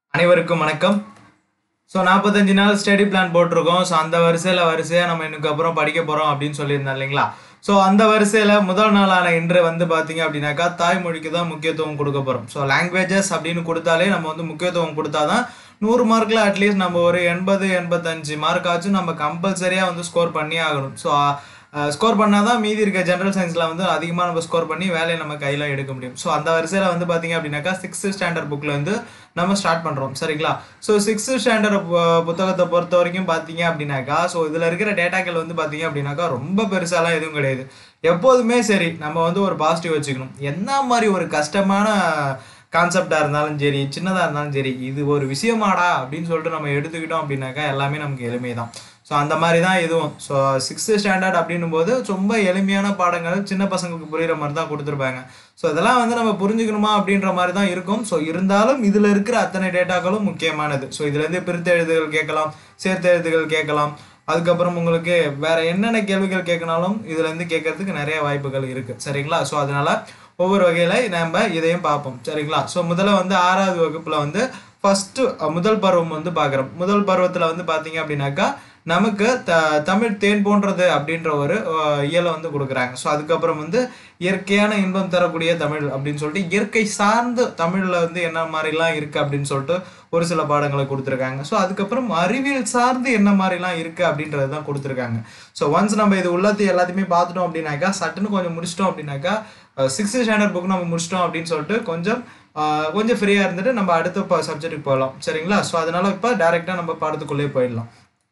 அனைவருக்கும் வணக்கம் ஸோ நாற்பத்தஞ்சு நாள் ஸ்டடி பிளான் போட்டிருக்கோம் ஸோ அந்த வரிசையில் வரிசையாக நம்ம இன்னுக்கு அப்புறம் படிக்க போகிறோம் அப்படின்னு சொல்லியிருந்தேன் இல்லைங்களா ஸோ அந்த வரிசையில் முதல் நாளான இன்று வந்து பார்த்தீங்க அப்படின்னாக்கா தாய்மொழிக்கு தான் முக்கியத்துவம் கொடுக்க போகிறோம் ஸோ லாங்குவேஜஸ் அப்படின்னு கொடுத்தாலே நம்ம வந்து முக்கியத்துவம் கொடுத்தாதான் நூறு மார்க்கில் அட்லீஸ்ட் நம்ம ஒரு எண்பது எண்பத்தஞ்சு மார்க்காச்சும் நம்ம கம்பல்சரியாக வந்து ஸ்கோர் பண்ணி ஆகணும் ஸோ ஸ்கோர் பண்ணால் தான் மீதி இருக்க ஜென்ரல் சயின்ஸில் வந்து அதிகமாக நம்ம ஸ்கோர் பண்ணி வேலையை நம்ம கையில் எடுக்க முடியும் ஸோ அந்த வரிசையில் வந்து பார்த்தீங்க அப்படின்னாக்கா சிக்ஸ்த்து ஸ்டாண்டர்ட் புக்கில் வந்து நம்ம ஸ்டார்ட் பண்ணுறோம் சரிங்களா ஸோ சிக்ஸ்த்து ஸ்டாண்டர்ட் புத்தகத்தை பொறுத்த வரைக்கும் பார்த்தீங்க அப்படின்னாக்கா ஸோ இதில் இருக்கிற டேட்டாக்கள் வந்து பார்த்தீங்க அப்படின்னாக்கா ரொம்ப பெருசாலாம் எதுவும் கிடையாது எப்போதுமே சரி நம்ம வந்து ஒரு பாசிட்டிவ் வச்சுக்கணும் என்ன மாதிரி ஒரு கஷ்டமான கான்செப்டாக இருந்தாலும் சரி சின்னதாக இருந்தாலும் சரி இது ஒரு விஷயமாடா அப்படின்னு சொல்லிட்டு நம்ம எடுத்துக்கிட்டோம் அப்படின்னாக்கா எல்லாமே நமக்கு எளிமை தான் ஸோ அந்த மாதிரி தான் இதுவும் ஸோ சிக்ஸ்த்து ஸ்டாண்டர்ட் அப்படின்னும் போது ரொம்ப எளிமையான பாடங்கள் சின்ன பசங்களுக்கு புரிகிற மாதிரி தான் கொடுத்துருப்பாங்க ஸோ இதெல்லாம் வந்து நம்ம புரிஞ்சுக்கணுமா அப்படின்ற மாதிரி தான் இருக்கும் ஸோ இருந்தாலும் இதில் இருக்கிற அத்தனை டேட்டாக்களும் முக்கியமானது ஸோ இதுலேருந்து பிரித்த எழுதுகள் கேட்கலாம் சேர்த்த எழுதுகள் கேட்கலாம் அதுக்கப்புறம் உங்களுக்கு வேற என்னென்ன கேள்விகள் கேட்கனாலும் இதுலேருந்து கேட்கறதுக்கு நிறைய வாய்ப்புகள் இருக்குது சரிங்களா ஸோ அதனால ஒவ்வொரு வகையில் நம்ம இதையும் பார்ப்போம் சரிங்களா ஸோ முதல்ல வந்து ஆறாவது வகுப்பில் வந்து ஃபஸ்ட்டு முதல் பருவம் வந்து பார்க்குறோம் முதல் பருவத்தில் வந்து பார்த்தீங்க அப்படின்னாக்கா நமக்கு த தமிழ் தேன் போன்றது அப்படின்ற ஒரு அஹ், இயலை வந்து கொடுக்குறாங்க ஸோ அதுக்கப்புறம் வந்து இயற்கையான இன்பம் தரக்கூடிய தமிழ் அப்படின்னு சொல்லிட்டு இயற்கை சார்ந்து தமிழில் வந்து என்ன மாதிரிலாம் இருக்குது அப்படின்னு சொல்லிட்டு ஒரு சில பாடங்களை கொடுத்துருக்காங்க ஸோ அதுக்கப்புறம் அறிவியல் சார்ந்து என்ன மாதிரிலாம் இருக்குது அப்படின்றது தான் கொடுத்துருக்காங்க ஸோ ஒன்ஸ் நம்ம இது உள்ளத்தையும் எல்லாத்தையுமே பார்த்துட்டோம் அப்படின்னாக்கா சட்டுன்னு கொஞ்சம் முடிச்சிட்டோம் அப்படின்னாக்கா சிக்ஸ்த் ஸ்டாண்டர்ட் புக் நம்ம முடிச்சிட்டோம் அப்படின்னு சொல்லிட்டு கொஞ்சம் அஹ், கொஞ்சம் ஃப்ரீயாக இருந்துட்டு நம்ம அடுத்த சப்ஜெக்ட்டுக்கு போகலாம் சரிங்களா ஸோ அதனால இப்போ டேரெக்டாக நம்ம பாடத்துக்குள்ளே போயிடலாம்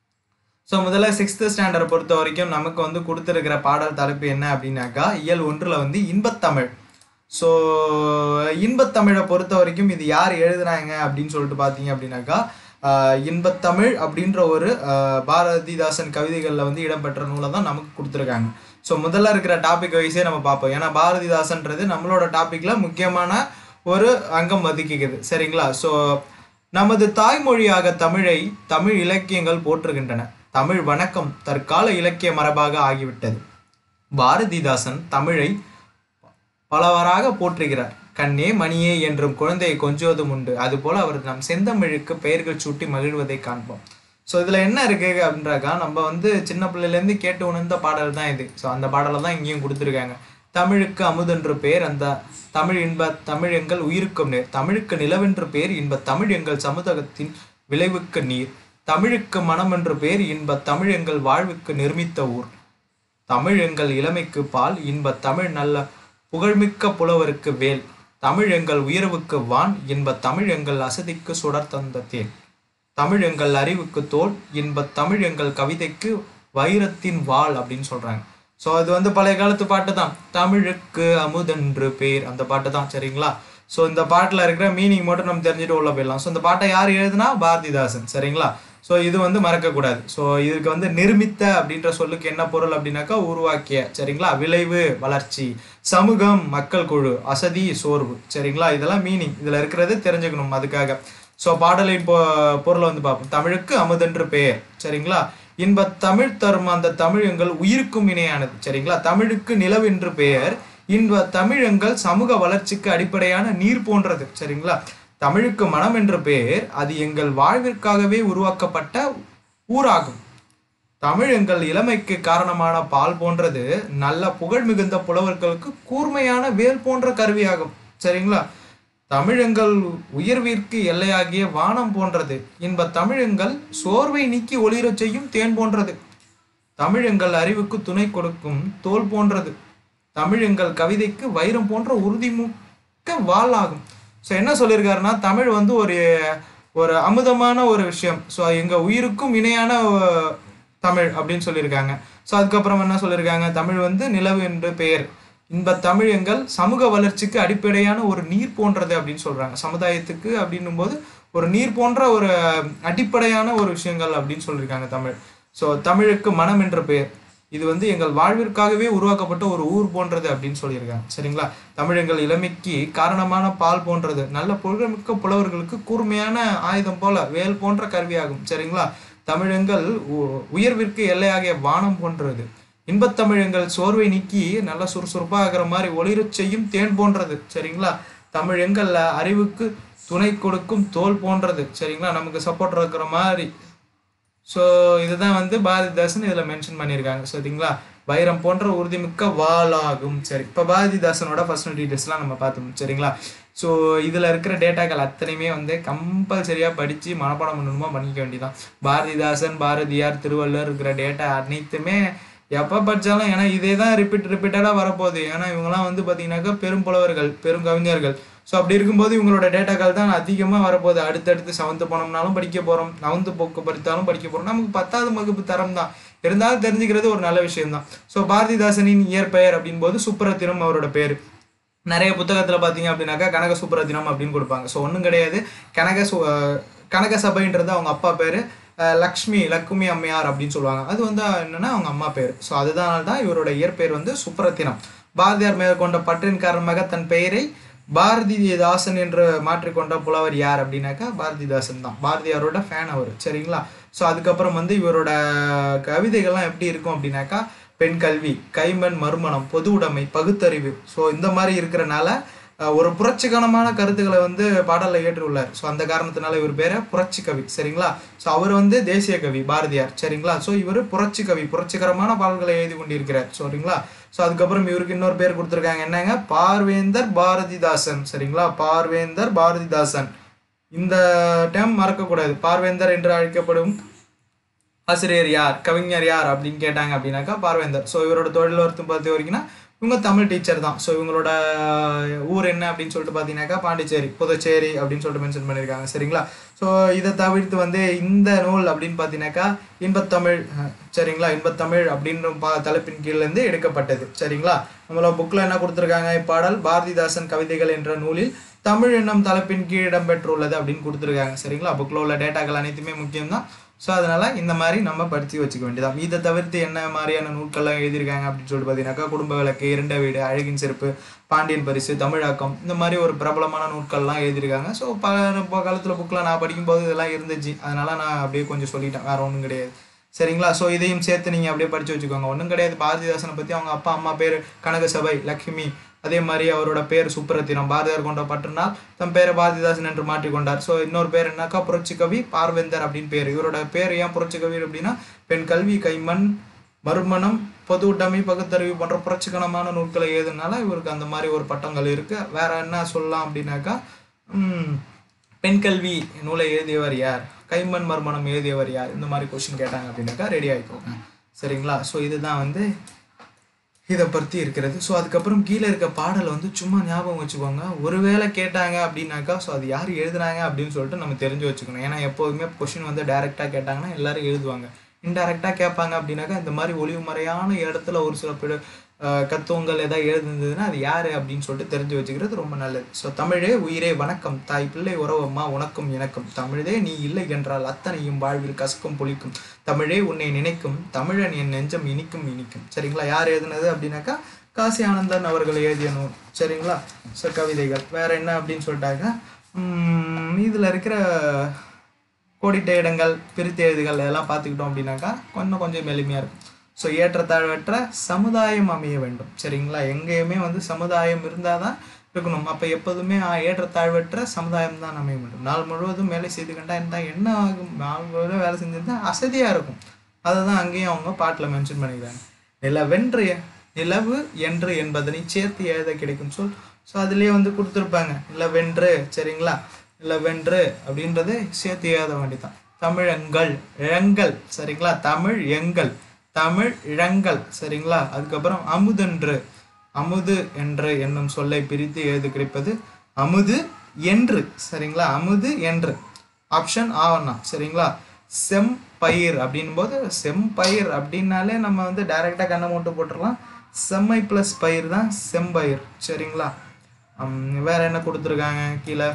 ஸோ முதல்ல சிக்ஸ்த்து ஸ்டாண்டர்ட் பொறுத்த வரைக்கும் நமக்கு வந்து கொடுத்துருக்கிற பாடல் தலைப்பு என்ன அப்படின்னாக்கா இயல் ஒன்றில் வந்து இன்பத்தமிழ் ஸோ இன்பத்தமிழை பொறுத்த வரைக்கும் இது யார் எழுதுனாங்க அப்படின்னு சொல்லிட்டு பார்த்தீங்க அப்படின்னாக்கா ஆஹ் இன்பத்தமிழ் அப்படின்ற ஒரு ஆஹ் பாரதிதாசன் கவிதைகளில் வந்து இடம்பெற்ற நூலை தான் நமக்கு கொடுத்துருக்காங்க ஸோ முதல்ல இருக்கிற டாபிக் வைஸே நம்ம பார்ப்போம் ஏன்னா பாரதிதாசன்றது நம்மளோட டாப்பிக்கில் முக்கியமான ஒரு அங்கம் வதிக்குது சரிங்களா ஸோ நமது தாய்மொழியாக தமிழை தமிழ் இலக்கியங்கள் போற்றுகின்றன தமிழ் வணக்கம் தற்கால இலக்கிய மரபாக ஆகிவிட்டது பாரதிதாசன் தமிழை பலவாறாக போற்றுகிறார் கண்ணே மணியே என்றும் குழந்தையை கொஞ்சுவதும் உண்டு அதுபோல அவர் நம் செந்தமிழுக்கு பெயர்கள் சூட்டி மகிழ்வதை காண்போம் ஸோ இதில் என்ன இருக்கு அப்படின்றாக்கா நம்ம வந்து சின்ன பிள்ளையிலேருந்து கேட்டு உணர்ந்த பாடல் தான் இது ஸோ அந்த பாடலை தான் இங்கேயும் கொடுத்துருக்காங்க தமிழுக்கு அமுதென்று பேர் அந்த தமிழ் இன்ப தமிழ் எங்கள் உயிருக்கும் நேர் தமிழுக்கு நிலவென்று பேர் இன்ப தமிழ் எங்கள் சமுதாயத்தின் விளைவுக்கு நீர் தமிழுக்கு மனம் என்று பேர் இன்ப தமிழ் எங்கள் வாழ்வுக்கு நிர்மித்த ஊர் தமிழ் எங்கள் இளமைக்கு பால் இன்ப தமிழ் நல்ல புகழ்மிக்க புலவருக்கு வேல் தமிழ் எங்கள் உயர்வுக்கு வான் இன்ப தமிழ் எங்கள் அசதிக்கு சுடர் தந்த தேன் தமிழ் எங்கள் அறிவுக்கு தோல் இன்ப தமிழ் எங்கள் கவிதைக்கு வைரத்தின் வாள் அப்படின்னு சொல்றாங்க ஸோ அது வந்து பழைய காலத்து பாட்டு தான் தமிழுக்கு அமுதென்று பேர் அந்த பாட்டு தான் சரிங்களா ஸோ இந்த பாட்டில் இருக்கிற மீனிங் மட்டும் நம்ம தெரிஞ்சுட்டு உள்ள போயிடலாம் ஸோ இந்த பாட்டை யார் எழுதுனா பாரதிதாசன் சரிங்களா ஸோ இது வந்து மறக்கக்கூடாது ஸோ இதுக்கு வந்து நிர்மித்த அப்படின்ற சொல்லுக்கு என்ன பொருள் அப்படின்னாக்கா உருவாக்கிய சரிங்களா விளைவு வளர்ச்சி சமூகம் மக்கள் குழு அசதி சோர்வு சரிங்களா இதெல்லாம் மீனிங் இதில் இருக்கிறது தெரிஞ்சுக்கணும் அதுக்காக ஸோ பாடலின் பொ பொருளை வந்து பார்ப்போம் தமிழுக்கு அமுதென்று பெயர் சரிங்களா இன்ப தமிழ் தரும் அந்த தமிழ் எங்கள் உயிருக்கும் இணையானது சரிங்களா தமிழுக்கு நிலவென்று பெயர் இன்ப தமிழ் எங்கள் சமூக வளர்ச்சிக்கு அடிப்படையான நீர் போன்றது சரிங்களா தமிழுக்கு மனம் என்ற பெயர் அது எங்கள் வாழ்விற்காகவே உருவாக்கப்பட்ட ஊராகும் தமிழ் எங்கள் இளமைக்கு காரணமான பால் போன்றது நல்ல புகழ் மிகுந்த புலவர்களுக்கு கூர்மையான வேல் போன்ற கருவியாகும் சரிங்களா தமிழ் எங்கள் உயர்விற்கு எல்லையாகிய வானம் போன்றது இன்ப தமிழ் எங்கள் சோர்வை நீக்கி ஒளிரச் செய்யும் தேன் போன்றது தமிழ் எங்கள் அறிவுக்கு துணை கொடுக்கும் தோல் போன்றது தமிழ் எங்கள் கவிதைக்கு வைரம் போன்ற உறுதிமிக்க வாள் ஆகும் ஸோ என்ன சொல்லியிருக்காருன்னா தமிழ் வந்து ஒரு ஒரு அமுதமான ஒரு விஷயம் ஸோ எங்கள் உயிருக்கும் இணையான அஹ், தமிழ் அப்படின்னு சொல்லியிருக்காங்க ஸோ அதுக்கப்புறம் என்ன சொல்லியிருக்காங்க தமிழ் வந்து நிலவு என்று பெயர் இன்ப தமிழ் எங்கள் சமூக வளர்ச்சிக்கு அடிப்படையான ஒரு நீர் போன்றது அப்படின்னு சொல்றாங்க சமுதாயத்துக்கு அப்படின்னும் போது ஒரு நீர் போன்ற ஒரு அடிப்படையான ஒரு விஷயங்கள் அப்படின்னு சொல்லியிருக்காங்க தமிழ் ஸோ தமிழுக்கு மனம் என்ற பெயர் இது வந்து எங்கள் வாழ்விற்காகவே உருவாக்கப்பட்ட ஒரு ஊர் போன்றது அப்படின்னு சொல்லியிருக்காங்க சரிங்களா தமிழ் எங்கள் இளமைக்கு காரணமான பால் போன்றது நல்ல புகழ்மிக்க புலவர்களுக்கு கூர்மையான ஆயுதம் போல வேல் போன்ற கருவியாகும் சரிங்களா தமிழெங்கள் உ- உயர்விற்கு எல்லையாகிய வானம் போன்றது இன்பத்தமிழ் எங்கள் சோர்வை நீக்கி நல்லா சுறுசுறுப்பாகிற மாதிரி ஒளிரச் செய்யும் தேன் போன்றது சரிங்களா தமிழ் எங்கள்ல அறிவுக்கு துணை கொடுக்கும் தோல் போன்றது சரிங்களா நமக்கு சப்போர்ட் இருக்கிற மாதிரி ஸோ இதுதான் வந்து பாரதிதாசன் இதில் மென்ஷன் பண்ணியிருக்காங்க சரிங்களா வைரம் போன்ற உறுதிமிக்க வாளாகும் சரி இப்போ பாரதிதாசனோட ஃபர்ஸ்ட் டீட்டெயில்ஸ்லாம் நம்ம பார்த்தோம் சரிங்களா ஸோ இதில் இருக்கிற டேட்டாக்கள் அத்தனையுமே வந்து கம்பல்சரியாக படித்து மனப்பாடம் பண்ணணுமா பண்ணிக்க வேண்டியதான் பாரதிதாசன் பாரதியார் திருவள்ளுவர் இருக்கிற டேட்டா அனைத்துமே எப்போ படித்தாலும் ஏன்னா இதே தான் ரிப்பீட் ரிப்பீட்டடாக வரப்போகுது ஏன்னா இவங்கெல்லாம் வந்து பார்த்தீங்கன்னாக்கா பெரும் புலவர்கள் பெரும் கவிஞர்கள் ஸோ அப்படி இருக்கும்போது இவங்களோட டேட்டாக்கள் தான் அதிகமாக வரப்போகுது அடுத்தடுத்து செவன்த்து போனோம்னாலும் படிக்க போகிறோம் நவந்து போக்கு படித்தாலும் படிக்க போகிறோம் நமக்கு பத்தாவது வகுப்பு தரம் தான் இருந்தாலும் தெரிஞ்சுக்கிறது ஒரு நல்ல விஷயம் தான் ஸோ பாரதிதாசனின் இயற்பெயர் அப்படின் போது சுப்ரத்தினம் அவரோட பேர் நிறைய புத்தகத்தில் பார்த்தீங்க அப்படின்னாக்கா கனக சுப்ரத்தினம் அப்படின்னு கொடுப்பாங்க ஸோ ஒன்றும் கிடையாது கனக சு அஹ் கனக சபைன்றது அவங்க அப்பா பேர் லக்ஷ்மி லக்குமி அம்மையார் அப்படின்னு சொல்லுவாங்க அது வந்து என்னன்னா அவங்க அம்மா பேர் ஸோ அதுதான் தான் இவரோட இயற்பெயர் வந்து சுப்ரத்தினம் பாரதியார் மேற்கொண்ட பற்றின் காரணமாக தன் பெயரை பாரதிதாசன் என்று மாற்றிக்கொண்ட புலவர் யார் அப்படின்னாக்கா பாரதிதாசன் தான் பாரதியாரோட ஃபேன் அவர் சரிங்களா ஸோ அதுக்கப்புறம் வந்து இவரோட கவிதைகள்லாம் எப்படி இருக்கும் அப்படின்னாக்கா பெண் கல்வி கைமண் மறுமணம் பொது உடைமை பகுத்தறிவு ஸோ இந்த மாதிரி இருக்கிறனால அஹ், ஒரு புரட்சிகரமான கருத்துக்களை வந்து பாடலில் ஏற்றுள்ளார் ஸோ அந்த காரணத்தினால இவர் பேரை புரட்சி கவி சரிங்களா ஸோ அவர் வந்து தேசிய கவி பாரதியார் சரிங்களா ஸோ இவர் புரட்சி கவி புரட்சிகரமான பாடல்களை எழுதி கொண்டிருக்கிறார் சரிங்களா ஸோ அதுக்கப்புறம் இவருக்கு இன்னொரு பேர் கொடுத்துருக்காங்க என்னங்க பார்வேந்தர் பாரதிதாசன் சரிங்களா பார்வேந்தர் பாரதிதாசன் இந்த டேம் மறக்கக்கூடாது பார்வேந்தர் என்று அழைக்கப்படும் ஆசிரியர் யார் கவிஞர் யார் அப்படின்னு கேட்டாங்க அப்படின்னாக்கா பார்வேந்தர் ஸோ இவரோட தொழில் ஒருத்தம் பார்த்து வரைக்கும்னா இவங்க தமிழ் டீச்சர் தான் ஸோ இவங்களோட ஊர் என்ன அப்படின்னு சொல்லிட்டு பார்த்தீங்கன்னாக்கா பாண்டிச்சேரி புதுச்சேரி அப்படின்னு சொல்லிட்டு மென்ஷன் பண்ணியிருக்காங்க சரிங்களா ஸோ இதை தவிர்த்து வந்து இந்த நூல் அப்படின்னு பார்த்தீங்கன்னாக்கா இன்பத்தமிழ் அஹ், சரிங்களா இன்பத்தமிழ் அப்படின்ற பா தலைப்பின் கீழேருந்து எடுக்கப்பட்டது சரிங்களா நம்மளோட புக்கில் என்ன கொடுத்துருக்காங்க இப்பாடல் பாரதிதாசன் கவிதைகள் என்ற நூலில் தமிழ் என்னும் தலைப்பின் கீழ் இடம்பெற்றுள்ளது அப்படின்னு கொடுத்துருக்காங்க சரிங்களா புக்கில் உள்ள டேட்டாக்கள் அனைத்துமே முக்கியம்தான் ஸோ அதனால இந்த மாதிரி நம்ம படித்து வச்சுக்க வேண்டியதான் இதை தவிர்த்து என்ன மாதிரியான நூல்கள்லாம் எழுதியிருக்காங்க அப்படின்னு சொல்லிட்டு பார்த்தீங்கன்னாக்கா குடும்ப விளக்கு இரண்ட வீடு அழகின் செருப்பு பாண்டியன் பரிசு தமிழாக்கம் இந்த மாதிரி ஒரு பிரபலமான நூல்கள்லாம் எழுதியிருக்காங்க ஸோ ப இப்போ காலத்தில் புக்கில் நான் படிக்கும்போது இதெல்லாம் இருந்துச்சு அதனால நான் அப்படியே கொஞ்சம் சொல்லிட்டேன் வேற ஒன்றும் கிடையாது சரிங்களா ஸோ இதையும் சேர்த்து நீங்கள் அப்படியே படித்து வச்சுக்கோங்க ஒன்றும் கிடையாது பாரதிதாசனை பற்றி அவங்க அப்பா அம்மா பேர் கனகசபை லக்ஷ்மி அதே மாதிரி அவரோட பேர் சுப்ரத்தினம் பாரதியார் கொண்ட பற்றினால் தம் பேரை பாரதிதாசன் என்று மாற்றிக்கொண்டார் ஸோ இன்னொரு பேர் என்னக்கா புரட்சி கவி பார்வேந்தர் அப்படின்னு பேர் இவரோட பேர் ஏன் புரட்சி கவி அப்படின்னா பெண் கல்வி கைமண் மறுமணம் பொது உடைமை பகுத்தறிவு போன்ற புரட்சிகரமான நூல்களை எழுதுனால இவருக்கு அந்த மாதிரி ஒரு பட்டங்கள் இருக்கு வேற என்ன சொல்லலாம் அப்படின்னாக்கா ம், பெண் கல்வி நூலை எழுதியவர் யார் கைமண் மறுமணம் எழுதியவர் யார் இந்த மாதிரி கொஸ்டின் கேட்டாங்க அப்படின்னாக்கா ரெடி ஆகிக்கோங்க சரிங்களா ஸோ இதுதான் வந்து இதை பற்றி இருக்கிறது ஸோ அதுக்கப்புறம் கீழே இருக்க பாடலை வந்து சும்மா ஞாபகம் வச்சுக்கோங்க ஒருவேளை கேட்டாங்க அப்படின்னாக்கா ஸோ அது யார் எழுதுனாங்க அப்படின்னு சொல்லிட்டு நம்ம தெரிஞ்சு வச்சுக்கணும் ஏன்னா எப்போதுமே கொஷின் வந்து டைரெக்டாக கேட்டாங்கன்னா எல்லாரும் எழுதுவாங்க இன்டைரக்டாக கேட்பாங்க அப்படின்னாக்கா இந்த மாதிரி ஒளிவு மறையான இடத்துல ஒரு சில பேர் கத்துவங்கள் ஏதாவது எழுதுனதுன்னா அது யார் அப்படின்னு சொல்லிட்டு தெரிஞ்சு வச்சுக்கிறது ரொம்ப நல்லது ஸோ தமிழே உயிரே வணக்கம் தாய் பிள்ளை உறவம்மா உனக்கும் எனக்கும் தமிழே நீ இல்லை என்றால் அத்தனையும் வாழ்வில் கசக்கும் புளிக்கும் தமிழே உன்னை நினைக்கும் தமிழன் என் நெஞ்சம் இனிக்கும் இனிக்கும் சரிங்களா யார் எழுதுனது அப்படின்னாக்கா காசி ஆனந்தன் அவர்கள் எழுதிய நூல் சரிங்களா ஸோ கவிதைகள் வேற என்ன அப்படின்னு சொல்லிட்டாங்க உம், இதுல இருக்கிற கோடிட்ட இடங்கள் பிரித்து எழுதுகள் எல்லாம் பார்த்துக்கிட்டோம் அப்படின்னாக்கா கொஞ்சம் கொஞ்சம் எளிமையாக இருக்கும் ஸோ ஏற்றத்தாழ்வற்ற சமுதாயம் அமைய வேண்டும் சரிங்களா எங்கேயுமே வந்து சமுதாயம் இருந்தால் தான் இருக்கணும் அப்போ எப்போதுமே ஆ, ஏற்றத்தாழ்வற்ற சமுதாயம் தான் அமைய வேண்டும் நாள் முழுவதும் வேலை செய்து கண்டா இருந்தால் என்ன ஆகும் நாள் முழுவதும் வேலை செஞ்சிருந்தா அசதியாக இருக்கும் அதை தான் அங்கேயும் அவங்க பாட்டில் மென்ஷன் பண்ணிக்கிறாங்க நிலவென்று நிலவு என்று என்பதனை சேர்த்து எழுத கிடைக்கும் சொல் ஸோ அதுலேயே வந்து கொடுத்துருப்பாங்க நிலவென்று சரிங்களா நிலவென்று அப்படின்றது சேர்த்து எழுத வேண்டியதான் தமிழங்கள் இழங்கள் சரிங்களா தமிழ் எங்கள் தமிழ் இழங்கள் சரிங்களா அதுக்கப்புறம் அமுதென்று அமுது என்று என்னும் சொல்லை பிரித்து எழுத கிடைப்பது அமுது என்று சரிங்களா அமுது என்று ஆப்ஷன் ஆவண்ணா சரிங்களா செம்பயிர் அப்படின்னும் போது செம்பயிர் அப்படின்னாலே நம்ம வந்து டைரெக்டாக கண்ணை மூட்டு போட்டுடலாம் செம்மை ப்ளஸ் பயிர் தான் செம்பயிர் சரிங்களா ஹம், வேற என்ன கொடுத்துருக்காங்க கீழே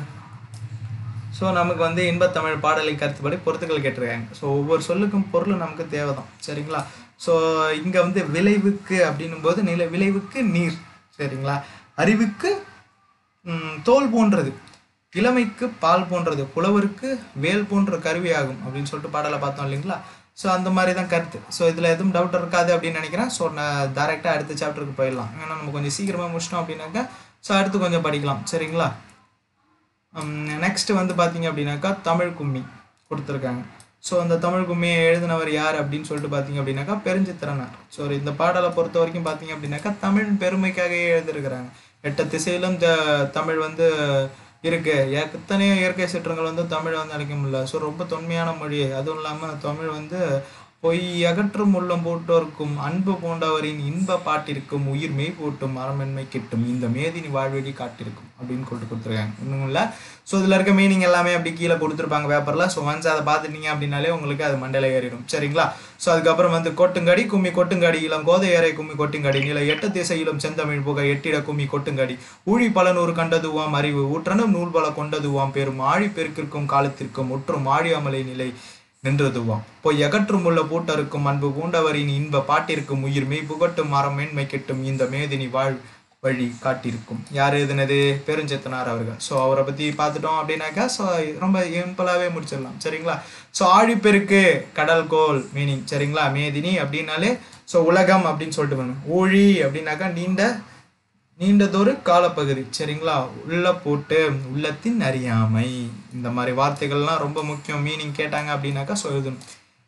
ஸோ நமக்கு வந்து இன்பத்தமிழ் பாடலை கருத்துப்படி பொருத்துக்கள் கேட்டிருக்காங்க ஸோ ஒவ்வொரு சொல்லுக்கும் பொருள் நமக்கு தேவை தான் சரிங்களா ஸோ இங்கே வந்து விளைவுக்கு அப்படின்னும் போது நில விளைவுக்கு நீர் சரிங்களா அறிவுக்கு ம், தோல் போன்றது இளமைக்கு பால் போன்றது புலவருக்கு வேல் போன்ற கருவியாகும் அப்படின்னு சொல்லிட்டு பாடலை பார்த்தோம் இல்லைங்களா ஸோ அந்த மாதிரி தான் கருத்து ஸோ இதில் எதுவும் டவுட் இருக்காது அப்படின்னு நினைக்கிறேன் ஸோ நான் டேரெக்டாக அடுத்த சாப்டருக்கு போயிடலாம் ஏன்னா நம்ம கொஞ்சம் சீக்கிரமாக முடிச்சிட்டோம் அப்படின்னாக்கா ஸோ அடுத்து கொஞ்சம் படிக்கலாம் சரிங்களா நெக்ஸ்ட் வந்து பார்த்தீங்க அப்படின்னாக்கா தமிழ் கும்மி கொடுத்துருக்காங்க ஸோ அந்த தமிழ் கும்மியை எழுதினவர் யார் அப்படின்னு சொல்லிட்டு பார்த்தீங்க அப்படின்னாக்கா பெருஞ்சித்திரனார் ஸோ இந்த பாடலை பொறுத்த வரைக்கும் பார்த்தீங்க அப்படின்னாக்கா தமிழ் பெருமைக்காகவே எழுதிருக்கிறாங்க எட்ட திசையிலும் த தமிழ் வந்து இருக்கு எத்தனையோ இயற்கை சீற்றங்கள் வந்து தமிழ் வந்து அழைக்க முடியல ஸோ ரொம்ப தொன்மையான மொழி அதுவும் இல்லாமல் தமிழ் வந்து பொய் அகற்றும் உள்ளம் போட்டோர்க்கும் அன்பு பூண்டவரின் இன்ப பாட்டிற்கும் உயிர் மெய் போட்டும் மரமென்மை கிட்டும் இந்த மேதினி வாழ்வழி காட்டிருக்கும் அப்படின்னு சொல்லிட்டு கொடுத்துருக்காங்க ஒன்றும் இல்லை ஸோ இதில் இருக்க மீனிங் எல்லாமே அப்படி கீழே கொடுத்துருப்பாங்க பேப்பரில் ஸோ ஒன்ஸ் அதை பார்த்துட்டீங்க அப்படின்னாலே உங்களுக்கு அது மண்டையில் ஏறிடும் சரிங்களா ஸோ அதுக்கப்புறம் வந்து கொட்டுங்கடி கும்மி கொட்டுங்கடி இளம் கோதை ஏறை கும்மி கொட்டுங்கடி நில எட்டு திசையிலும் செந்தமிழ் புகை எட்டிட கும்மி கொட்டுங்கடி ஊழி பல நூறு கண்டதுவாம் அறிவு ஊற்றனும் நூல் பல கொண்டதுவாம் பெரும் ஆழி பெருக்கிற்கும் காலத்திற்கும் முற்றும் ஆழி அமலை நிலை நின்றதுவாம் பொய் அகற்றும் உள்ள பூட்டருக்கும் அன்பு பூண்டவரின் இன்ப பாட்டிற்கும் உயிர் மெய் புகட்டும் மரம் மேன்மை கெட்டும் இந்த மேதினி வாழ் வழி காட்டியிருக்கும் யார் எழுதினது பெருஞ்செத்தனார் அவர்கள் ஸோ அவரை பற்றி பார்த்துட்டோம் அப்படின்னாக்கா ஸோ ரொம்ப சிம்பிளாகவே முடிச்சிடலாம் சரிங்களா ஸோ ஆழிப்பெருக்கு கடல் கோல் மீனிங் சரிங்களா மேதினி அப்படின்னாலே ஸோ உலகம் அப்படின்னு சொல்லிட்டு வேணும் ஊழி அப்படின்னாக்கா நீண்ட நீண்டதொரு காலப்பகுதி சரிங்களா உள்ள போட்டு உள்ளத்தின் அறியாமை இந்த மாதிரி வார்த்தைகள்லாம் ரொம்ப முக்கியம் மீனிங் கேட்டாங்க அப்படின்னாக்கா ஸோ எழுதணும்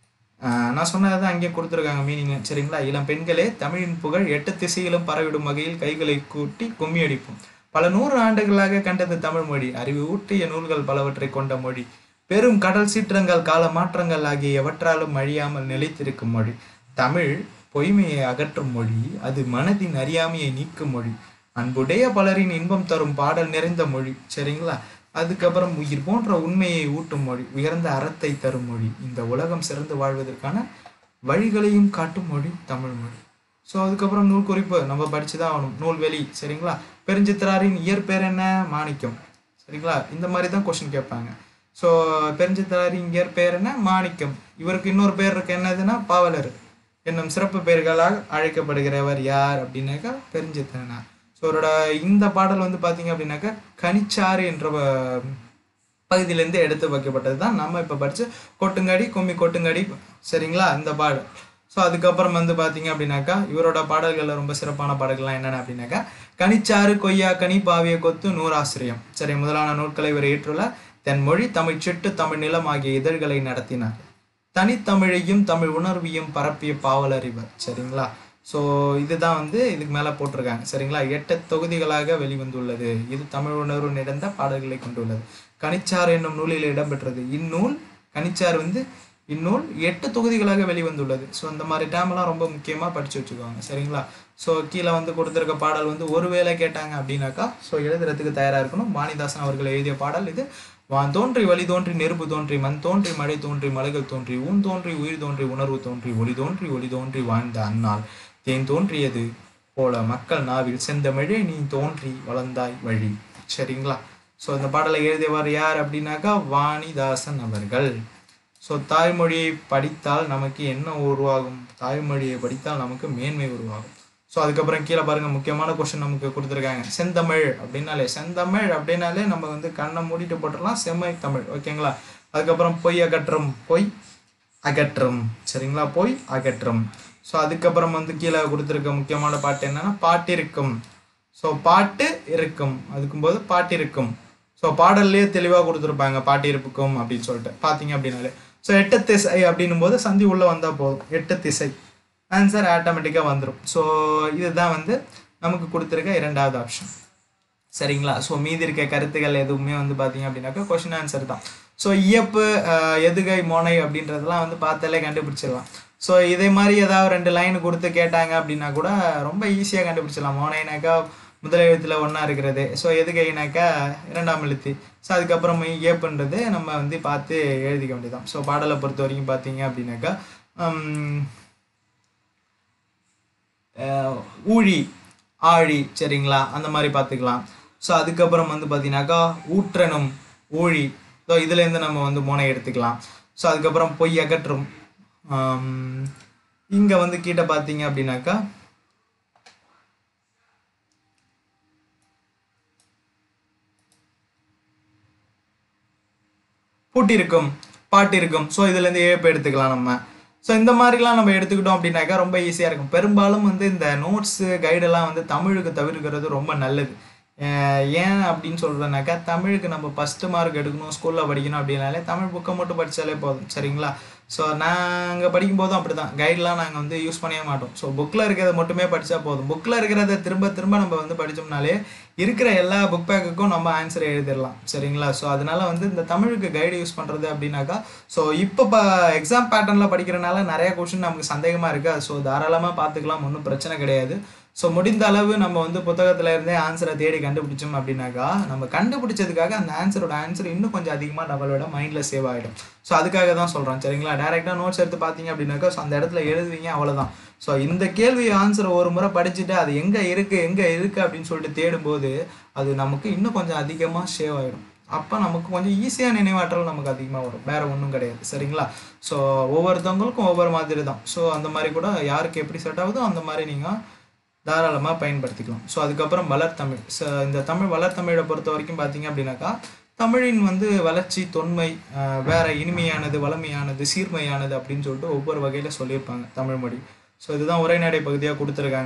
ஆஹ் நான் சொன்னதை அங்கேயே கொடுத்துருக்காங்க மீனிங் சரிங்களா இளம் பெண்களே தமிழின் புகழ் எட்டு திசையிலும் பரவிடும் வகையில் கைகளை கூட்டி கும்மி அடிப்போம் பல நூறு ஆண்டுகளாக கண்டது தமிழ் மொழி அறிவு ஊட்டிய நூல்கள் பலவற்றை கொண்ட மொழி பெரும் கடல் சீற்றங்கள் கால மாற்றங்கள் ஆகிய எவற்றாலும் அழியாமல் நிலைத்திருக்கும் மொழி தமிழ் பொய்மையை அகற்றும் மொழி அது மனதின் அறியாமையை நீக்கும் மொழி அன்புடைய பலரின் இன்பம் தரும் பாடல் நிறைந்த மொழி சரிங்களா அதுக்கப்புறம் உயிர் போன்ற உண்மையை ஊட்டும் மொழி உயர்ந்த அறத்தை தரும் மொழி இந்த உலகம் சிறந்து வாழ்வதற்கான வழிகளையும் காட்டும் மொழி தமிழ் மொழி ஸோ அதுக்கப்புறம் நூல் குறிப்பு நம்ம படிச்சு தான் ஆகணும் நூல்வெளி சரிங்களா பெருஞ்சித்திராரின் இயற்பெயர் என்ன மாணிக்கம் சரிங்களா இந்த மாதிரி தான் கொஸ்டின் கேட்பாங்க ஸோ பெருஞ்சித்திராரின் இயற்பெயர் என்ன மாணிக்கம் இவருக்கு இன்னொரு பேர் இருக்கு என்னதுன்னா பாவலர் என்னும் சிறப்பு பெயர்களால் அழைக்கப்படுகிறவர் யார் அப்படின்னாக்கா பெருஞ்சித்திரனார் ஸோ அவரோட இந்த பாடல் வந்து பார்த்தீங்க அப்படின்னாக்கா கனிச்சாறு என்ற அஹ், பகுதியிலேருந்து எடுத்து வைக்கப்பட்டது தான் நம்ம இப்போ படிச்சு கொட்டுங்கடி கும்மி கொட்டுங்கடி சரிங்களா இந்த பாடல் ஸோ அதுக்கப்புறம் வந்து பார்த்தீங்க அப்படின்னாக்கா இவரோட பாடல்களில் ரொம்ப சிறப்பான பாடல்கள்லாம் என்னென்ன அப்படின்னாக்கா கனிச்சாறு கொய்யா கனி பாவிய கொத்து நூறாசிரியம் சரி முதலான நூட்களை இவர் ஏற்றுள்ள தென்மொழி தமிழ் சிட்டு தமிழ் நிலம் ஆகிய இதழ்களை நடத்தினார் தனித்தமிழையும் தமிழ் உணர்வையும் பரப்பிய பாவலர் இவர் சரிங்களா ஸோ இதுதான் வந்து இதுக்கு மேலே போட்டிருக்காங்க சரிங்களா எட்டு தொகுதிகளாக வெளிவந்துள்ளது இது தமிழ் உணர்வு நிறைந்த பாடல்களை கொண்டுள்ளது கனிச்சாறு என்னும் நூலில் இடம்பெற்றது இந்நூல் கனிச்சாறு வந்து இந்நூல் எட்டு தொகுதிகளாக வெளிவந்துள்ளது ஸோ இந்த மாதிரி டேம்லாம் ரொம்ப முக்கியமாக படித்து வச்சுக்கோங்க சரிங்களா ஸோ கீழே வந்து கொடுத்துருக்க பாடல் வந்து ஒருவேளை கேட்டாங்க அப்படின்னாக்கா ஸோ எழுதுறதுக்கு தயாராக இருக்கணும் வாணிதாசன் அவர்கள் எழுதிய பாடல் இது வான் தோன்றி வழி தோன்றி நெருப்பு தோன்றி மண் தோன்றி மழை தோன்றி மலைகள் தோன்றி ஊன் தோன்றி உயிர் தோன்றி உணர்வு தோன்றி ஒளி தோன்றி ஒளி தோன்றி வாழ்ந்த அந்நாள் தேன் தோன்றியது போல மக்கள் நாவில் செந்தமிழே நீ தோன்றி வளர்ந்தாய் வழி சரிங்களா ஸோ இந்த பாடலை எழுதியவர் யார் அப்படின்னாக்கா வாணிதாசன் அவர்கள் ஸோ தாய்மொழியை படித்தால் நமக்கு என்ன உருவாகும் தாய்மொழியை படித்தால் நமக்கு மேன்மை உருவாகும் ஸோ அதுக்கப்புறம் கீழே பாருங்க முக்கியமான கொஸ்டின் நமக்கு கொடுத்துருக்காங்க செந்தமிழ் அப்படின்னாலே செந்தமிழ் அப்படின்னாலே நம்ம வந்து கண்ணை மூடிட்டு போட்டுடலாம் செம்மை தமிழ் ஓகேங்களா அதுக்கப்புறம் பொய் அகற்றும் பொய் அகற்றும் சரிங்களா பொய் அகற்றும் ஸோ அதுக்கப்புறம் வந்து கீழே கொடுத்துருக்க முக்கியமான பாட்டு என்னன்னா பாட்டிருக்கும் ஸோ பாட்டு இருக்கும் அதுக்கும்போது பாட்டிருக்கும் ஸோ பாடல்லையே தெளிவாக கொடுத்துருப்பாங்க பாட்டி இருக்கும் அப்படின்னு சொல்லிட்டு பார்த்தீங்க அப்படின்னாலே ஸோ எட்டு திசை அப்படின்னும் போது சந்தி உள்ளே வந்தால் போதும் எட்டு திசை ஆன்சர் ஆட்டோமேட்டிக்காக வந்துடும் ஸோ இதுதான் வந்து நமக்கு கொடுத்துருக்க இரண்டாவது ஆப்ஷன் சரிங்களா ஸோ மீதி இருக்க கருத்துக்கள் எதுவுமே வந்து பார்த்தீங்க அப்படின்னாக்கா கொஷின் ஆன்சர் தான் ஸோ இயப்பு அஹ், எதுகை மோனை அப்படின்றதெல்லாம் வந்து பார்த்தாலே கண்டுபிடிச்சிடலாம் ஸோ இதே மாதிரி ஏதாவது ரெண்டு லைன் கொடுத்து கேட்டாங்க அப்படின்னா கூட ரொம்ப ஈஸியாக கண்டுபிடிச்சிடலாம் மோனைனாக்கா முதல் எழுத்துல ஒன்றா இருக்கிறது ஸோ எதுகைனாக்கா இரண்டாம் எழுத்து ஸோ அதுக்கப்புறம் ஏப்புன்றது நம்ம வந்து பார்த்து எழுதிக்க வேண்டியதான் ஸோ பாடலை பொறுத்த வரைக்கும் பார்த்தீங்க அப்படின்னாக்கா ஹம், அஹ் ஊழி ஆழி சரிங்களா அந்த மாதிரி பார்த்துக்கலாம் ஸோ அதுக்கப்புறம் வந்து பார்த்தீங்கன்னாக்கா ஊற்றணும் ஊழி ஸோ இதுலேருந்து நம்ம வந்து மோனை எடுத்துக்கலாம் ஸோ அதுக்கப்புறம் பொய் அகற்றும் இங்கே வந்து கீட்ட பார்த்தீங்க அப்படின்னாக்கா பூட்டி இருக்கும் பாட்டு இருக்கும் ஸோ இதுலேருந்து ஏப்பு எடுத்துக்கலாம் நம்ம ஸோ இந்த மாதிரிலாம் நம்ம எடுத்துக்கிட்டோம் அப்படின்னாக்கா ரொம்ப ஈஸியாக இருக்கும் பெரும்பாலும் வந்து இந்த நோட்ஸு கைடெல்லாம் வந்து தமிழுக்கு தவிர்க்கிறது ரொம்ப நல்லது அஹ் ஏன் அப்படின்னு சொல்கிறேன்னாக்கா தமிழுக்கு நம்ம ஃபஸ்ட்டு மார்க் எடுக்கணும் ஸ்கூலில் படிக்கணும் அப்படின்னாலே தமிழ் புக்கை மட்டும் படித்தாலே போதும் சரிங்களா ஸோ நாங்கள் படிக்கும்போதும் அப்படி தான் கைட்லாம் நாங்கள் வந்து யூஸ் பண்ணவே மாட்டோம் ஸோ புக்கில் இருக்கிறத மட்டுமே படித்தா போதும் புக்கில் இருக்கிறத திரும்ப திரும்ப நம்ம வந்து படித்தோம்னாலே இருக்கிற எல்லா புக் பேக்குக்கும் நம்ம ஆன்சர் எழுதிடலாம் சரிங்களா ஸோ அதனால வந்து இந்த தமிழுக்கு கைடு யூஸ் பண்ணுறது அப்படின்னாக்கா ஸோ இப்போ இப்போ எக்ஸாம் பேட்டர்னில் படிக்கிறனால நிறைய கொஷின் நமக்கு சந்தேகமாக இருக்குது ஸோ தாராளமாக பார்த்துக்கலாம் ஒன்றும் பிரச்சனை கிடையாது ஸோ முடிந்த அளவு நம்ம வந்து புத்தகத்துல இருந்தே ஆன்சரை தேடி கண்டுபிடிச்சோம் அப்படின்னாக்கா நம்ம கண்டுபிடிச்சதுக்காக அந்த ஆன்சரோட ஆன்சர் இன்னும் கொஞ்சம் அதிகமாக நம்மளோட மைண்டில் சேவ் ஆகிடும் ஸோ அதுக்காக தான் சொல்கிறேன் சரிங்களா டேரெக்டாக நோட்ஸ் எடுத்து பார்த்தீங்க அப்படின்னாக்கா ஸோ அந்த இடத்துல எழுதுவீங்க அவ்வளோதான் ஸோ இந்த கேள்வி ஆன்சரை ஒரு முறை படிச்சுட்டு அது எங்கே இருக்குது எங்கே இருக்குது அப்படின்னு சொல்லிட்டு தேடும்போது அது நமக்கு இன்னும் கொஞ்சம் அதிகமாக சேவ் ஆகிடும் அப்போ நமக்கு கொஞ்சம் ஈஸியாக நினைவாற்றல் நமக்கு அதிகமாக வரும் வேற ஒன்றும் கிடையாது சரிங்களா ஸோ ஒவ்வொருத்தவங்களுக்கும் ஒவ்வொரு மாதிரி தான் ஸோ அந்த மாதிரி கூட யாருக்கு எப்படி செட் ஆகுதோ அந்த மாதிரி நீங்கள் தாராளமாக பயன்படுத்திக்கலாம் ஸோ அதுக்கப்புறம் வளர்த்தமிழ் ஸோ இந்த தமிழ் வளர்த்தமிழை பொறுத்த வரைக்கும் பார்த்தீங்க அப்படின்னாக்கா தமிழின் வந்து வளர்ச்சி தொன்மை ஆஹ் வேற இனிமையானது வளமையானது சீர்மையானது அப்படின்னு சொல்லிட்டு ஒவ்வொரு வகையில் சொல்லியிருப்பாங்க தமிழ் மொழி ஸோ இதுதான் உரைநடை பகுதியாக கொடுத்துருக்காங்க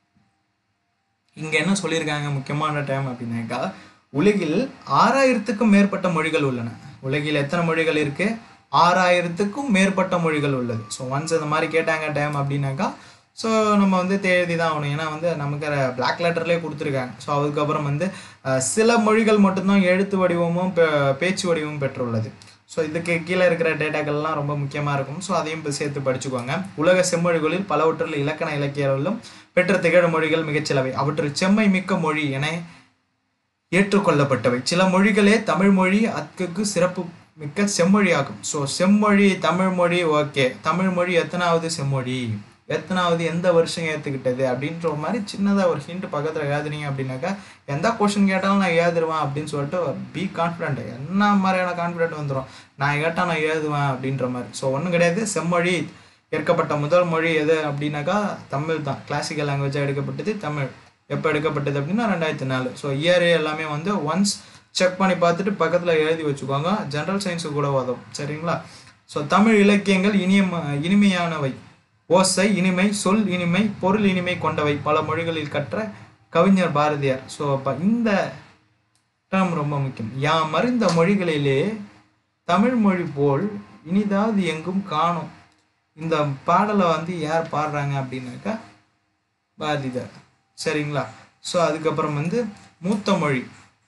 இங்கே என்ன சொல்லியிருக்காங்க முக்கியமான டைம் அப்படின்னாக்கா உலகில் ஆறாயிரத்துக்கும் மேற்பட்ட மொழிகள் உள்ளன உலகில் எத்தனை மொழிகள் இருக்கு ஆறாயிரத்துக்கும் மேற்பட்ட மொழிகள் உள்ளது ஸோ ஒன்ஸ் இந்த மாதிரி கேட்டாங்க டைம் அப்படின்னாக்கா ஸோ நம்ம வந்து தேதி தான் ஆகணும் ஏன்னா வந்து நமக்கு பிளாக் லெட்டர்லேயே கொடுத்துருக்காங்க ஸோ அதுக்கப்புறம் வந்து அஹ், சில மொழிகள் மட்டும்தான் எழுத்து வடிவமும் பே- பேச்சு வடிவமும் பெற்றுள்ளது ஸோ இதுக்கு கீழே இருக்கிற டேட்டாக்கள்லாம் ரொம்ப முக்கியமாக இருக்கும் ஸோ அதையும் இப்ப சேர்த்து படிச்சுக்கோங்க உலக செம்மொழிகளில் பலவற்றில் இலக்கண இலக்கியங்களும் பெற்ற திகழ் மொழிகள் மிகச்சிலவை அவற்றில் செம்மை மிக்க மொழி என ஏற்றுக்கொள்ளப்பட்டவை சில மொழிகளே தமிழ் மொழி அத்துக்கு சிறப்பு மிக்க செம்மொழியாகும் ஸோ செம்மொழி தமிழ் மொழி ஓகே தமிழ் மொழி எத்தனாவது செம்மொழி எத்தனாவது எந்த வருஷம் ஏற்றுக்கிட்டது அப்படின்ற மாதிரி சின்னதாக ஒரு ஹிண்ட் பக்கத்தில் எழுதுனீங்க அப்படின்னாக்கா எந்த கொஷின் கேட்டாலும் நான் எழுதுருவேன் அப்படின்னு சொல்லிட்டு பி கான்ஃபிடென்ட் என்ன மாதிரியான கான்ஃபிடென்ட் வந்துடும் நான் கேட்டால் நான் எழுதுவேன் அப்படின்ற மாதிரி ஸோ ஒன்றும் கிடையாது செம்மொழி ஏற்கப்பட்ட முதல் மொழி எது அப்படின்னாக்கா தமிழ் தான் கிளாசிக்கல் லாங்குவேஜாக எடுக்கப்பட்டது தமிழ் எப்போ எடுக்கப்பட்டது அப்படின்னா ரெண்டாயிரத்தி நாலு ஸோ இயர் எல்லாமே வந்து ஒன்ஸ் செக் பண்ணி பார்த்துட்டு பக்கத்தில் எழுதி வச்சுக்கோங்க ஜென்ரல் சயின்ஸு கூட உதவும் சரிங்களா ஸோ தமிழ் இலக்கியங்கள் இனியம் இனிமையானவை ஓசை இனிமை சொல் இனிமை பொருள் இனிமை கொண்டவை பல மொழிகளில் கற்ற கவிஞர் பாரதியார் ஸோ அப்போ இந்த டேர்ம் ரொம்ப முக்கியம் யாம் அறிந்த மொழிகளிலே தமிழ் மொழி போல் இனிதாவது எங்கும் காணும் இந்த பாடலை வந்து யார் பாடுறாங்க அப்படின்னாக்கா பாரதிதார் சரிங்களா ஸோ அதுக்கப்புறம் வந்து மூத்த மொழி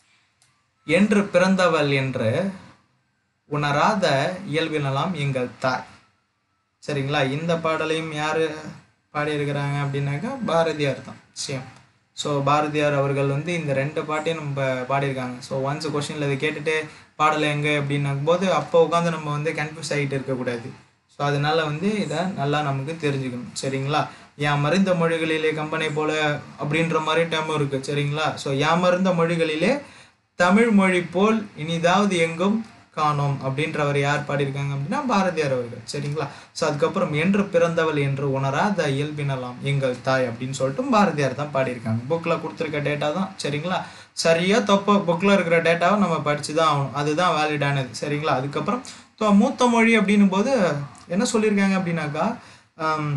என்று பிறந்தவள் என்று உணராத இயல்பினலாம் எங்கள் தாய் சரிங்களா இந்த பாடலையும் யார் பாடியிருக்கிறாங்க அப்படின்னாக்கா பாரதியார் தான் சேம் ஸோ பாரதியார் அவர்கள் வந்து இந்த ரெண்டு பாட்டையும் நம்ம பாடியிருக்காங்க ஸோ ஒன்ஸ் கொஷினில் இதை கேட்டுட்டு பாடலை எங்கே அப்படின்னும் போது அப்போ உட்காந்து நம்ம வந்து கன்ஃபியூஸ் ஆகிட்டு இருக்கக்கூடாது ஸோ அதனால வந்து இதை நல்லா நமக்கு தெரிஞ்சுக்கணும் சரிங்களா யாம் மறிந்த மொழிகளிலே கம்பனை போல அப்படின்ற மாதிரி டேமும் இருக்குது சரிங்களா ஸோ யாம் மறிந்த மொழிகளிலே தமிழ் மொழி போல் இனிதாவது எங்கும் காணோம் அப்படின்றவர் யார் பாடியிருக்காங்க அப்படின்னா பாரதியார் அவர்கள் சரிங்களா ஸோ அதுக்கப்புறம் என்று பிறந்தவள் என்று உணராத இயல்பினலாம் எங்கள் தாய் அப்படின்னு சொல்லிட்டு பாரதியார் தான் பாடியிருக்காங்க புக்கில் கொடுத்துருக்க டேட்டா தான் சரிங்களா சரியா தப்போ புக்கில் இருக்கிற டேட்டாவை நம்ம படித்து தான் ஆகணும் அதுதான் வேலிடானது சரிங்களா அதுக்கப்புறம் ஸோ மூத்த மொழி அப்படின்னும் போது என்ன சொல்லியிருக்காங்க அப்படின்னாக்கா ஆம்,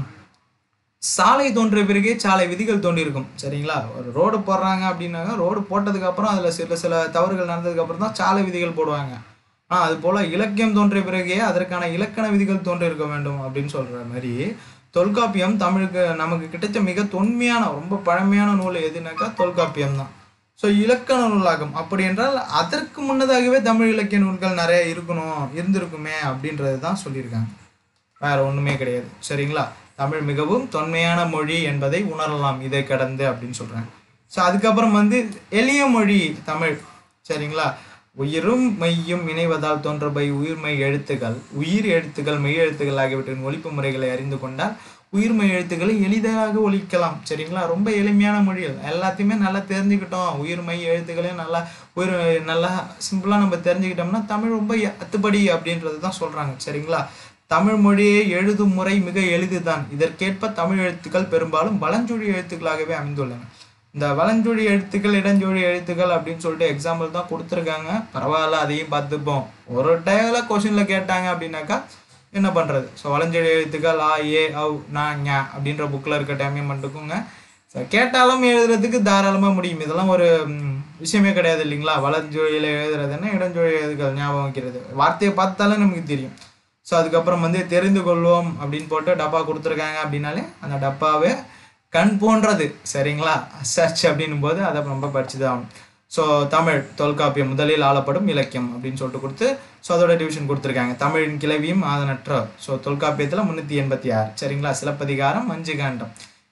சாலை தோன்றிய பிறகே சாலை விதிகள் தோன்றியிருக்கும் சரிங்களா ஒரு ரோடு போடுறாங்க அப்படின்னாக்கா ரோடு போட்டதுக்கு அப்புறம் அதில் சில சில தவறுகள் நடந்ததுக்கு அப்புறம் தான் சாலை விதிகள் போடுவாங்க ஆ அது போல இலக்கியம் தோன்றிய பிறகே அதற்கான இலக்கண விதிகள் தோன்றியிருக்க வேண்டும் அப்படின்னு சொல்ற மாதிரி தொல்காப்பியம் தமிழுக்கு நமக்கு கிடைச்ச மிக தொன்மையான ரொம்ப பழமையான நூல் எதுனாக்கா தொல்காப்பியம் தான் ஸோ இலக்கண நூலாகும் அப்படி என்றால் அதற்கு முன்னதாகவே தமிழ் இலக்கிய நூல்கள் நிறைய இருக்கணும் இருந்திருக்குமே அப்படின்றது தான் சொல்லியிருக்காங்க வேற ஒண்ணுமே கிடையாது சரிங்களா தமிழ் மிகவும் தொன்மையான மொழி என்பதை உணரலாம் இதை கடந்து அப்படின்னு சொல்றாங்க ஸோ அதுக்கப்புறம் வந்து எளிய மொழி தமிழ் சரிங்களா உயிரும் மெய்யும் இணைவதால் தோன்றபை உயிர்மெய் எழுத்துக்கள் உயிர் எழுத்துக்கள் மெய் எழுத்துக்கள் ஆகியவற்றின் ஒழிப்பு முறைகளை அறிந்து கொண்டால் உயிர்மெய் எழுத்துக்களை எளிதாக ஒழிக்கலாம் சரிங்களா ரொம்ப எளிமையான மொழிகள் எல்லாத்தையுமே நல்லா தெரிஞ்சுக்கிட்டோம் உயிர்மெய் எழுத்துக்களையும் நல்லா உயிர் நல்லா சிம்பிளாக நம்ம தெரிஞ்சுக்கிட்டோம்னா தமிழ் ரொம்ப அத்துப்படி அப்படின்றது தான் சொல்றாங்க சரிங்களா தமிழ் மொழியை எழுதும் முறை மிக எளிதுதான் இதற்கேற்ப தமிழ் எழுத்துக்கள் பெரும்பாலும் வலஞ்சுழி எழுத்துக்களாகவே அமைந்துள்ளன இந்த வலஞ்சுழி எழுத்துக்கள் இடஞ்சுழி எழுத்துக்கள் அப்படின்னு சொல்லிட்டு எக்ஸாம்பிள் தான் கொடுத்துருக்காங்க பரவாயில்ல அதையும் பார்த்துப்போம் ஒரு டைம்ல கொஷின்ல கேட்டாங்க அப்படின்னாக்கா என்ன பண்றது ஸோ வலஞ்சுழி எழுத்துக்கள் ஆ ஏ அவ் நா ஞா அப்படின்ற புக்கில் இருக்க டைமையும் மட்டுக்குங்க ஸோ கேட்டாலும் எழுதுறதுக்கு தாராளமாக முடியும் இதெல்லாம் ஒரு ம், விஷயமே கிடையாது இல்லைங்களா வலஞ்சொழியில் எழுதுறது என்ன இடஞ்சொழில் எழுதுறது ஞாபகம் வைக்கிறது வார்த்தையை பார்த்தாலே நமக்கு தெரியும் ஸோ அதுக்கப்புறம் வந்து தெரிந்து கொள்வோம் அப்படின்னு போட்டு டப்பா கொடுத்துருக்காங்க அப்படின்னாலே அந்த டப்பாவே கண் போன்றது சரிங்களா சர்ச் அப்படின்னும் போது அதை நம்ம படிச்சு தான் ஆகணும் ஸோ தமிழ் தொல்காப்பியம் முதலில் ஆளப்படும் இலக்கியம் அப்படின்னு சொல்லிட்டு கொடுத்து ஸோ அதோட டிவிஷன் கொடுத்துருக்காங்க தமிழின் கிளவியும் ஆதனற்ற ஸோ தொல்காப்பியத்தில் முந்நூற்றி எண்பத்தி ஆறு சரிங்களா சிலப்பதிகாரம் மஞ்சு காண்டம்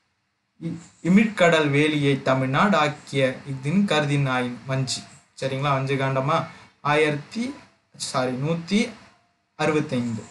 இ- இமிழ்கடல் வேலியை தமிழ்நாடு ஆக்கிய இதின் கருதின் ஆயின் வஞ்சி சரிங்களா வஞ்சி காண்டமா ஆயிரத்தி சாரி நூற்றி அறுபத்தைந்து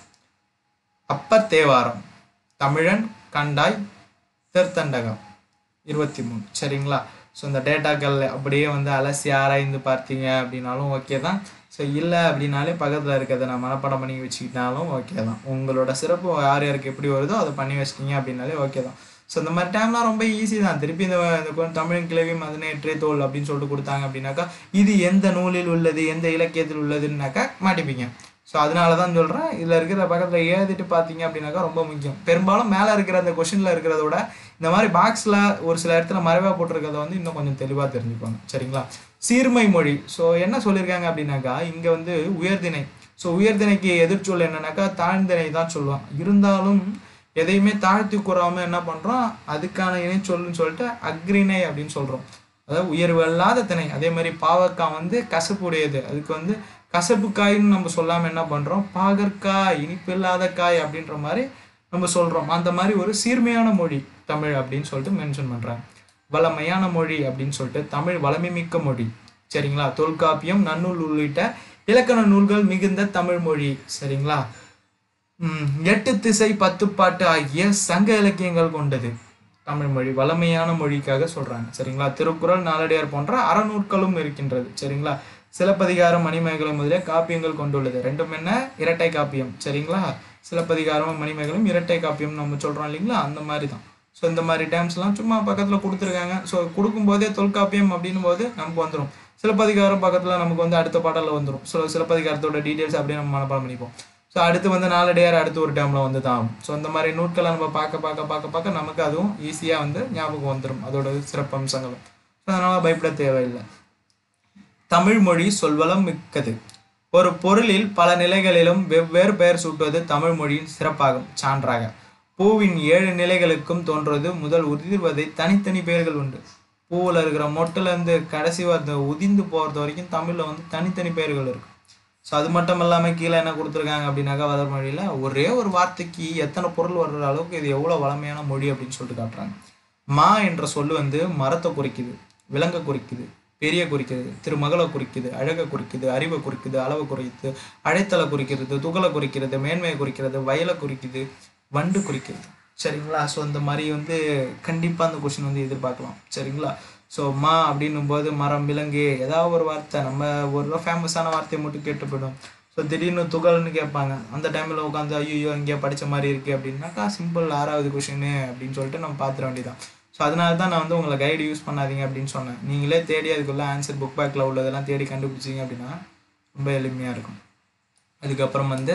அப்பர் தேவாரம் தமிழன் கண்டாய் திருத்தண்டகம் இருபத்தி மூணு சரிங்களா ஸோ இந்த டேட்டாக்கள் அப்படியே வந்து அலசி ஆராய்ந்து பார்த்தீங்க அப்படின்னாலும் ஓகே தான் ஸோ இல்லை அப்படின்னாலே பக்கத்தில் இருக்கிறத நான் மனப்பாடம் பண்ணி வச்சுக்கிட்டாலும் ஓகே தான் உங்களோட சிறப்பு யார் யாருக்கு எப்படி வருதோ அதை பண்ணி வச்சிட்டீங்க அப்படின்னாலே ஓகே தான் ஸோ இந்த மாதிரி டைம்லாம் ரொம்ப ஈஸி தான் திருப்பி இந்த இந்த கொ- தமிழ் கிளவி மதனேற்றே தோல் அப்படின்னு சொல்லிட்டு கொடுத்தாங்க அப்படின்னாக்கா இது எந்த நூலில் உள்ளது எந்த இலக்கியத்தில் உள்ளதுன்னாக்கா மாட்டிப்பீங்க ஸோ அதனால தான் சொல்கிறேன் இதில் இருக்கிற பக்கத்தில் எழுதிட்டு பார்த்தீங்க அப்படின்னாக்கா ரொம்ப முக்கியம் பெரும்பாலும் மேலே இருக்கிற அந்த கொஷினில் இருக்கிறத விட இந்த மாதிரி பாக்ஸில் ஒரு சில இடத்துல மறைவாக போட்டிருக்கிறத வந்து இன்னும் கொஞ்சம் தெளிவாக தெரிஞ்சுக்கோங்க சரிங்களா சீர்மை மொழி ஸோ என்ன சொல்லியிருக்காங்க அப்படின்னாக்கா இங்கே வந்து உயர்திணை ஸோ உயர்திணைக்கு எதிர்ச்சொல் என்னன்னாக்கா தாழ்ந்திணை தான் சொல்லுவான் இருந்தாலும் எதையுமே தாழ்த்தி கூறாமல் என்ன பண்ணுறோம் அதுக்கான இணைச்சொல்லுன்னு சொல்லிட்டு அக்ரிணை அப்படின்னு சொல்கிறோம் அதாவது உயர்வு அல்லாத திணை அதே மாதிரி பாவக்காய் வந்து கசப்பு உடையது அதுக்கு வந்து கசப்பு காய்ன்னு நம்ம சொல்லாமல் என்ன பண்ணுறோம் பாகற்காய் இனிப்பு இல்லாத காய் அப்படின்ற மாதிரி நம்ம சொல்கிறோம் அந்த மாதிரி ஒரு சீர்மையான மொழி தமிழ் அப்படின்னு சொல்லிட்டு மென்ஷன் பண்ணுறாங்க வளமையான மொழி அப்படின்னு சொல்லிட்டு தமிழ் வளமை மிக்க மொழி சரிங்களா தொல்காப்பியம் நன்னூல் உள்ளிட்ட இலக்கண நூல்கள் மிகுந்த தமிழ் மொழி சரிங்களா ம், எட்டு திசை பத்து பாட்டு ஆகிய சங்க இலக்கியங்கள் கொண்டது தமிழ் மொழி வளமையான மொழிக்காக சொல்றாங்க சரிங்களா திருக்குறள் நாலடியார் போன்ற அறநூற்களும் இருக்கின்றது சரிங்களா சிலப்பதிகாரம் மணிமேகலை முதலிய காப்பியங்கள் கொண்டுள்ளது ரெண்டும் என்ன இரட்டை காப்பியம் சரிங்களா சிலப்பதிகாரம் மணிமேகலும் இரட்டை காப்பியம் நம்ம சொல்றோம் இல்லைங்களா அந்த மாதிரி தான் ஸோ இந்த மாதிரி டேம்ஸ்லாம் சும்மா பக்கத்தில் கொடுத்துருக்காங்க ஸோ கொடுக்கும்போதே தொல்காப்பியம் அப்படின்னும் போது நமக்கு வந்துடும் சிலப்பதிகாரம் பக்கத்தில் நமக்கு வந்து அடுத்த பாடலில் வந்துடும் ஸோ சிலப்பதிகாரத்தோட டீட்டெயில்ஸ் அப்படியே நம்ம மனப்பாடம் பண்ணிப்போம் ஸோ அடுத்து வந்து நாலடியார் அடுத்து ஒரு டைமில் வந்து தான் ஆகும் ஸோ இந்த மாதிரி நூட்களை நம்ம பார்க்க பார்க்க பார்க்க பார்க்க நமக்கு அதுவும் ஈஸியாக வந்து ஞாபகம் வந்துடும் அதோட சிறப்பம்சங்களும் ஸோ அதனால் பயப்பட தேவையில்லை தமிழ் மொழி சொல்வளம் மிக்கது ஒரு பொருளில் பல நிலைகளிலும் வெவ்வேறு பெயர் சூட்டுவது தமிழ் மொழியின் சிறப்பாகும் சான்றாக பூவின் ஏழு நிலைகளுக்கும் தோன்றுவது முதல் உதிர்வதை தனித்தனி பெயர்கள் உண்டு பூவில் இருக்கிற மொட்டுலேருந்து கடைசி வரது உதிர்ந்து போகிறது வரைக்கும் தமிழில் வந்து தனித்தனி பெயர்கள் இருக்கும் ஸோ அது மட்டும் இல்லாமல் கீழே என்ன கொடுத்துருக்காங்க அப்படின்னாக்கா வளர் மொழியில் ஒரே ஒரு வார்த்தைக்கு எத்தனை பொருள் வர்ற அளவுக்கு இது எவ்வளோ வளமையான மொழி அப்படின்னு சொல்லிட்டு காட்டுறாங்க மா என்ற சொல்லு வந்து மரத்தை குறிக்குது விலங்கை குறிக்குது பெரிய குறிக்குது திருமகளை குறிக்குது அழகை குறிக்குது அறிவை குறிக்குது அளவை குறிக்குது அழைத்தலை குறிக்கிறது துகளை குறிக்கிறது மேன்மையை குறிக்கிறது வயலை குறிக்குது வண்டு குறிக்கிறது சரிங்களா ஸோ இந்த மாதிரி வந்து கண்டிப்பாக அந்த கொஷின் வந்து எதிர்பார்க்கலாம் சரிங்களா ஸோ மா அப்படின்னும் போது மரம் விலங்கு ஏதாவது ஒரு வார்த்தை நம்ம ஒரு ஃபேமஸான வார்த்தையை மட்டும் கேட்டு போயிடும் ஸோ திடீர்னு துகள்னு கேட்பாங்க அந்த டைமில் உட்காந்து ஐயோ இங்கே படித்த மாதிரி இருக்குது அப்படின்னாக்கா சிம்பிள் ஆறாவது கொஷின்னு அப்படின்னு சொல்லிட்டு நம்ம பார்த்துட வேண்டியதான் ஸோ அதனால தான் நான் வந்து உங்களை கைடு யூஸ் பண்ணாதீங்க அப்படின்னு சொன்னேன் நீங்களே தேடி அதுக்குள்ள ஆன்சர் புக் பேக்கில் உள்ளதெல்லாம் தேடி கண்டுபிடிச்சிங்க அப்படின்னா ரொம்ப எளிமையாக இருக்கும் அதுக்கப்புறம் வந்து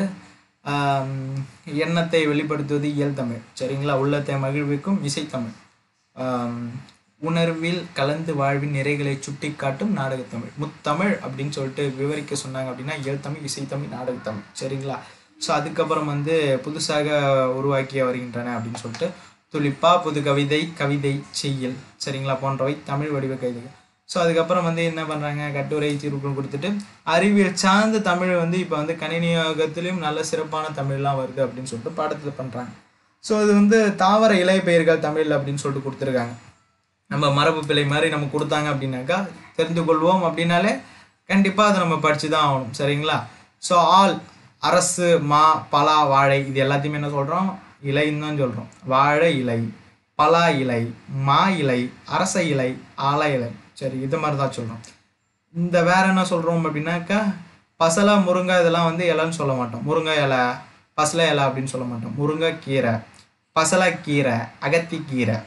ஆம், எண்ணத்தை வெளிப்படுத்துவது இயல் தமிழ் சரிங்களா உள்ளத்தை மகிழ்விக்கும் இசைத்தமிழ் ஆம், உணர்வில் கலந்து வாழ்வின் நிறைகளை சுட்டி காட்டும் நாடகத்தமிழ் முத்தமிழ் அப்படின்னு சொல்லிட்டு விவரிக்க சொன்னாங்க அப்படின்னா இயல் தமிழ் இசைத்தமிழ் நாடகத்தமிழ் சரிங்களா ஸோ அதுக்கப்புறம் வந்து புதுசாக உருவாக்கி வருகின்றன அப்படின்னு சொல்லிட்டு துளிப்பா புது கவிதை கவிதை செய்யல் சரிங்களா போன்றவை தமிழ் வடிவ கைதுகள் ஸோ அதுக்கப்புறம் வந்து என்ன பண்ணுறாங்க கட்டுரை தீர்வுகள் கொடுத்துட்டு அறிவியல் சார்ந்த தமிழ் வந்து இப்போ வந்து கணினியோகத்திலையும் நல்ல சிறப்பான தமிழ்லாம் வருது அப்படின்னு சொல்லிட்டு பாடத்தில் பண்ணுறாங்க ஸோ அது வந்து தாவர இலை பெயர்கள் தமிழ் அப்படின்னு சொல்லிட்டு கொடுத்துருக்காங்க நம்ம மரபு பிழை மாதிரி நம்ம கொடுத்தாங்க அப்படின்னாக்கா தெரிந்து கொள்வோம் அப்படின்னாலே கண்டிப்பாக அதை நம்ம படித்து தான் ஆகணும் சரிங்களா ஸோ ஆல் அரசு மா பலா வாழை இது எல்லாத்தையுமே என்ன சொல்கிறோம் இலைன்னு தான் சொல்கிறோம் வாழை இலை பலா இலை மா இலை அரச இலை ஆல இலை சரி இது மாதிரி தான் சொல்கிறோம் இந்த வேற என்ன சொல்கிறோம் அப்படின்னாக்கா பசலை முருங்கை இதெல்லாம் வந்து இலைன்னு சொல்ல மாட்டோம் முருங்கை இலை பசலை இலை அப்படின்னு சொல்ல மாட்டோம் முருங்கைக்கீரை பசலைக்கீரை அகத்திக்கீரை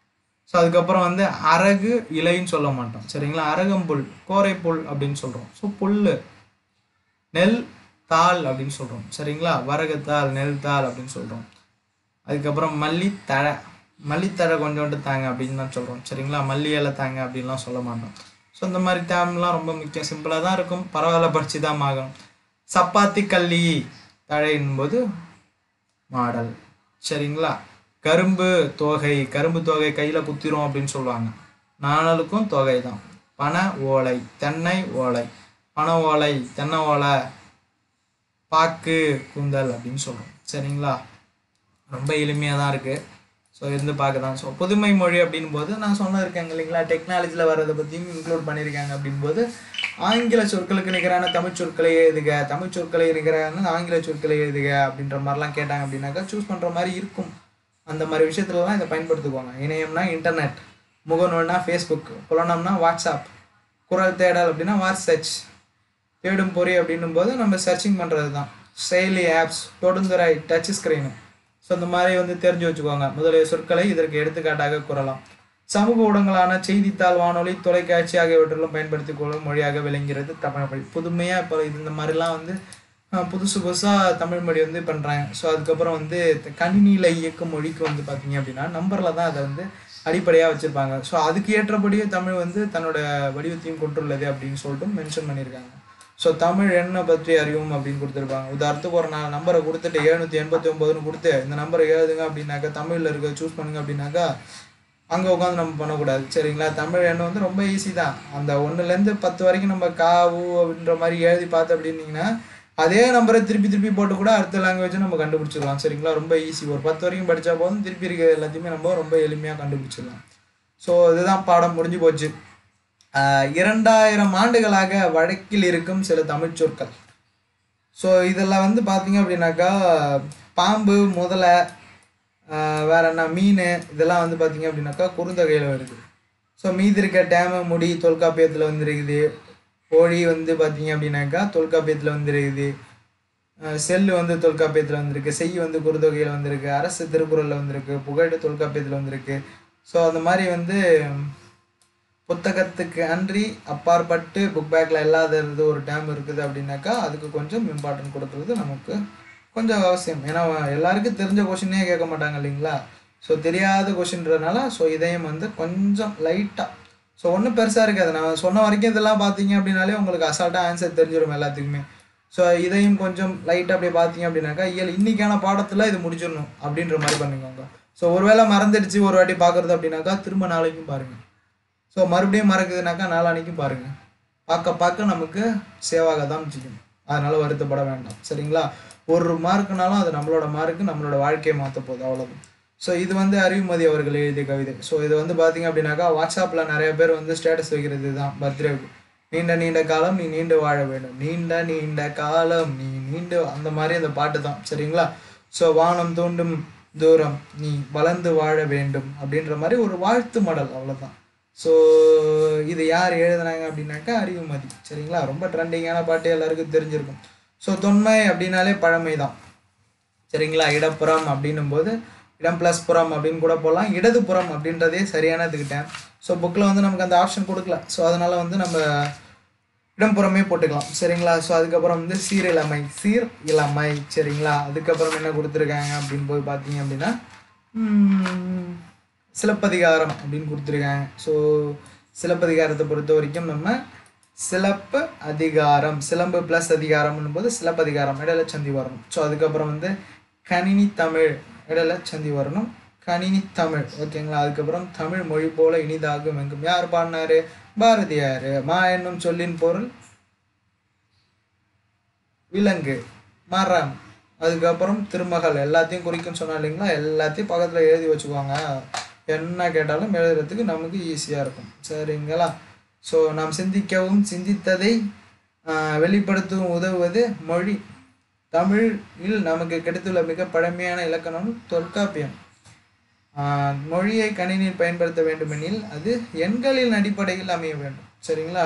ஸோ அதுக்கப்புறம் வந்து அரகு இலைன்னு சொல்ல மாட்டோம் சரிங்களா அரகம்புல் கோரைப்புல் அப்படின்னு சொல்கிறோம் ஸோ புல் நெல் தாள் அப்படின்னு சொல்கிறோம் சரிங்களா வரகுத்தாள் நெல் தாள் அப்படின்னு சொல்கிறோம் அதுக்கப்புறம் மல்லித்தழை மல்லித்தழை கொஞ்சோண்டு தாங்க அப்படின்னு தான் சொல்கிறோம் சரிங்களா மல்லி இலை தாங்க அப்படின்லாம் சொல்ல மாட்டோம் ஸோ இந்த மாதிரி டேம்லாம் ரொம்ப முக்கியம் சிம்பிளாக தான் இருக்கும் பரவாயில்ல படிச்சு தான் ஆகணும் சப்பாத்தி கள்ளி தழையின் போது மாடல் சரிங்களா கரும்பு தொகை கரும்பு தொகை கையில் குத்திரும் அப்படின்னு சொல்லுவாங்க நாணலுக்கும் தொகை தான் பனை ஓலை தென்னை ஓலை பனை ஓலை தென்னை ஓலை பாக்கு கூந்தல் அப்படின்னு சொல்கிறோம் சரிங்களா ரொம்ப எளிமையாக தான் இருக்குது ஸோ இருந்து பார்க்க தான் ஸோ புதுமை மொழி அப்படின் போது நான் சொன்னிருக்கேங்க இல்லைங்களா டெக்னாலஜியில் வர்றதை பற்றியும் இன்க்ளூட் பண்ணியிருக்காங்க அப்படின்போது ஆங்கில சொற்களுக்கு நிகரான தமிழ் சொற்களை எழுதுக தமிழ் சொற்களை நிகரான ஆங்கில சொற்களை எழுதுக அப்படின்ற மாதிரிலாம் கேட்டாங்க அப்படின்னாக்கா சூஸ் பண்ணுற மாதிரி இருக்கும் அந்த மாதிரி விஷயத்துலலாம் இதை பயன்படுத்துக்குவாங்க இணையம்னா இன்டர்நெட் முகநூல்னா ஃபேஸ்புக் புலனம்னா வாட்ஸ்அப் குரல் தேடல் அப்படின்னா வாட்ஸ் சர்ச் தேடும் பொறி அப்படின்னும் போது நம்ம சர்ச்சிங் பண்ணுறது தான் செயலி ஆப்ஸ் தொடுந்துரை டச் ஸ்க்ரீனு ஸோ இந்த மாதிரி வந்து தெரிஞ்சு வச்சுக்கோங்க முதலிய சொற்களை இதற்கு எடுத்துக்காட்டாக கூறலாம் சமூக ஊடகங்களான செய்தித்தாள் வானொலி தொலைக்காட்சி ஆகியவற்றிலும் பயன்படுத்திக் கொள்ளும் மொழியாக விளங்கிறது தமிழ் மொழி புதுமையாக இப்போ இது இந்த மாதிரிலாம் வந்து அஹ், புதுசு புதுசாக தமிழ் மொழி வந்து பண்ணுறாங்க ஸோ அதுக்கப்புறம் வந்து த- கணினியில் இயக்கும் மொழிக்கு வந்து பார்த்தீங்க அப்படின்னா நம்பரில் தான் அதை வந்து அடிப்படையாக வச்சுருப்பாங்க ஸோ அதுக்கு ஏற்றபடியே தமிழ் வந்து தன்னோட வடிவத்தையும் கொண்டுள்ளது அப்படின்னு சொல்லிட்டு மென்ஷன் பண்ணியிருக்காங்க ஸோ தமிழ் எண்ணை பற்றி அறிவும் அப்படின்னு கொடுத்துருப்பாங்க உதாரணத்துக்கு ஒரு நாலு நம்பரை கொடுத்துட்டு எழுநூற்றி எண்பத்தி ஒம்போதுன்னு கொடுத்து இந்த நம்பரை எழுதுங்க அப்படின்னாக்கா தமிழில் இருக்க சூஸ் பண்ணுங்க அப்படின்னாக்கா அங்கே உட்காந்து நம்ம பண்ணக்கூடாது சரிங்களா தமிழ் எண்ணம் வந்து ரொம்ப ஈஸி தான் அந்த ஒன்றுலேருந்து பத்து வரைக்கும் நம்ம கா ஊ அப்படின்ற மாதிரி எழுதி பார்த்து அப்படின்னீங்கன்னா அதே நம்பரை திருப்பி திருப்பி போட்டு கூட அடுத்த லாங்குவேஜை நம்ம கண்டுபிடிச்சிடலாம் சரிங்களா ரொம்ப ஈஸி ஒரு பத்து வரைக்கும் படித்தா போதும் திருப்பி இருக்க எல்லாத்தையுமே நம்ம ரொம்ப எளிமையாக கண்டுபிடிச்சிடலாம் ஸோ இதுதான் பாடம் முடிஞ்சு போச்சு ஆஹ் இரண்டாயிரம் ஆண்டுகளாக வழக்கில் இருக்கும் சில தமிழ் சொற்கள் ஸோ இதெல்லாம் வந்து பார்த்தீங்க அப்படின்னாக்கா பாம்பு முதலை ஆஹ் வேற என்ன மீன் இதெல்லாம் வந்து பார்த்தீங்க அப்படின்னாக்கா குறுந்தொகையில் வருது ஸோ மீதி இருக்க டேமு முடி தொல்காப்பியத்தில் வந்துருக்குது கோழி வந்து பார்த்தீங்க அப்படின்னாக்கா தொல்காப்பியத்தில் வந்துருக்குது ஆஹ் செல்லு வந்து தொல்காப்பியத்தில் வந்திருக்கு செய் வந்து குறுந்தொகையில் வந்திருக்கு அரசு திருக்குறளில் வந்திருக்கு புகழ் தொல்காப்பியத்தில் வந்திருக்கு ஸோ அந்த மாதிரி வந்து புத்தகத்துக்கு அன்றி அப்பாற்பட்டு புக் பேக்கில் இல்லாதது ஒரு டேம் இருக்குது அப்படின்னாக்கா அதுக்கு கொஞ்சம் இம்பார்ட்டன்ட் கொடுக்குறது நமக்கு கொஞ்சம் அவசியம் ஏன்னா எல்லாருக்கும் தெரிஞ்ச கொஷினே கேட்க மாட்டாங்க இல்லைங்களா ஸோ தெரியாத கொஷின்றதுனால ஸோ இதையும் வந்து கொஞ்சம் லைட்டாக ஸோ ஒன்றும் பெருசாக இருக்காது நான் சொன்ன வரைக்கும் இதெல்லாம் பார்த்தீங்க அப்படின்னாலே உங்களுக்கு அசால்ட்டாக ஆன்சர் தெரிஞ்சிடும் எல்லாத்துக்குமே ஸோ இதையும் கொஞ்சம் லைட்டாக அப்படியே பார்த்தீங்க அப்படின்னாக்கா இயல் இன்னைக்கான பாடத்தில் இது முடிச்சிடணும் அப்படின்ற மாதிரி பண்ணிக்கோங்க ஸோ ஒருவேளை மறந்துடுச்சு ஒரு வாட்டி பார்க்குறது அப்படின்னாக்கா திரும்ப நாளைக்கும் பாருங்கள் ஸோ மறுபடியும் மறக்குதுனாக்கா நாளானைக்கும் பாருங்கள் பார்க்க பார்க்க நமக்கு சேவாக தான் செய்யும் அதனால் வருத்தப்பட வேண்டாம் சரிங்களா ஒரு மார்க்குனாலும் அது நம்மளோட மார்க்கு நம்மளோட வாழ்க்கையை மாற்ற போகுது அவ்வளோதான் ஸோ இது வந்து அறிவுமதி அவர்கள் எழுதிய கவிதை ஸோ இது வந்து பார்த்தீங்க அப்படின்னாக்கா வாட்ஸ்அப்பில் நிறைய பேர் வந்து ஸ்டேட்டஸ் வைக்கிறது தான் பர்த்டேவுக்கு நீண்ட நீண்ட காலம் நீ நீண்டு வாழ வேண்டும் நீண்ட நீண்ட காலம் நீ நீண்டு அந்த மாதிரி அந்த பாட்டு தான் சரிங்களா ஸோ வானம் தூண்டும் தூரம் நீ வளர்ந்து வாழ வேண்டும் அப்படின்ற மாதிரி ஒரு வாழ்த்து மடல் அவ்வளோதான் ஸோ இது யார் எழுதுனாங்க அப்படின்னாக்கா அறிவுமதி சரிங்களா ரொம்ப ட்ரெண்டிங்கான பாட்டு எல்லாருக்கும் தெரிஞ்சிருக்கும் ஸோ தொன்மை அப்படின்னாலே பழமை தான் சரிங்களா இடப்புறம் அப்படின்னும் போது இடம் ப்ளஸ் புறம் அப்படின்னு கூட போகலாம் இடதுபுறம் அப்படின்றதே சரியான எடுத்துக்கிட்டேன் ஸோ புக்கில் வந்து நமக்கு அந்த ஆப்ஷன் கொடுக்கல ஸோ அதனால் வந்து நம்ம இடம்புறமே போட்டுக்கலாம் சரிங்களா ஸோ அதுக்கப்புறம் வந்து சீர் இளமை சீர் இளமை சரிங்களா அதுக்கப்புறம் என்ன கொடுத்துருக்காங்க அப்படின்னு போய் பார்த்தீங்க அப்படின்னா உம், சிலப்பதிகாரம் அப்படின்னு கொடுத்துருக்காங்க ஸோ சிலப்பதிகாரத்தை பொறுத்த வரைக்கும் நம்ம சிலப்பு அதிகாரம் சிலம்பு ப்ளஸ் அதிகாரம்னு போது சிலப்பதிகாரம் இடையில சந்தி வரணும் ஸோ அதுக்கப்புறம் வந்து கணினி தமிழ் இடையில சந்தி வரணும் கணினி தமிழ் ஓகேங்களா அதுக்கப்புறம் தமிழ் மொழி போல இனிதாகும் எங்கும் யார் பாடினாரு பாரதியார் மா என்னும் சொல்லின் பொருள் விலங்கு மரம் அதுக்கப்புறம் திருமகள் எல்லாத்தையும் குறிக்கும் சொன்னா இல்லைங்களா எல்லாத்தையும் பக்கத்தில் எழுதி வச்சுக்குவாங்க என்ன கேட்டாலும் எழுதுறதுக்கு நமக்கு ஈஸியாக இருக்கும் சரிங்களா ஸோ நாம் சிந்திக்கவும் சிந்தித்ததை ஆஹ், வெளிப்படுத்தவும் உதவுவது மொழி தமிழில் நமக்கு கிடைத்துள்ள மிக பழமையான இலக்கணம் தொல்காப்பியம் ஆஹ், மொழியை கணினியில் பயன்படுத்த வேண்டுமெனில் அது எண்களின் அடிப்படையில் அமைய வேண்டும் சரிங்களா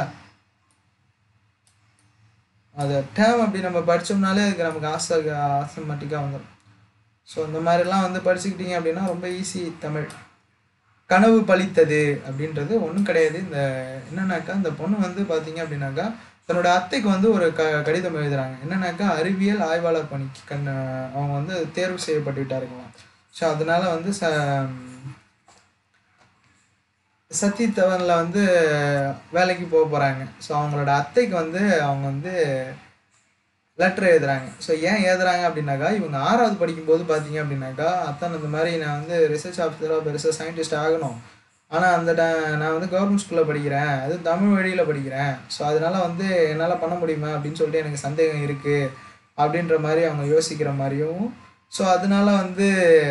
அது டேம் அப்படி நம்ம படித்தோம்னாலே அதுக்கு நமக்கு ஆசை ஆசமேட்டிக்காக வந்துடும் ஸோ இந்த மாதிரிலாம் வந்து படிச்சுக்கிட்டீங்க அப்படின்னா ரொம்ப ஈஸி தமிழ் கனவு பலித்தது அப்படின்றது ஒன்றும் கிடையாது இந்த என்னன்னாக்கா இந்த பொண்ணு வந்து பார்த்தீங்க அப்படின்னாக்கா தன்னோட அத்தைக்கு வந்து ஒரு க கடிதம் எழுதுறாங்க என்னன்னாக்கா அறிவியல் ஆய்வாளர் பணிக்கு கண் அவங்க வந்து தேர்வு செய்யப்பட்டு விட்டாருங்களாம் ஸோ அதனால வந்து ச சத்தித்தவனில் வந்து வேலைக்கு போக போகிறாங்க ஸோ அவங்களோட அத்தைக்கு வந்து அவங்க வந்து லெட்டர் எழுதுறாங்க ஸோ ஏன் எழுதுறாங்க அப்படின்னாக்கா இவங்க ஆறாவது படிக்கும்போது பார்த்தீங்க அப்படின்னாக்கா அத்தான் இந்த மாதிரி நான் வந்து ரிசர்ச் ஆஃபீஸராக பெருசாக சயின்டிஸ்ட் ஆகணும் ஆனால் அந்த ட- நான் வந்து கவர்மெண்ட் ஸ்கூலில் படிக்கிறேன் அது தமிழ் வழியில் படிக்கிறேன் ஸோ அதனால வந்து என்னால் பண்ண முடியுமா அப்படின்னு சொல்லிட்டு எனக்கு சந்தேகம் இருக்குது அப்படின்ற மாதிரி அவங்க யோசிக்கிற மாதிரியும் ஸோ அதனால வந்து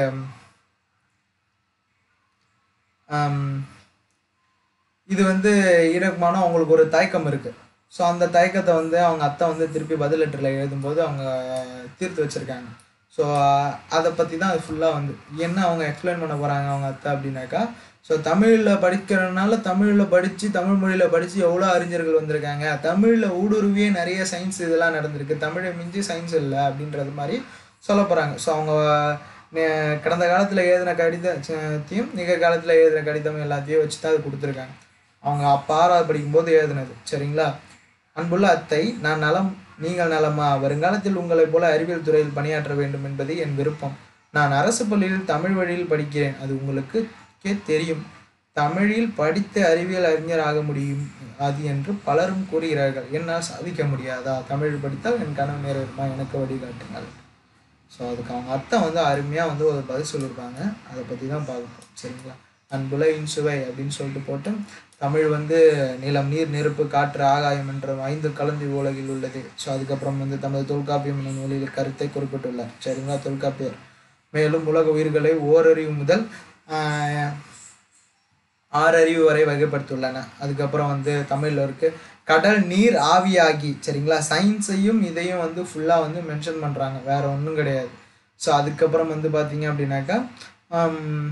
ஆம், இது வந்து ஈரக்குமான அவங்களுக்கு ஒரு தயக்கம் இருக்குது ஸோ அந்த தயக்கத்தை வந்து அவங்க அத்தை வந்து திருப்பி பதில் லெட்டரில் எழுதும்போது அவங்க தீர்த்து வச்சுருக்காங்க ஸோ அதை பற்றி தான் அது ஃபுல்லாக வந்து என்ன அவங்க எக்ஸ்பிளைன் பண்ண போகிறாங்க அவங்க அத்தை அப்படின்னாக்கா ஸோ தமிழில் படிக்கிறதுனால தமிழில் படித்து தமிழ் மொழியில் படித்து எவ்வளோ அறிஞர்கள் வந்திருக்காங்க தமிழில் ஊடுருவியே நிறைய சயின்ஸ் இதெல்லாம் நடந்திருக்கு தமிழை மிஞ்சி சயின்ஸ் இல்லை அப்படின்றது மாதிரி சொல்ல போகிறாங்க ஸோ அவங்க நே- கடந்த காலத்தில் எழுதின கடிதத்தையும் நிகழ்காலத்தில் எழுதின கடிதம் எல்லாத்தையும் வச்சு தான் அது கொடுத்துருக்காங்க அவங்க அப்போ ஆறாவது படிக்கும்போது எழுதினது சரிங்களா அன்புள்ள அத்தை நான் நலம் நீங்கள் நலமா வருங்காலத்தில் உங்களைப் போல அறிவியல் துறையில் பணியாற்ற வேண்டும் என்பது என் விருப்பம் நான் அரசு பள்ளியில் தமிழ் வழியில் படிக்கிறேன் அது உங்களுக்கே தெரியும் தமிழில் படித்து அறிவியல் அறிஞர் ஆக முடியும் அது என்று பலரும் கூறுகிறார்கள் என்னால் சாதிக்க முடியாதா தமிழ் படித்தால் என் கனவு நிறைவேறுமா எனக்கு வழிகாட்டுங்கள் ஸோ அதுக்கு அவங்க அத்தை வந்து அருமையாக வந்து ஒரு பதில் சொல்லியிருப்பாங்க அதை பற்றி தான் பார்ப்போம் சரிங்களா அன்புல இன்சுவை அப்படின்னு சொல்லிட்டு போட்டு தமிழ் வந்து நிலம் நீர் நெருப்பு காற்று ஆகாயம் என்ற ஐந்து கலந்து உலகில் உள்ளது ஸோ அதுக்கப்புறம் வந்து தமது தொல்காப்பியம் என்னும் நூலில் கருத்தை குறிப்பிட்டுள்ளார் சரிங்களா தொல்காப்பியர் மேலும் உலக உயிர்களை ஓரறிவு முதல் ஆஹ், ஆறறிவு வரை வகைப்படுத்தியுள்ளன அதுக்கப்புறம் வந்து தமிழில் இருக்கு கடல் நீர் ஆவியாகி சரிங்களா சயின்ஸையும் இதையும் வந்து ஃபுல்லாக வந்து மென்ஷன் பண்ணுறாங்க வேற ஒன்றும் கிடையாது ஸோ அதுக்கப்புறம் வந்து பார்த்தீங்க அப்படின்னாக்கா ஆம்,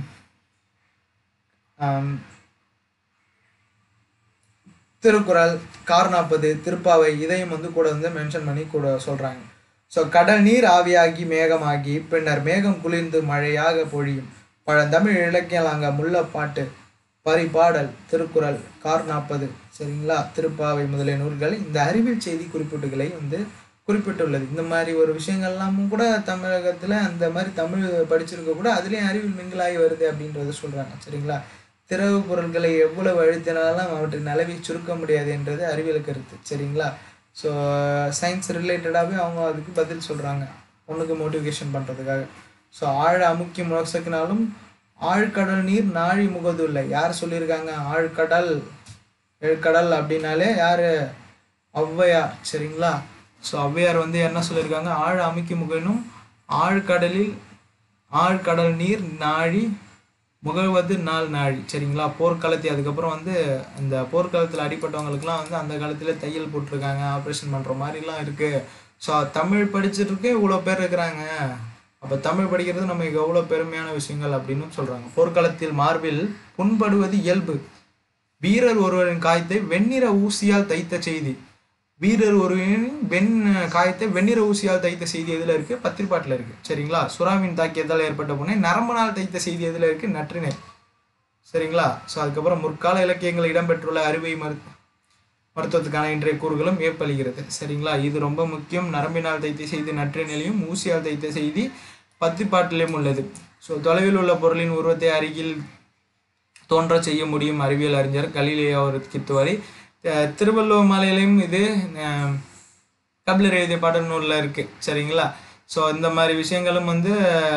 ஆம், திருக்குறள் கார்நாற்பது திருப்பாவை இதையும் வந்து கூட வந்து மென்ஷன் பண்ணி கூட சொல்கிறாங்க ஸோ கடல் நீர் ஆவியாகி மேகமாகி பின்னர் மேகம் குளிர்ந்து மழையாக பொழியும் பழந்தமிழ் இலக்கியலாங்க முல்லப்பாட்டு பரிபாடல் திருக்குறள் கார்நாற்பது சரிங்களா திருப்பாவை முதலிய நூல்கள் இந்த அறிவியல் செய்தி குறிப்பீட்டுகளை வந்து குறிப்பிட்டுள்ளது இந்த மாதிரி ஒரு விஷயங்கள்லாமும் கூட தமிழகத்தில் அந்த மாதிரி தமிழ் படிச்சிருக்க கூட அதுலேயும் அறிவியல் மிங்கிலாகி வருது அப்படின்றத சொல்கிறாங்க சரிங்களா திறவு பொருட்களை எவ்வளவு அழுத்தினாலும் அவற்றின் அளவை சுருக்க முடியாது என்றது அறிவியல் கருத்து சரிங்களா ஸோ சயின்ஸ் ரிலேட்டடாகவே அவங்க அதுக்கு பதில் சொல்கிறாங்க பொண்ணுக்கு மோட்டிவேஷன் பண்ணுறதுக்காக ஸோ ஆழ அமுக்கி முழசக்கினாலும் ஆழ்கடல் நீர் நாழி முகதுல்லை யார் சொல்லியிருக்காங்க ஆழ்கடல் ஏழ்கடல் அப்படின்னாலே யார் ஔவையார் சரிங்களா ஸோ ஔவையார் வந்து என்ன சொல்லியிருக்காங்க ஆழ அமுக்கி முகனும் ஆழ்கடலில் ஆழ்கடல் நீர் நாழி முகழ்வது நாள் நாழி சரிங்களா போர்க்களத்தை அதுக்கப்புறம் வந்து அந்த போர்க்களத்தில் அடிப்பட்டவங்களுக்குலாம் வந்து அந்த காலத்தில் தையல் போட்டிருக்காங்க ஆப்ரேஷன் பண்ணுற மாதிரிலாம் இருக்குது ஸோ தமிழ் படிச்சிட்டு இவ்வளோ பேர் இருக்கிறாங்க அப்போ தமிழ் படிக்கிறது நமக்கு எவ்வளோ பெருமையான விஷயங்கள் அப்படின்னு சொல்கிறாங்க போர்க்களத்தில் மார்பில் புண்படுவது இயல்பு வீரர் ஒருவரின் காயத்தை வெண்ணிற ஊசியால் தைத்த செய்தி வீரர் ஒருவரின் வெண் காயத்தை வெண்ணிற ஊசியால் தைத்த செய்தி எதுல இருக்கு பத்திரிப்பாட்டில் இருக்கு சரிங்களா சுறாவின் தாக்கியத்தால் ஏற்பட்ட புண்ணை நரம்பனால் தைத்த செய்தி எதுல இருக்கு நற்றினை சரிங்களா ஸோ அதுக்கப்புறம் முற்கால இலக்கியங்கள் இடம்பெற்றுள்ள அறுவை மரு மருத்துவத்துக்கான இன்றைய கூறுகளும் ஏற்படுகிறது சரிங்களா இது ரொம்ப முக்கியம் நரம்பினால் தைத்த செய்தி நற்றினையிலையும் ஊசியால் தைத்த செய்தி பத்திப்பாட்டிலையும் உள்ளது ஸோ தொலைவில் உள்ள பொருளின் உருவத்தை அருகில் தோன்ற செய்ய முடியும் அறிவியல் அறிஞர் கலிலேயோ ஒரு கித்துவரை அஹ் திருவள்ளுவர் மாலையிலையும் இது அஹ், கபிலர் எழுதிய பாடல் நூலில் இருக்குது சரிங்களா ஸோ இந்த மாதிரி விஷயங்களும் வந்து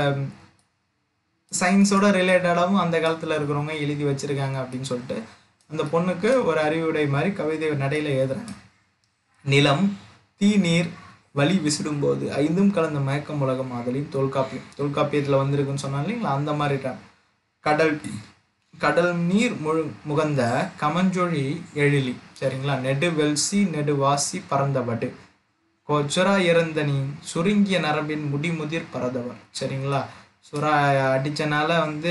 சயின்ஸோட ரிலேட்டடாகவும் அந்த காலத்தில் இருக்கிறவங்க எழுதி வச்சுருக்காங்க அப்படின்னு சொல்லிட்டு அந்த பொண்ணுக்கு ஒரு அறிவுடை மாதிரி கவிதை நடையில் எழுதுறாங்க நிலம் தீ நீர் வலி விசிடும்போது ஐந்தும் கலந்த மயக்கம் உலகம் ஆதலின் தொல்காப்பியம் தொல்காப்பியத்தில் வந்திருக்குன்னு சொன்னாங்க இல்லைங்களா அந்த மாதிரி தான் கடல் கடல் நீர் முழு முகந்த கமஞ்சொழி எழிலி சரிங்களா நெடு வெல்சி நெடு வாசி பறந்தவடு கொச்சுரா இறந்த நீ சுருங்கிய நரம்பின் முடிமுதிர் பறந்தவர் சரிங்களா சுறா அடிச்சனால வந்து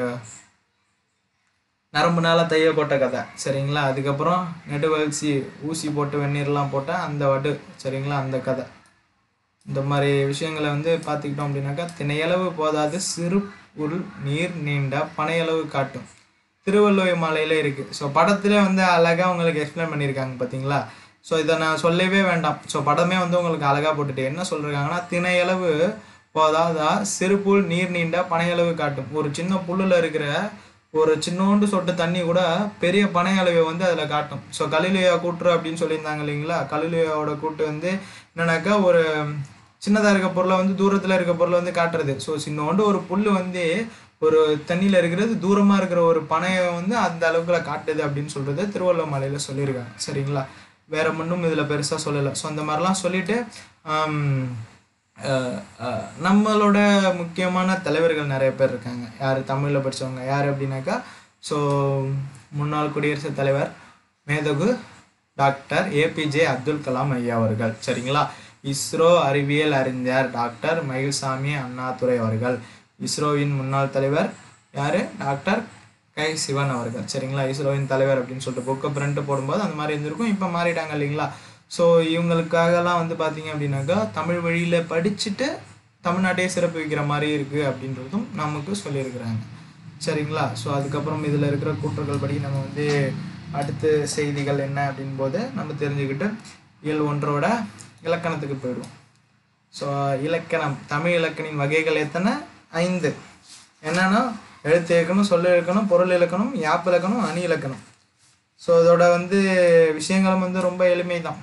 நரம்புனால தைய போட்ட கதை சரிங்களா அதுக்கப்புறம் நெடுவல்சி ஊசி போட்டு வெந்நீர்லாம் போட்ட அந்த வடு சரிங்களா அந்த கதை இந்த மாதிரி விஷயங்களை வந்து பார்த்துக்கிட்டோம் அப்படின்னாக்கா திணையளவு போதாது சிறு உருள் நீர் நீண்ட பனையளவு காட்டும் திருவள்ளுவர் மாலையில இருக்கு ஸோ படத்துல வந்து அழகா உங்களுக்கு எக்ஸ்பிளைன் பண்ணியிருக்காங்க பார்த்தீங்களா ஸோ இதை நான் சொல்லவே வேண்டாம் ஸோ படமே வந்து உங்களுக்கு அழகா போட்டுட்டு என்ன சொல்றாங்கன்னா திணையளவு போதாதா சிறு புல் நீர் நீண்ட பனையளவு காட்டும் ஒரு சின்ன புல்லுல இருக்கிற ஒரு சின்னோண்டு சொட்டு தண்ணி கூட பெரிய பனை அளவை வந்து அதில் காட்டும் ஸோ கலிலியா கூற்று அப்படின்னு சொல்லியிருந்தாங்க இல்லைங்களா கலிலியாவோட கூட்டு வந்து என்னன்னாக்கா ஒரு சின்னதாக இருக்க பொருளை வந்து தூரத்தில் இருக்க பொருளை வந்து காட்டுறது ஸோ சின்னோண்டு ஒரு புல் வந்து ஒரு தண்ணியில் இருக்கிறது தூரமாக இருக்கிற ஒரு பனையை வந்து அந்த அளவுக்குல காட்டுது அப்படின்னு சொல்கிறது திருவள்ளுவமலையில் சொல்லியிருக்காங்க சரிங்களா வேற ஒன்றும் இதில் பெருசாக சொல்லலை ஸோ அந்த மாதிரிலாம் சொல்லிட்டு ஆம், அஹ், அஹ், நம்மளோட முக்கியமான தலைவர்கள் நிறைய பேர் இருக்காங்க யார் தமிழில் படிச்சவங்க யார் அப்படின்னாக்கா ஸோ முன்னாள் குடியரசுத் தலைவர் மேதகு டாக்டர் ஏபிஜே அப்துல் கலாம் ஐயா அவர்கள் சரிங்களா இஸ்ரோ அறிவியல் அறிஞர் டாக்டர் மயில்சாமி அண்ணாதுரை அவர்கள் இஸ்ரோவின் முன்னாள் தலைவர் யார் டாக்டர் கை சிவன் அவர்கள் சரிங்களா இஸ்ரோவின் தலைவர் அப்படின்னு சொல்லிட்டு புக்கை பிரிண்ட் போடும்போது அந்த மாதிரி இருந்திருக்கும் இப்போ மாறிட்டாங்க இல்லைங்களா ஸோ இவங்களுக்காகலாம் வந்து பார்த்தீங்க அப்படின்னாக்கா தமிழ் வழியில் படிச்சுட்டு தமிழ்நாட்டையே சிறப்பு வைக்கிற மாதிரி இருக்குது அப்படின்றதும் நமக்கு சொல்லியிருக்கிறாங்க சரிங்களா ஸோ அதுக்கப்புறம் இதில் இருக்கிற கூற்றுகள் படி நம்ம வந்து அடுத்த செய்திகள் என்ன அப்படின் போது நம்ம தெரிஞ்சுக்கிட்டு இயல் ஒன்றோட இலக்கணத்துக்கு போயிடுவோம் ஸோ இலக்கணம் தமிழ் இலக்கணின் வகைகள் எத்தனை ஐந்து என்னன்னா எழுத்து இலக்கணம் சொல்ல இலக்கணம் பொருள் இலக்கணம் யாப்பு இலக்கணம் அணி இலக்கணம் ஸோ இதோட வந்து விஷயங்களும் வந்து ரொம்ப எளிமை தான்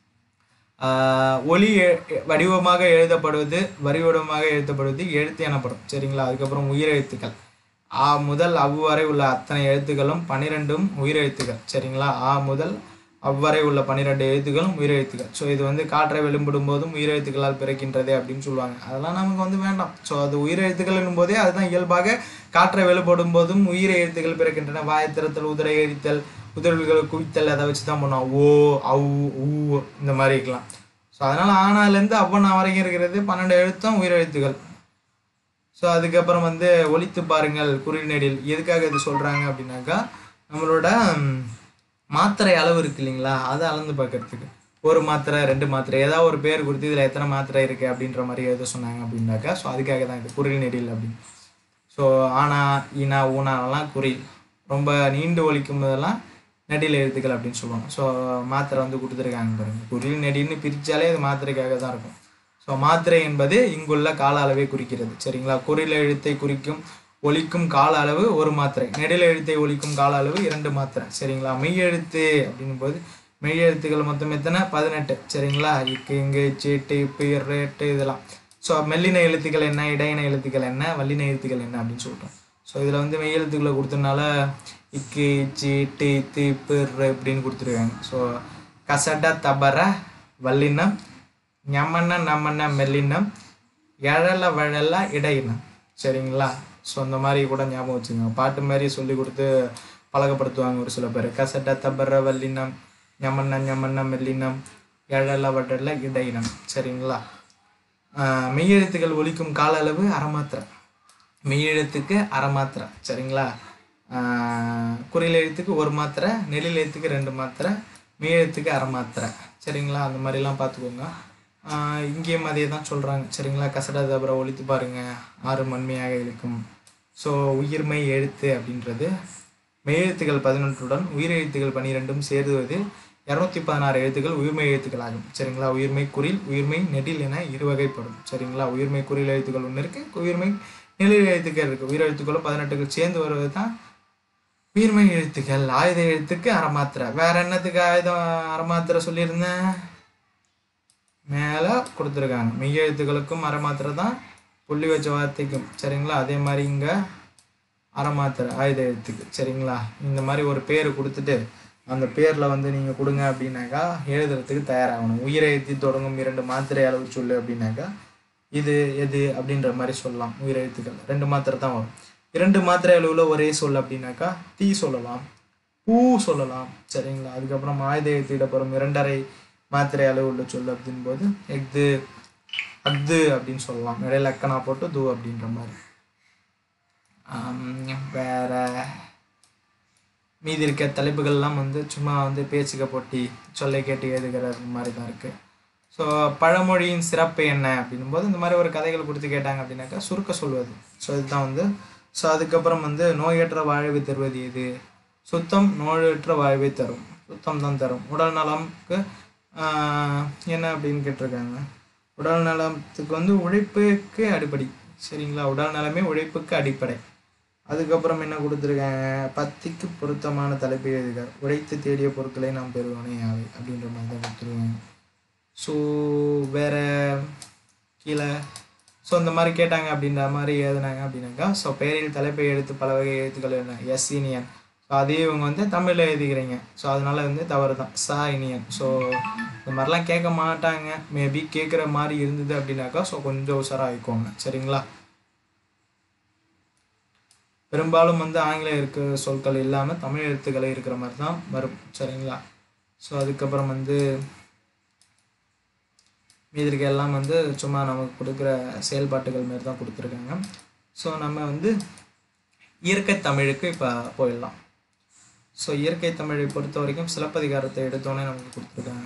ஒளி எ- வடிவமாக எழுதப்படுவது வரிவடிவமாக எழுதப்படுவது எழுத்து எனப்படும் சரிங்களா அதுக்கப்புறம் உயிரெழுத்துக்கள் ஆ முதல் அவ்வரை உள்ள அத்தனை எழுத்துக்களும் பன்னிரெண்டும் உயிரெழுத்துக்கள் சரிங்களா ஆ முதல் அவ்வரை உள்ள பன்னிரெண்டு எழுத்துக்களும் உயிரெழுத்துக்கள் ஸோ இது வந்து காற்றை வெளிப்படும் போதும் உயிரெழுத்துக்களால் பிறக்கின்றது அப்படின்னு சொல்லுவாங்க அதெல்லாம் நமக்கு வந்து வேண்டாம் ஸோ அது உயிரெழுத்துக்கள் போதே அதுதான் இயல்பாக காற்றை வெளிப்படும் போதும் உயிர் எழுத்துக்கள் பிறக்கின்றன வாயத்திறத்தல் உதிரை எரித்தல் உதடுகளை குவித்தல் அதை வச்சு தான் பண்ணுவோம் ஓ அவு ஊ இந்த மாதிரி இருக்கலாம் ஸோ அதனால் ஆனாலேருந்து அவ்வளோ வரைக்கும் இருக்கிறது பன்னெண்டு எழுத்தும் உயிரெழுத்துக்கள் ஸோ அதுக்கப்புறம் வந்து ஒலித்து பாருங்கள் குறிநெடில் எதுக்காக இது சொல்கிறாங்க அப்படின்னாக்கா நம்மளோட ம், மாத்திரை அளவு இருக்கு இல்லைங்களா அதை அளந்து பார்க்கறதுக்கு ஒரு மாத்திரை ரெண்டு மாத்திரை ஏதாவது ஒரு பேர் கொடுத்து இதில் எத்தனை மாத்திரை இருக்குது அப்படின்ற மாதிரி எது சொன்னாங்க அப்படின்னாக்கா ஸோ அதுக்காக தான் இது குறிநெடில் அப்படின்னு ஸோ ஆனா ஈனா ஊனாலாம் குறி ரொம்ப நீண்டு ஒலிக்கும் போதெல்லாம் நெடில் எழுத்துக்கள் அப்படின்னு சொல்லுவாங்க ஸோ மாத்திரை வந்து கொடுத்துருக்காங்க பாருங்க குறில் நெடின்னு பிரித்தாலே அது மாத்திரைக்காக தான் இருக்கும் ஸோ மாத்திரை என்பது இங்குள்ள கால அளவை குறிக்கிறது சரிங்களா குறில் எழுத்தை குறிக்கும் ஒலிக்கும் கால அளவு ஒரு மாத்திரை நெடில் எழுத்தை ஒலிக்கும் கால அளவு இரண்டு மாத்திரை சரிங்களா மெய் எழுத்து அப்படின்னும் போது மெய் எழுத்துக்கள் மொத்தம் எத்தனை பதினெட்டு சரிங்களா இக்கு இங்கு சீட்டு இப்பு ரேட்டு இதெல்லாம் ஸோ மெல்லின எழுத்துக்கள் என்ன இடையின எழுத்துக்கள் என்ன வல்லின எழுத்துக்கள் என்ன அப்படின்னு சொல்லிட்டோம் ஸோ இதில் வந்து மெய் எழுத்துக்களை கொடுத்தனால இக்கு சி டி தி பு ரு இப்படின்னு கொடுத்துருக்காங்க ஸோ கசட தபர வல்லினம் ஞமன நமன மெல்லினம் எழல வழல இடையினம் சரிங்களா ஸோ அந்த மாதிரி கூட ஞாபகம் வச்சுக்கோங்க பாட்டு மாதிரி சொல்லி கொடுத்து பழக்கப்படுத்துவாங்க ஒரு சில பேர் கசட தபர வல்லினம் ஞமன ஞமன மெல்லினம் எழல வழல இடையினம் சரிங்களா ஆஹ் மெய்யெழுத்துக்கள் ஒலிக்கும் கால அளவு அரைமாத்திரை மெய்யெழுத்துக்கு அரை மாத்திரை சரிங்களா ஆஹ் குறில் எழுத்துக்கு ஒரு மாத்திரை நெல்லில் எழுத்துக்கு ரெண்டு மாத்திரை மெய்யெழுத்துக்கு அரை மாத்திரை சரிங்களா அந்த மாதிரிலாம் பார்த்துக்கோங்க ஆஹ் இங்கேயும் அதே தான் சொல்கிறாங்க சரிங்களா கசடா தபரை ஒலித்து பாருங்க ஆறு மண்மையாக இருக்கும் ஸோ உயிர்மை எழுத்து அப்படின்றது மெய்யெழுத்துக்கள் பதினொன்றுடன் உயிரெழுத்துக்கள் பன்னிரெண்டும் சேருவது இரநூத்தி பதினாறு எழுத்துக்கள் உயிர்மை எழுத்துக்கள் ஆகும் சரிங்களா உயிர்மை குறில் உயிர்மை நெடில் என இரு வகைப்படும் சரிங்களா உயிர்மை குறில் எழுத்துக்கள் ஒன்று இருக்கு உயிர்மை நெடில் எழுத்துக்கள் இருக்கு உயிர் எழுத்துக்களும் பதினெட்டுகள் சேர்ந்து வருவது தான் உயிர்மை எழுத்துக்கள் ஆயுத எழுத்துக்கு அரைமாத்திரை வேற என்னத்துக்கு ஆயுதம் அரைமாத்திரை சொல்லியிருந்தேன் மேலே கொடுத்துருக்காங்க மெய் எழுத்துக்களுக்கும் அரைமாத்திரை தான் புள்ளி வச்ச வார்த்தைக்கும் சரிங்களா அதே மாதிரி இங்கே அரைமாத்திரை ஆயுத எழுத்துக்கு சரிங்களா இந்த மாதிரி ஒரு பேர் கொடுத்துட்டு அந்த பேரில் வந்து நீங்கள் கொடுங்க அப்படின்னாக்கா எழுதுறதுக்கு தயாராகணும் உயிரை எழுத்தி தொடங்கும் இரண்டு மாத்திரை அளவு சொல்லு அப்படின்னாக்கா இது எது அப்படின்ற மாதிரி சொல்லலாம் உயிர் எழுத்துக்கள் ரெண்டு மாத்திரை தான் வரும் இரண்டு மாத்திரை அளவில் ஒரே சொல் அப்படின்னாக்கா தீ சொல்லலாம் பூ சொல்லலாம் சரிங்களா அதுக்கப்புறம் ஆயுத எழுத்திடப்படும் இரண்டரை மாத்திரை அளவு உள்ள சொல் அப்படின் போது எஃது அஃது அப்படின்னு சொல்லலாம் இடையில அக்கனா போட்டு து அப்படின்ற மாதிரி ஆம், வேற மீதி இருக்க தலைப்புகள்லாம் வந்து சும்மா வந்து பேச்சுக்க போட்டி சொல்லை கேட்டு எழுதுகிறது மாதிரி தான் இருக்குது ஸோ பழமொழியின் சிறப்பு என்ன அப்படின்னும் போது இந்த மாதிரி ஒரு கதைகள் கொடுத்து கேட்டாங்க அப்படின்னாக்கா சுருக்க சொல்வது ஸோ இதுதான் வந்து ஸோ அதுக்கப்புறம் வந்து நோயற்ற வாழ்வு தருவது எது சுத்தம் நோயற்ற வாழ்வை தரும் சுத்தம் தான் தரும் உடல் நலம்க்கு ஆஹ், என்ன அப்படின்னு கேட்டிருக்காங்க உடல் நலத்துக்கு வந்து உழைப்புக்கு அடிப்படை சரிங்களா உடல் நலமே உழைப்புக்கு அடிப்படை அதுக்கப்புறம் என்ன கொடுத்துருக்காங்க பத்திக்கு பொருத்தமான தலைப்பை எழுதுக உழைத்து தேடிய பொருட்களை நாம் பெறுவோனே யாவை அப்படின்ற மாதிரி தான் கொடுத்துருக்காங்க ஸோ வேற கீழே ஸோ இந்த மாதிரி கேட்டாங்க அப்படின்ற மாதிரி எழுதுனாங்க அப்படின்னாக்கா ஸோ பெயரில் தலைப்பை எழுத்து பல வகை எழுத்துக்கள் என்ன எஸ் இனியன் ஸோ அதே இவங்க வந்து தமிழில் எழுதிக்கிறீங்க ஸோ அதனால வந்து தவறு தான் சா இனியன் ஸோ இந்த மாதிரிலாம் கேட்க மாட்டாங்க மேபி கேட்குற மாதிரி இருந்தது அப்படின்னாக்கா ஸோ கொஞ்சம் உஷாராக ஆயிக்கோங்க சரிங்களா பெரும்பாலும் வந்து ஆங்கில இருக்க சொற்கள் இல்லாமல் தமிழ் எழுத்துக்கள் இருக்கிற மாதிரி தான் வரும் சரிங்களா ஸோ அதுக்கப்புறம் வந்து மீதி இருக்க எல்லாம் வந்து சும்மா நமக்கு கொடுக்குற செயல்பாட்டுகள் மாரி தான் கொடுத்துருக்காங்க ஸோ நம்ம வந்து இயற்கை தமிழுக்கு இப்போ போயிடலாம் ஸோ இயற்கை தமிழை பொறுத்த வரைக்கும் சிலப்பதிகாரத்தை எடுத்தோன்னே நமக்கு கொடுத்துருக்காங்க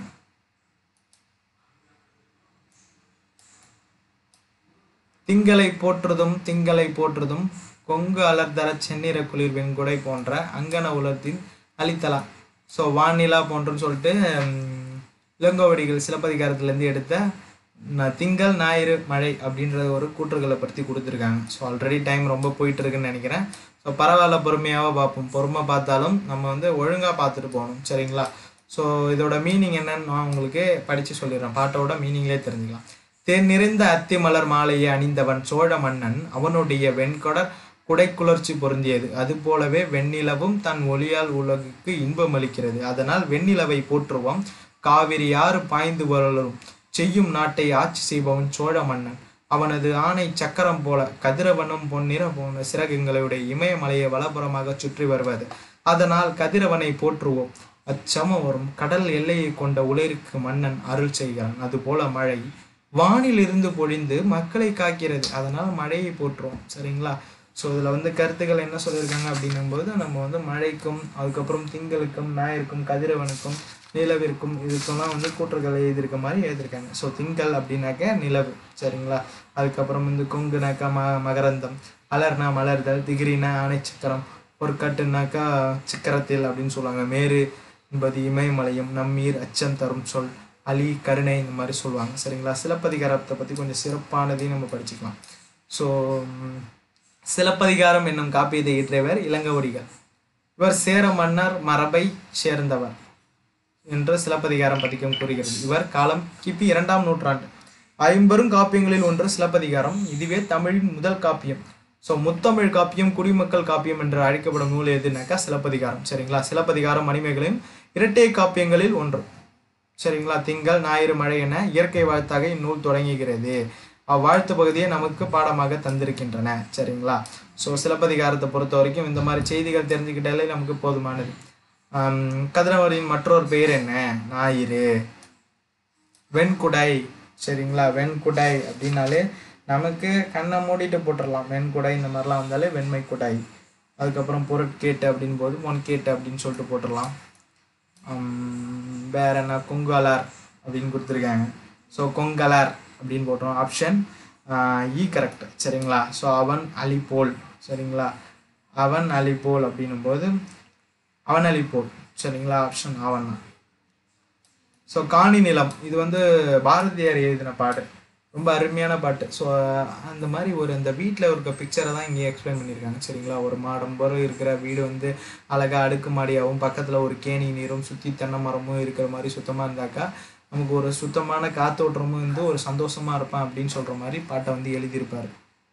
திங்களை போற்றுதும் திங்களை போற்றுதும் கொங்கு அலர்தர செந்நிற குளிர் வெண்குடை போன்ற அங்கன உலர்த்தின் அளித்தலா ஸோ வானிலா போன்றுன்னு சொல்லிட்டு ம், இளங்கோவடிகள் சிலப்பதிகாரத்துலேருந்து எடுத்த ந- திங்கள் ஞாயிறு மழை அப்படின்ற ஒரு கூற்றுகளை பற்றி கொடுத்துருக்காங்க ஸோ ஆல்ரெடி டைம் ரொம்ப போயிட்டு இருக்குன்னு நினைக்கிறேன் ஸோ பரவாயில்ல பொறுமையாக பார்ப்போம் பொறுமை பார்த்தாலும் நம்ம வந்து ஒழுங்காக பார்த்துட்டு போகணும் சரிங்களா ஸோ இதோட மீனிங் என்னன்னு நான் உங்களுக்கு படித்து சொல்லிடுறேன் பாட்டோட மீனிங்லேயே தெரிஞ்சுக்கலாம் தேன் நிறைந்த அத்தி மலர் மாலையை அணிந்தவன் சோழ மன்னன் அவனுடைய வெண்கொடர் குடைக்குளர்ச்சி பொருந்தியது அதுபோலவே வெண்ணிலவும் தன் ஒளியால் உலகுக்கு இன்பம் அளிக்கிறது அதனால் வெண்ணிலவை போற்றுவோம் காவிரி யாறு பாய்ந்து வரலும் செய்யும் நாட்டை ஆட்சி செய்பவன் சோழ மன்னன் அவனது ஆணை சக்கரம் போல கதிரவனும் பொன்னிற போன சிறகுங்களுடைய இமயமலையை வலப்புறமாக சுற்றி வருவது அதனால் கதிரவனை போற்றுவோம் அச்சமம் வரும் கடல் எல்லையை கொண்ட உலகிற்கு மன்னன் அருள் செய்கிறான் அதுபோல மழை வானில் இருந்து பொழிந்து மக்களை காக்கிறது அதனால் மழையை போற்றுவோம் சரிங்களா ஸோ இதில் வந்து கருத்துக்கள் என்ன சொல்லியிருக்காங்க அப்படின்னும்போது நம்ம வந்து மழைக்கும் அதுக்கப்புறம் திங்களுக்கும் ஞாயிற்கும் கதிரவனுக்கும் நிலவிற்கும் இதுக்கெல்லாம் வந்து கூற்றுகள் எழுதியிருக்க மாதிரி எழுதியிருக்காங்க ஸோ திங்கள் அப்படின்னாக்க நிலவு சரிங்களா அதுக்கப்புறம் வந்து கொங்குனாக்கா ம மகரந்தம் அலர்னா மலர்தல் திகிரினா ஆணைச்சக்கரம் ஒரு கட்டுனாக்கா சிக்கரத்தில் அப்படின்னு சொல்லுவாங்க மேரு என்பது இமயமலையும் நம்மீர் அச்சம் தரும் சொல் அலி கருணை இந்த மாதிரி சொல்லுவாங்க சரிங்களா சிலப்பதிகாரத்தை பற்றி கொஞ்சம் சிறப்பானதையும் நம்ம படிச்சுக்கலாம் ஸோ சிலப்பதிகாரம் என்னும் காப்பியத்தை இயற்றியவர் இளங்கவடிகள் இவர் சேர மன்னர் மரபை சேர்ந்தவர் என்று சிலப்பதிகாரம் பதிக்கம் கூறுகிறது இவர் காலம் கிபி இரண்டாம் நூற்றாண்டு ஐம்பெரும் காப்பியங்களில் ஒன்று சிலப்பதிகாரம் இதுவே தமிழின் முதல் காப்பியம் ஸோ முத்தமிழ் காப்பியம் குடிமக்கள் காப்பியம் என்று அழைக்கப்படும் நூல் எதுனாக்கா சிலப்பதிகாரம் சரிங்களா சிலப்பதிகாரம் மணிமேகலின் இரட்டை காப்பியங்களில் ஒன்று சரிங்களா திங்கள் ஞாயிறு மழை என இயற்கை வாழ்த்தாக இந்நூல் தொடங்குகிறது அவ்வாழ்த்து பகுதியை நமக்கு பாடமாக தந்திருக்கின்றன சரிங்களா ஸோ சிலப்பதிகாரத்தை பொறுத்த வரைக்கும் இந்த மாதிரி செய்திகள் தெரிஞ்சுக்கிட்டாலே நமக்கு போதுமானது ஆம், கதிரவரின் மற்றொரு பெயர் என்ன ஞாயிறு வெண்குடை சரிங்களா வெண்குடை அப்படின்னாலே நமக்கு கண்ணை மூடிட்டு போட்டுடலாம் வெண்குடை இந்த மாதிரிலாம் வந்தாலே வெண்மை குடை அதுக்கப்புறம் பொருட்கேட்டு அப்படின்னு போது பொன்கேட்டு அப்படின்னு சொல்லிட்டு போட்டுடலாம் ஆம், வேற என்ன கொங்கலர் அப்படின்னு கொடுத்துருக்காங்க ஸோ கொங்கலர் அப்படின்னு போட்டோம் ஆப்ஷன் இ கரெக்ட் சரிங்களா ஸோ அவன் அலிபோல் சரிங்களா அவன் அலிபோல் அப்படின்னும் போது அவன் அலிபோல் சரிங்களா ஆப்ஷன் அவன் ஸோ காணி நிலம் இது வந்து பாரதியார் எழுதின பாட்டு ரொம்ப அருமையான பாட்டு ஸோ அந்த மாதிரி ஒரு அந்த வீட்டில் இருக்க பிக்சரை தான் இங்கே எக்ஸ்பிளைன் பண்ணியிருக்காங்க சரிங்களா ஒரு மாடம் போல இருக்கிற வீடு வந்து அழகாக அடுக்குமாடியாகவும் பக்கத்தில் ஒரு கேணி நீரும் சுற்றி தென்னை மரமும் இருக்கிற மாதிரி சுத்தமாக இருந்தாக்கா நமக்கு ஒரு சுத்தமான காத்தோட்டமும் இருந்து ஒரு சந்தோஷமாக இருப்பான் அப்படின்னு சொல்கிற மாதிரி பாட்டை வந்து எழுதியிருப்பார்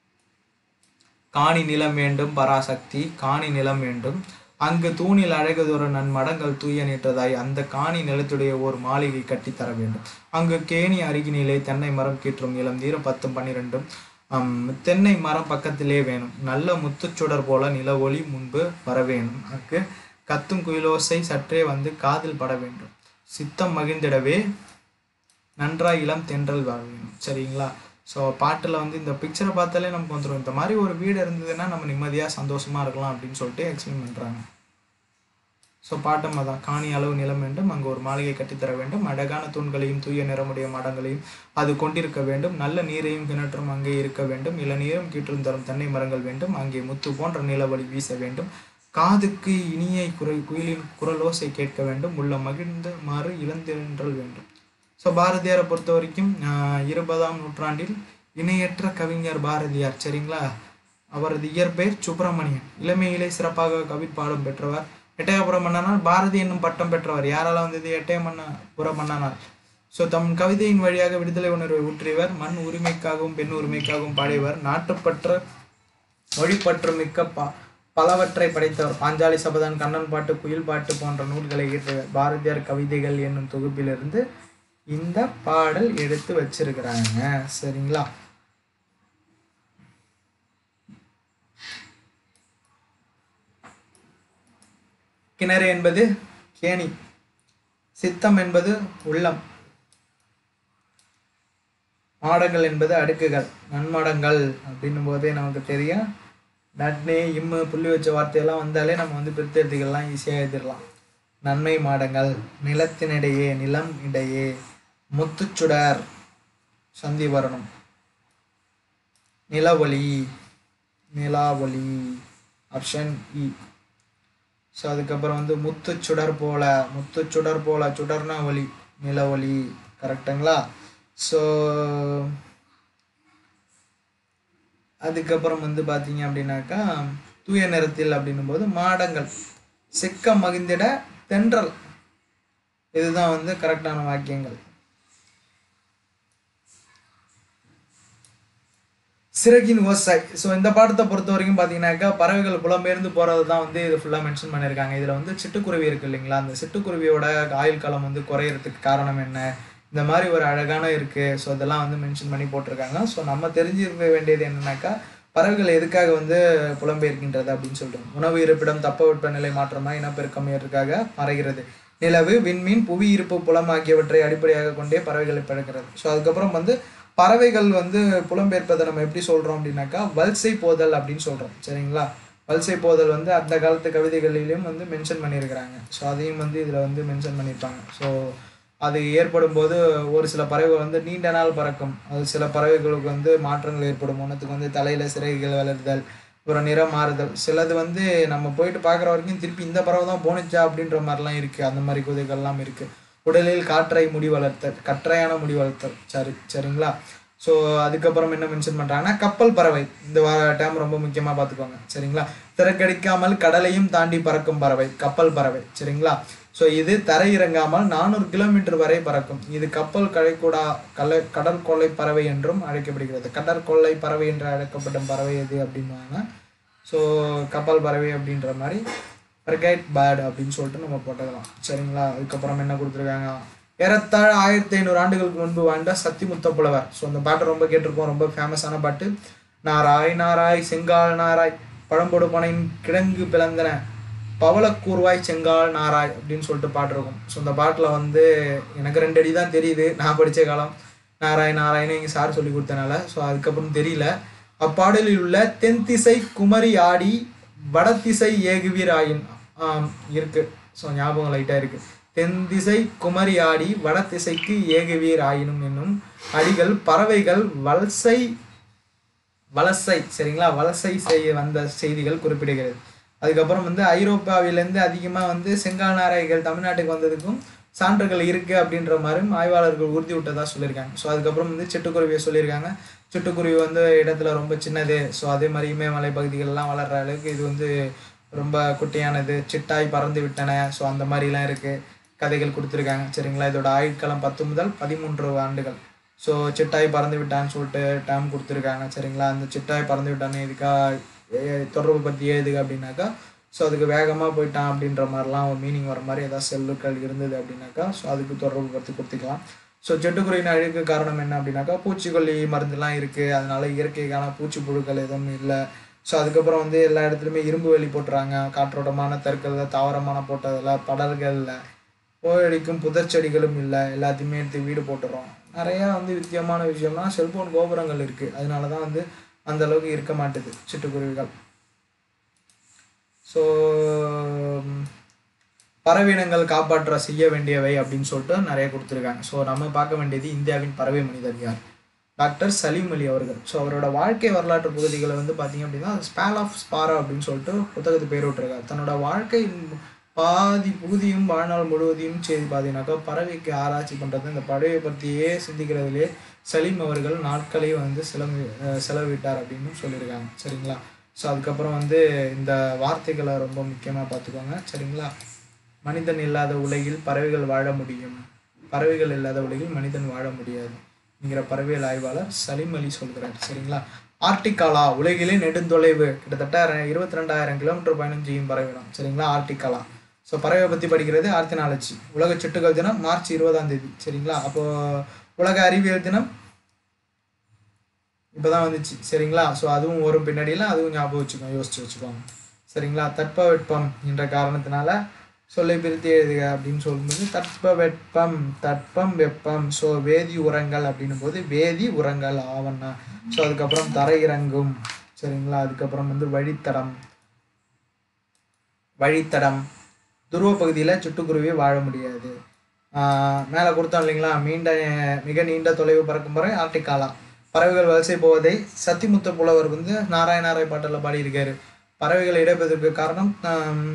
காணி நிலம் வேண்டும் பராசக்தி காணி நிலம் வேண்டும் அங்கு தூணில் அழகுதொரு நன்மடங்கள் தூய நிற்றதாய் அந்த காணி நிலத்துடைய ஒரு மாளிகை கட்டித்தர வேண்டும் அங்கு கேணி அருகினிலே தென்னை மரம் கீற்றும் இளம் தீரம் பத்தும் பன்னிரெண்டும் அம், தென்னை மரம் பக்கத்திலே வேணும் நல்ல முத்துச்சுடர் போல நில ஒளி முன்பு வர வேணும் அங்கு கத்தும் குயிலோசை சற்றே வந்து காதில் பட வேண்டும் சித்தம் மகிழ்ந்திடவே நன்றாய் இளம் தென்றல் வர வேணும் சரிங்களா ஸோ பாட்டில் வந்து இந்த பிக்சரை பார்த்தாலே நமக்கு வந்துடும் இந்த மாதிரி ஒரு வீடு இருந்ததுன்னா நம்ம நிம்மதியாக சந்தோஷமாக இருக்கலாம் அப்படின்னு சொல்லிட்டு எக்ஸ்பிளைன் பண்ணுறாங்க ஸோ பாட்டம் அதான் காணி அளவு நிலம் வேண்டும் அங்கு ஒரு மாளிகை கட்டித்தர வேண்டும் அழகான தூண்களையும் தூய நிறமுடைய மடங்களையும் அது கொண்டிருக்க வேண்டும் நல்ல நீரையும் கிணற்றும் அங்கே இருக்க வேண்டும் இளநீரும் கீற்றும் தரும் தென்னை மரங்கள் வேண்டும் அங்கே முத்து போன்ற நிலவழி வீச வேண்டும் காதுக்கு இனிய குரல் குயிலின் குரலோசை கேட்க வேண்டும் உள்ள மகிழ்ந்த மாறு இளந்தென்றல் வேண்டும் ஸோ பாரதியாரை பொறுத்த வரைக்கும் ஆஹ், இருபதாம் நூற்றாண்டில் இணையற்ற கவிஞர் பாரதியார் சரிங்களா அவரது இயற்பெயர் சுப்பிரமணியன் இளமையிலே சிறப்பாக கவி பாடம் பெற்றவர் எட்டயபுர மன்னனால் பாரதி என்னும் பட்டம் பெற்றவர் யாரால வந்தது எட்டய மன்னபுர மன்னனால் ஸோ தம் கவிதையின் வழியாக விடுதலை உணர்வை ஊற்றியவர் மண் உரிமைக்காகவும் பெண் உரிமைக்காகவும் பாடியவர் நாட்டுப்பற்ற மொழிப்பற்று மிக்க ப பலவற்றை படைத்தவர் பாஞ்சாலி சபதன் கண்ணன் பாட்டு குயில் பாட்டு போன்ற நூல்களை இயற்றியவர் பாரதியார் கவிதைகள் என்னும் தொகுப்பிலிருந்து இந்த பாடல் எடுத்து வச்சிருக்கிறாங்க சரிங்களா கிணறு என்பது கேணி சித்தம் என்பது உள்ளம் மாடங்கள் என்பது அடுக்குகள் நன்மாடங்கள் அப்படின்னும் போதே நமக்கு தெரியும் நட்னு இம்மு புள்ளி வச்ச வார்த்தையெல்லாம் வந்தாலே நம்ம வந்து பிரித்து எழுதிக்கலாம் ஈஸியாக எழுதிடலாம் நன்மை மாடங்கள் நிலத்தினிடையே நிலம் இடையே முத்துச்சுடர் சந்தி வரணும் நிலவொளி நிலாவொளி ஆப்ஷன் இ ஸோ அதுக்கப்புறம் வந்து முத்துச்சுடர் போல முத்துச்சுடர் போல சுடர்னா ஒளி நிலவொளி கரெக்டுங்களா ஸோ அதுக்கப்புறம் வந்து பார்த்தீங்க அப்படின்னாக்கா தூய நிறத்தில் அப்படின்னும் போது மாடங்கள் சிக்க மகிழ்ந்திட தென்றல் இதுதான் வந்து கரெக்டான வாக்கியங்கள் சிறகின் ஓசை ஸோ இந்த பாடத்தை பொறுத்த வரைக்கும் பார்த்தீங்கன்னாக்கா பறவைகள் புலம்பெயர்ந்து போகிறது தான் வந்து இது ஃபுல்லாக மென்ஷன் பண்ணியிருக்காங்க இதில் வந்து சிட்டுக்குருவி இருக்கு இல்லைங்களா அந்த சிட்டுக்குருவியோட ஆயுள் காலம் வந்து குறையறதுக்கு காரணம் என்ன இந்த மாதிரி ஒரு அழகான இருக்குது ஸோ இதெல்லாம் வந்து மென்ஷன் பண்ணி போட்டிருக்காங்க ஸோ நம்ம தெரிஞ்சிருக்க வேண்டியது என்னன்னாக்கா பறவைகள் எதுக்காக வந்து புலம்பெயர்க்கின்றது அப்படின்னு சொல்கிறோம் உணவு இருப்பிடம் தட்பவெப்ப நிலை மாற்றமா இனப்பெருக்கம் ஏற்காக மறைகிறது நிலவு விண்மீன் புவி இருப்பு புலம் ஆகியவற்றை அடிப்படையாக கொண்டே பறவைகளை பழக்கிறது ஸோ அதுக்கப்புறம் வந்து பறவைகள் வந்து புலம்பெயர்ப்பதை நம்ம எப்படி சொல்கிறோம் அப்படின்னாக்கா வல்சை போதல் அப்படின்னு சொல்கிறோம் சரிங்களா வல்சை போதல் வந்து அந்த காலத்து கவிதைகளிலும் வந்து மென்ஷன் பண்ணியிருக்கிறாங்க ஸோ அதையும் வந்து இதில் வந்து மென்ஷன் பண்ணியிருப்பாங்க ஸோ அது ஏற்படும் போது ஒரு சில பறவைகள் வந்து நீண்ட நாள் பறக்கும் அது சில பறவைகளுக்கு வந்து மாற்றங்கள் ஏற்படும் ஒன்றுத்துக்கு வந்து தலையில் சிறகுகள் வளருதல் அப்புறம் நிறம் மாறுதல் சிலது வந்து நம்ம போயிட்டு பார்க்குற வரைக்கும் திருப்பி இந்த பறவை தான் போணுச்சா அப்படின்ற மாதிரிலாம் இருக்குது அந்த மாதிரி குதிகள்லாம் இருக்குது உடலில் காற்றை முடி வளர்த்தல் கற்றையான முடி வளர்த்தல் சரி சரிங்களா ஸோ அதுக்கப்புறம் என்ன மென்ஷன் பண்ணுறாங்கன்னா கப்பல் பறவை இந்த டேம் ரொம்ப முக்கியமாக பார்த்துக்கோங்க சரிங்களா திறக்கடிக்காமல் கடலையும் தாண்டி பறக்கும் பறவை கப்பல் பறவை சரிங்களா ஸோ இது தரையிறங்காமல் நானூறு கிலோமீட்டர் வரை பறக்கும் இது கப்பல் கழைக்கூடா கலை கடற்கொள்ளை பறவை என்றும் அழைக்கப்படுகிறது கடற்கொள்ளை பறவை என்று அழைக்கப்படும் பறவை எது அப்படின்வாங்க ஸோ கப்பல் பறவை அப்படின்ற மாதிரி ஃப்ரிகைட் பேர்டு அப்படின்னு சொல்லிட்டு நம்ம போட்டுக்கலாம் சரிங்களா அதுக்கப்புறம் என்ன கொடுத்துருக்காங்க ஏறத்தாழ ஆயிரத்தி ஐநூறு ஆண்டுகளுக்கு முன்பு வாழ்ந்த சத்திமுத்த புலவர் ஸோ அந்த பாட்டு ரொம்ப கேட்டிருக்கோம் ரொம்ப ஃபேமஸான பாட்டு நாராய் நாராய் செங்கால் நாராய் பழம்பொடு பனையின் கிழங்கு பிளந்தன பவளக்கூர்வாய் செங்கால் நாராய் அப்படின்னு சொல்லிட்டு பாட்டு இருக்கும் ஸோ இந்த பாட்டில் வந்து எனக்கு ரெண்டு அடி தான் தெரியுது நான் படித்த காலம் நாராய் நாராயணு எங்கள் சார் சொல்லி கொடுத்தனால ஸோ அதுக்கப்புறம் தெரியல அப்பாடலில் உள்ள தென் திசை குமரி ஆடி வடதிசை ஏகுவீர் ஆயின் ஆம், இருக்கு ஸோ ஞாபகம் லைட்டாக இருக்கு தென் திசை குமரி ஆடி வடதிசைக்கு ஏகுவீர் ஆயினும் என்னும் அடிகள் பறவைகள் வலசை வலசை சரிங்களா வலசை செய்ய வந்த செய்திகள் குறிப்பிடுகிறது அதுக்கப்புறம் வந்து ஐரோப்பாவிலேருந்து அதிகமாக வந்து செங்கால் நாராய்கள் தமிழ்நாட்டுக்கு வந்ததுக்கும் சான்றுகள் இருக்குது அப்படின்ற மாதிரியும் ஆய்வாளர்கள் உறுதி விட்டதாக சொல்லியிருக்காங்க ஸோ அதுக்கப்புறம் வந்து சிட்டுக்குருவியை சொல்லியிருக்காங்க சிட்டுக்குருவி வந்து இடத்துல ரொம்ப சின்னது ஸோ அதே மாதிரி இமயமலை பகுதிகளெலாம் வளர்கிற அளவுக்கு இது வந்து ரொம்ப குட்டியானது சிட்டாய் பறந்து விட்டன ஸோ அந்த மாதிரிலாம் இருக்குது கதைகள் கொடுத்துருக்காங்க சரிங்களா இதோட ஆயுட்காலம் பத்து முதல் பதிமூன்று ஆண்டுகள் ஸோ சிட்டாய் பறந்து விட்டான்னு சொல்லிட்டு டேம் கொடுத்துருக்காங்க சரிங்களா அந்த சிட்டாய் பறந்து விட்டான்னு இதுக்காக எ- தொடர்பு பற்றி ஏதுக்கு அப்படின்னாக்கா ஸோ அதுக்கு வேகமாக போயிட்டான் அப்படின்ற மாதிரிலாம் ஒரு மீனிங் வர மாதிரி ஏதாவது செல்லுக்கள் இருந்தது அப்படின்னாக்கா ஸோ அதுக்கு தொடர்பு பற்றி கொடுத்துக்கலாம் ஸோ சிட்டுக்குருவின் அழிவுக்கு காரணம் என்ன அப்படின்னாக்கா பூச்சிக்கொல்லி மருந்துலாம் இருக்குது அதனால இயற்கைக்கான பூச்சி புழுக்கள் எதுவும் இல்லை ஸோ அதுக்கப்புறம் வந்து எல்லா இடத்துலையுமே இரும்பு வேலி போட்டுறாங்க காற்றோட்டமான தெற்கல்ல தாவரமான போட்டதில் படல்களில் போயடிக்கும் புதர் செடிகளும் இல்லை எல்லாத்தையுமே எடுத்து வீடு போட்டுறோம் நிறையா வந்து வித்தியமான விஷயம்னா செல்போன் கோபுரங்கள் இருக்குது அதனால தான் வந்து அந்த அளவுக்கு இருக்க மாட்டுது சிட்டுக்குருவிகள் ஸோ பறவையினங்கள் காப்பாற்ற செய்ய வேண்டியவை அப்படின்னு சொல்லிட்டு நிறைய கொடுத்துருக்காங்க ஸோ நம்ம பார்க்க வேண்டியது இந்தியாவின் பறவை மனிதர் யார் டாக்டர் சலீம் அலி அவர்கள் ஸோ அவரோட வாழ்க்கை வரலாற்று பகுதிகளை வந்து பார்த்தீங்க அப்படின்னா ஸ்பேல் ஆஃப் ஸ்பாரா அப்படின்னு சொல்லிட்டு புத்தகத்துக்கு பேர் விட்டுருக்காரு தன்னோட வாழ்க்கை பாதி பகுதியும் வாழ்நாள் முழுவதையும் செய்து பார்த்தீங்கன்னாக்கா பறவைக்கு ஆராய்ச்சி பண்ணுறது இந்த பறவையை பற்றியே சிந்திக்கிறதுலே சலீம் அவர்கள் நாட்களை வந்து செலவு அஹ் செலவிட்டார் அப்படின்னு சொல்லியிருக்காங்க சரிங்களா ஸோ அதுக்கப்புறம் வந்து இந்த வார்த்தைகளை ரொம்ப முக்கியமாக பார்த்துக்கோங்க சரிங்களா மனிதன் இல்லாத உலகில் பறவைகள் வாழ முடியும் பறவைகள் இல்லாத உலகில் மனிதன் வாழ முடியாது என்கிற பறவைகள் ஆய்வாளர் சலீம் அலி சொல்கிறார் சரிங்களா ஆர்டிகாலா உலகிலே நெடுந்தொலைவு கிட்டத்தட்ட இருபத்தி ரெண்டாயிரம் கிலோமீட்டர் பயணம் செய்யும் பறவைடம் சரிங்களா ஆர்டிகாலா ஸோ பறவை பற்றி படிக்கிறது ஆர்த்தினாலஜி உலக சிட்டுகள் தினம் மார்ச் இருபதாம் தேதி சரிங்களா அப்போ உலக அறிவியல் தினம் இப்போதான் வந்துச்சு சரிங்களா ஸோ அதுவும் வரும் பின்னாடியெல்லாம் அதுவும் ஞாபகம் வச்சுக்கோங்க யோசிச்சு வச்சுக்கோங்க சரிங்களா தட்பவெட்பம் என்ற காரணத்தினால சொல்லை பிரித்து எழுதுக அப்படின்னு சொல்லும்போது தட்பவெட்பம் தட்பம் வெப்பம் ஸோ வேதி உரங்கள் அப்படின்னும் போது வேதி உரங்கள் ஆவண்ணா ஸோ அதுக்கப்புறம் தரையிறங்கும் சரிங்களா அதுக்கப்புறம் வந்து வழித்தடம் வழித்தடம் துருவ பகுதியில் சிட்டுக்குருவி வாழ முடியாது மேலே கொடுத்தோம் இல்லைங்களா மீண்ட மிக நீண்ட தொலைவு பறக்கும் பறவை ஆர்டிகாலா பறவைகள் வரிசை போவதை சத்திமுத்த புலவர் வந்து நாராயணாரை பாட்டில் பாடியிருக்காரு பறவைகள் இடம்பெறுவதற்கு காரணம் ஆம்,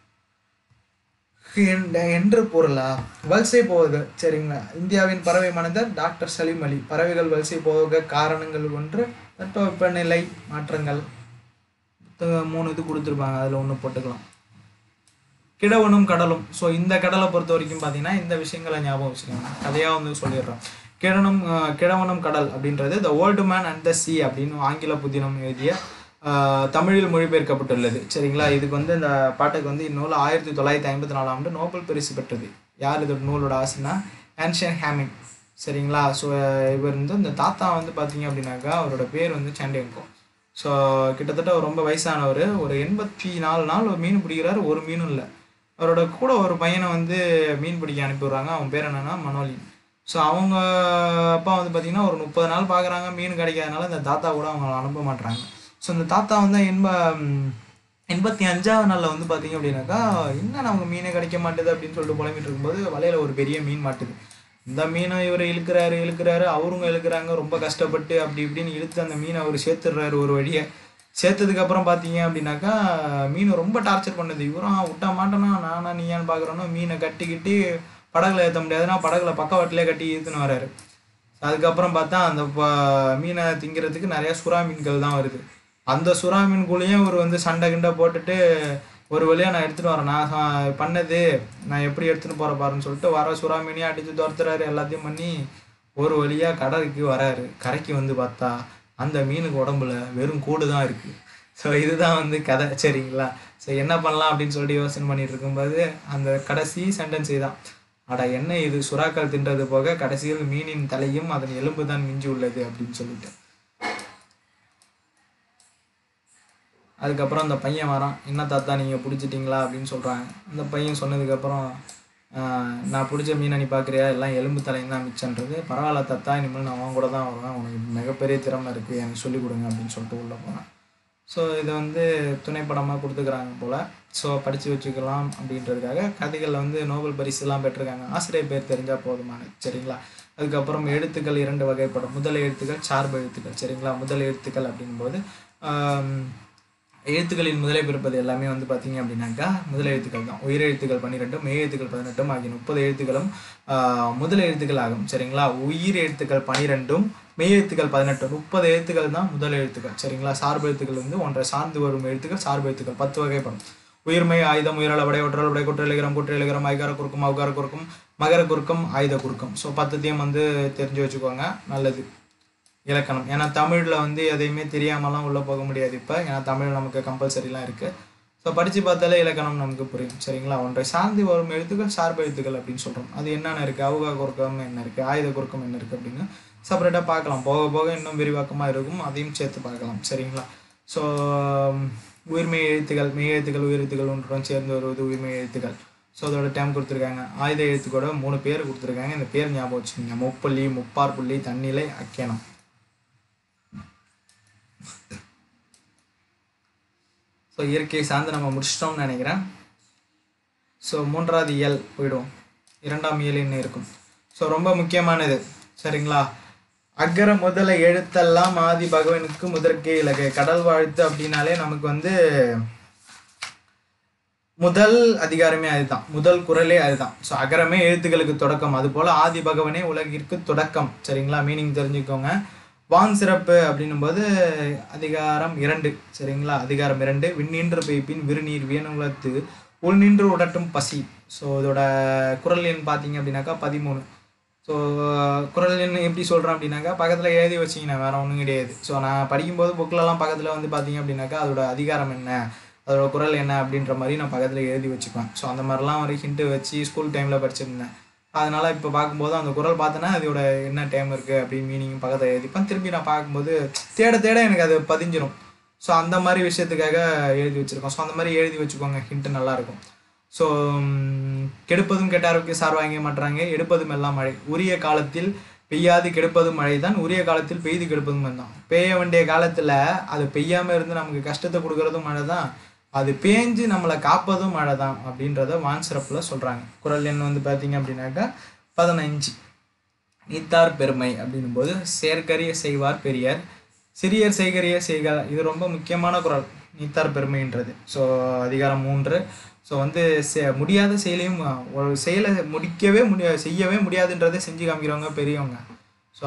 என்ற- என்று பொருளா வலசை போவது சரிங்களா இந்தியாவின் பறவை மனிதர் டாக்டர் சலீம் அலி பறவைகள் வலசை போக காரணங்கள் ஒன்று தட்பவெப்பநிலை மாற்றங்கள் புத்தகம் மூணு இது கொடுத்துருப்பாங்க அதில் ஒன்று போட்டுக்கலாம் கிழவனும் கடலும் ஸோ இந்த கடலை பொறுத்த வரைக்கும் பார்த்தீங்கன்னா இந்த விஷயங்களை ஞாபகம் வச்சுக்கோங்க கதையாக வந்து சொல்லிடுறோம் கிழனும் அஹ், கிழவனும் கடல் அப்படின்றது the old man and the sea அப்படின்னு ஆங்கில புதினம் எழுதிய அஹ், தமிழில் மொழிபெயர்க்கப்பட்டுள்ளது சரிங்களா இதுக்கு வந்து இந்த பாட்டுக்கு வந்து இந்நூல் ஆயிரத்தி தொள்ளாயிரத்தி ஐம்பத்தி நாலாம் ஆண்டு நோபல் பரிசு பெற்றது யார் இதோட நூலோட ஆசைனா ஆன்ஷியன் ஹேமிங் சரிங்களா ஸோ இவர் வந்து இந்த தாத்தா வந்து பார்த்தீங்க அப்படின்னாக்கா அவரோட பேர் வந்து சாண்டியங்கோ ஸோ கிட்டத்தட்ட அவர் ரொம்ப வயசானவர் ஒரு எண்பத்தி நாலு நாள் ஒரு மீன் பிடிக்கிறாரு ஒரு மீனும் இல்லை அவரோட கூட ஒரு பையனை வந்து மீன் பிடிக்க அனுப்பி விடுறாங்க அவன் பேர் என்னன்னா மனோலி ஸோ அவங்க அப்பா வந்து பார்த்தீங்கன்னா ஒரு முப்பது நாள் பார்க்குறாங்க மீன் கிடைக்காதனால இந்த தாத்தா கூட அவங்க அனுப்ப மாட்றாங்க ஸோ இந்த தாத்தா வந்து எண்ப ம், எண்பத்தி அஞ்சாவது நாளில் வந்து பார்த்தீங்க அப்படின்னாக்கா என்ன நமக்கு மீனே கிடைக்க மாட்டுது அப்படின்னு சொல்லிட்டு புலம்பிட்டு இருக்கும்போது வலையில் ஒரு பெரிய மீன் மாட்டுது இந்த மீனை இவர் இழுக்கிறாரு இழுக்கிறாரு அவருங்க இழுக்கிறாங்க ரொம்ப கஷ்டப்பட்டு அப்படி இப்படின்னு இழுத்து அந்த மீனை அவர் சேர்த்துடுறாரு ஒரு வழியை சேர்த்ததுக்கு அப்புறம் பார்த்தீங்க அப்படின்னாக்கா மீன் ரொம்ப டார்ச்சர் பண்ணுது இவரும் விட்டா மாட்டேனா நானா நீயான்னு பார்க்குறோன்னா மீனை கட்டிக்கிட்டு படகுல ஏற்ற முடியாதுன்னா படகுல பக்கவாட்டிலே கட்டி இழுத்துன்னு வராரு அதுக்கப்புறம் பார்த்தா அந்த ப- மீனை திங்கிறதுக்கு நிறைய சுறா மீன்கள் தான் வருது அந்த சுறா மீன்குள்ளேயும் இவர் வந்து சண்டை கிண்டை போட்டுட்டு ஒரு வழியாக நான் எடுத்துகிட்டு வரேன் நான் சா- பண்ணது நான் எப்படி எடுத்துகிட்டு போகிற பாருன்னு சொல்லிட்டு வர சுறா மீனையும் அடித்து துரத்துறாரு எல்லாத்தையும் பண்ணி ஒரு வழியாக கடலுக்கு வராரு கரைக்கு வந்து பார்த்தா அந்த மீனுக்கு உடம்புல வெறும் கூடு தான் இருக்குது ஸோ இதுதான் வந்து கதை சரிங்களா ஸோ என்ன பண்ணலாம் அப்படின்னு சொல்லிட்டு யோசனை பண்ணிட்டு இருக்கும்போது அந்த கடைசி சென்டென்ஸ் தான் அட என்ன இது சுறாக்கள் தின்றது போக கடைசியில் மீனின் தலையும் அதன் எலும்பு தான் மிஞ்சி உள்ளது அப்படின்னு சொல்லிட்டு அதுக்கப்புறம் அந்த பையன் வரான் என்ன தாத்தா நீங்கள் பிடிச்சிட்டிங்களா அப்படின்னு சொல்கிறாங்க அந்த பையன் சொன்னதுக்கப்புறம் ஆஹ், நான் பிடிச்ச மீனை நீ பார்க்குறியா எல்லாம் எலும்பு தலையும் தான் மிச்சன்றது பரவாயில்ல தாத்தா இனிமேல் நான் அவன் கூட தான் வருவேன் உனக்கு மிகப்பெரிய திறமை இருக்குது எனக்கு சொல்லிக் கொடுங்க அப்படின்னு சொல்லிட்டு உள்ளே போனேன் ஸோ இதை வந்து துணைப்படமாக கொடுத்துக்கிறாங்க போல் ஸோ படித்து வச்சுக்கலாம் அப்படின்றதுக்காக கதைகளில் வந்து நோபல் பரிசுலாம் பெற்றிருக்காங்க ஆசிரியர் பேர் தெரிஞ்சால் போதுமானது சரிங்களா அதுக்கப்புறம் எழுத்துக்கள் இரண்டு வகைப்படும் முதல் எழுத்துக்கள் சார்பு எழுத்துக்கள் சரிங்களா முதல் எழுத்துக்கள் அப்படிங்கும்போது ஆம், எழுத்துக்களின் முதலை பிறப்பது எல்லாமே வந்து பார்த்தீங்க அப்படின்னாக்கா முதல் எழுத்துக்கள் தான் உயிர் எழுத்துக்கள் பன்னிரெண்டும் மெய் எழுத்துக்கள் பதினெட்டும் ஆகிய முப்பது எழுத்துக்களும் ஆஹ், முதல் எழுத்துக்கள் ஆகும் சரிங்களா உயிர் எழுத்துக்கள் பன்னிரெண்டும் மெய் எழுத்துக்கள் பதினெட்டு முப்பது எழுத்துக்கள் தான் முதல் எழுத்துக்கள் சரிங்களா சார்பு எழுத்துக்கள் வந்து ஒன்றை சார்ந்து வரும் எழுத்துக்கள் சார்பு எழுத்துக்கள் பத்து வகைப்படும் உயிர்மை ஆயுதம் உயிரள விடை ஒற்றல் விடை குற்றலிகரம் குற்றலிகரம் ஐகார குறுக்கும் அவுகார குறுக்கும் மகர குறுக்கம் ஆயுத குறுக்கம் ஸோ பத்துத்தையும் வந்து தெரிஞ்சு வச்சுக்கோங்க நல்லது இலக்கணம் ஏன்னா தமிழில் வந்து எதையுமே தெரியாமலாம் உள்ளே போக முடியாது இப்போ ஏன்னா தமிழ் நமக்கு கம்பல்சரிலாம் இருக்குது ஸோ படித்து பார்த்தாலே இலக்கணம் நமக்கு புரியும் சரிங்களா ஒன்றை சார்ந்து வரும் எழுத்துக்கள் சார்பு எழுத்துக்கள் அப்படின்னு சொல்கிறோம் அது என்னென்ன இருக்குது அவுகா குறுக்கம் என்ன இருக்குது ஆயுத குறுக்கம் என்ன இருக்குது அப்படின்னு செப்பரேட்டாக பார்க்கலாம் போக போக இன்னும் விரிவாக்கமாக இருக்கும் அதையும் சேர்த்து பார்க்கலாம் சரிங்களா ஸோ உயிர்மெய் எழுத்துக்கள் மெய் எழுத்துக்கள் உயிர் எழுத்துக்கள் ஒன்றுடன் சேர்ந்து வருவது உயிர்மெய் எழுத்துக்கள் ஸோ அதோட டைம் கொடுத்துருக்காங்க ஆயுத எழுத்துக்கூட மூணு பேர் கொடுத்துருக்காங்க இந்த பேர் ஞாபகம் வச்சுக்கோங்க முப்பள்ளி முப்பார் புள்ளி தன்னிலை அக்கேனம் ஸோ இயற்கை சார்ந்து நம்ம முடிச்சிட்டோம்னு நினைக்கிறேன் ஸோ மூன்றாவது இயல் போயிடுவோம் இரண்டாம் இயல் என்ன இருக்கும் ஸோ ரொம்ப முக்கியமானது சரிங்களா அக்கர முதல எழுத்தெல்லாம் ஆதி பகவனுக்கு முதற்கே இலகை கடல் வாழ்த்து அப்படின்னாலே நமக்கு வந்து முதல் அதிகாரமே அதுதான் முதல் குரலே அதுதான் ஸோ அகரமே எழுத்துக்களுக்கு தொடக்கம் அது போல ஆதி பகவனே உலகிற்கு தொடக்கம் சரிங்களா மீனிங் தெரிஞ்சுக்கோங்க வான் சிறப்பு அப்படின்னும் போது அதிகாரம் இரண்டு சரிங்களா அதிகாரம் இரண்டு விண்ணின்று பெய்ப்பின் விருநீர் வேணுகுலத்து உள் நின்று உடட்டும் பசி ஸோ இதோட குரல் எண் பார்த்தீங்க அப்படின்னாக்கா பதிமூணு ஸோ குரல் எண் எப்படி சொல்கிறேன் அப்படின்னாக்கா பக்கத்தில் எழுதி வச்சிங்கன்னா வேற ஒன்றும் கிடையாது ஸோ நான் படிக்கும்போது புக்கிலலாம் பக்கத்தில் வந்து பார்த்தீங்க அப்படின்னாக்கா அதோட அதிகாரம் என்ன அதோட குரல் என்ன அப்படின்ற மாதிரி நான் பக்கத்தில் எழுதி வச்சுப்பேன் ஸோ அந்த மாதிரிலாம் ஒரு ஹிண்ட்டு வச்சு ஸ்கூல் டைமில் படிச்சிருந்தேன் அதனால் இப்போ பார்க்கும்போது அந்த குரல் பார்த்தேன்னா அதோட என்ன டைம் இருக்குது அப்படின்னு மீனிங் பக்கத்தில் எழுதிப்பேன் திருப்பி நான் பார்க்கும்போது தேட தேட எனக்கு அது பதிஞ்சிரும் ஸோ அந்த மாதிரி விஷயத்துக்காக எழுதி வச்சுருக்கோம் ஸோ அந்த மாதிரி எழுதி வச்சுக்கோங்க ஹிண்ட்டு நல்லாயிருக்கும் ஸோ கெடுப்பதும் கெட்டாருக்கு சார் வாங்க மாட்டாங்க எடுப்பதும் எல்லாம் மழை உரிய காலத்தில் பெய்யாது கெடுப்பதும் மழை தான் உரிய காலத்தில் பெய்து கெடுப்பதும் மழை தான் பெய்ய வேண்டிய காலத்தில் அது பெய்யாமல் இருந்து நமக்கு கஷ்டத்தை கொடுக்கறதும் மழை தான் அது பேஞ்சு நம்மளை காப்பதும் மழை தான் அப்படின்றத வான் சிறப்பில் சொல்கிறாங்க குரல் எண் வந்து பார்த்தீங்க அப்படின்னாக்கா பதினஞ்சு நீத்தார் பெருமை அப்படின்னும் போது செயற்கரிய செய்வார் பெரியார் சிறியர் செய்கரிய செய்க இது ரொம்ப முக்கியமான குரல் நீத்தார் பெருமைன்றது ஸோ அதிகாரம் மூன்று ஸோ வந்து செ- முடியாத செயலையும் ஒரு செயலை முடிக்கவே முடியா செய்யவே முடியாதுன்றதை செஞ்சு காமிக்கிறவங்க பெரியவங்க ஸோ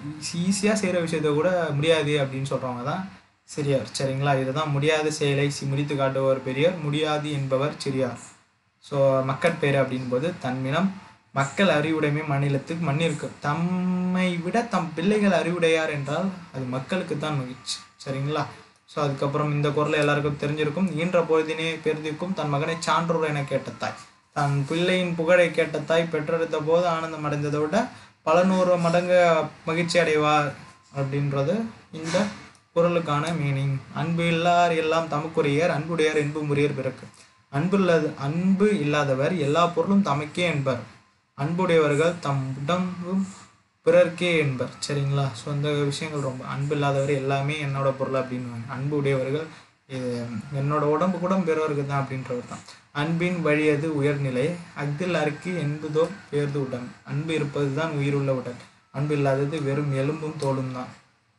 ஈஸியாக செய்கிற விஷயத்த கூட முடியாது அப்படின்னு சொல்கிறவங்க தான் சிறியார் சரிங்களா இதுதான் முடியாத செயலை சி- முடித்து காட்டுபவர் பெரியார் முடியாது என்பவர் சிறியார் ஸோ மக்கட்பேறு அப்படின்போது தன்மினம் மக்கள் அறிவுடைமை மாநிலத்துக்கு மண்ணிற்கு தம்மை விட தம் பிள்ளைகள் அறிவுடையார் என்றால் அது மக்களுக்கு தான் மகிழ்ச்சி சரிங்களா ஸோ அதுக்கப்புறம் இந்த குரல் எல்லாருக்கும் தெரிஞ்சிருக்கும் ஈன்ற பொழுதினே பெருதிக்கும் தன் மகனை சான்றோர் என கேட்ட தாய் தன் பிள்ளையின் புகழை கேட்ட தாய் பெற்றெடுத்த போது ஆனந்தம் அடைந்ததை விட பல நூறு மடங்கு மகிழ்ச்சி அடைவார் அப்படின்றது இந்த குரலுக்கான மீனிங் அன்பு இல்லார் எல்லாம் தமக்குரியர் அன்புடையார் என்பு முறியர் பிறக்கு அன்பு இல்லாத அன்பு இல்லாதவர் எல்லா பொருளும் தமக்கே என்பர் அன்புடையவர்கள் தம் உடம்பும் பிறர்க்கே என்பர் சரிங்களா ஸோ அந்த விஷயங்கள் ரொம்ப அன்பு இல்லாதவர் எல்லாமே என்னோட பொருள் அப்படின்னுவாங்க அன்பு உடையவர்கள் இது என்னோட உடம்பு கூட பிறருக்கு தான் அப்படின்றவர் தான் அன்பின் வழியது உயர்நிலை அஃதில் அறுக்கு என்பதோ பேர்ந்து உடன் அன்பு இருப்பது தான் உயிருள்ள உடல் அன்பு இல்லாதது வெறும் எலும்பும் தோலும் தான்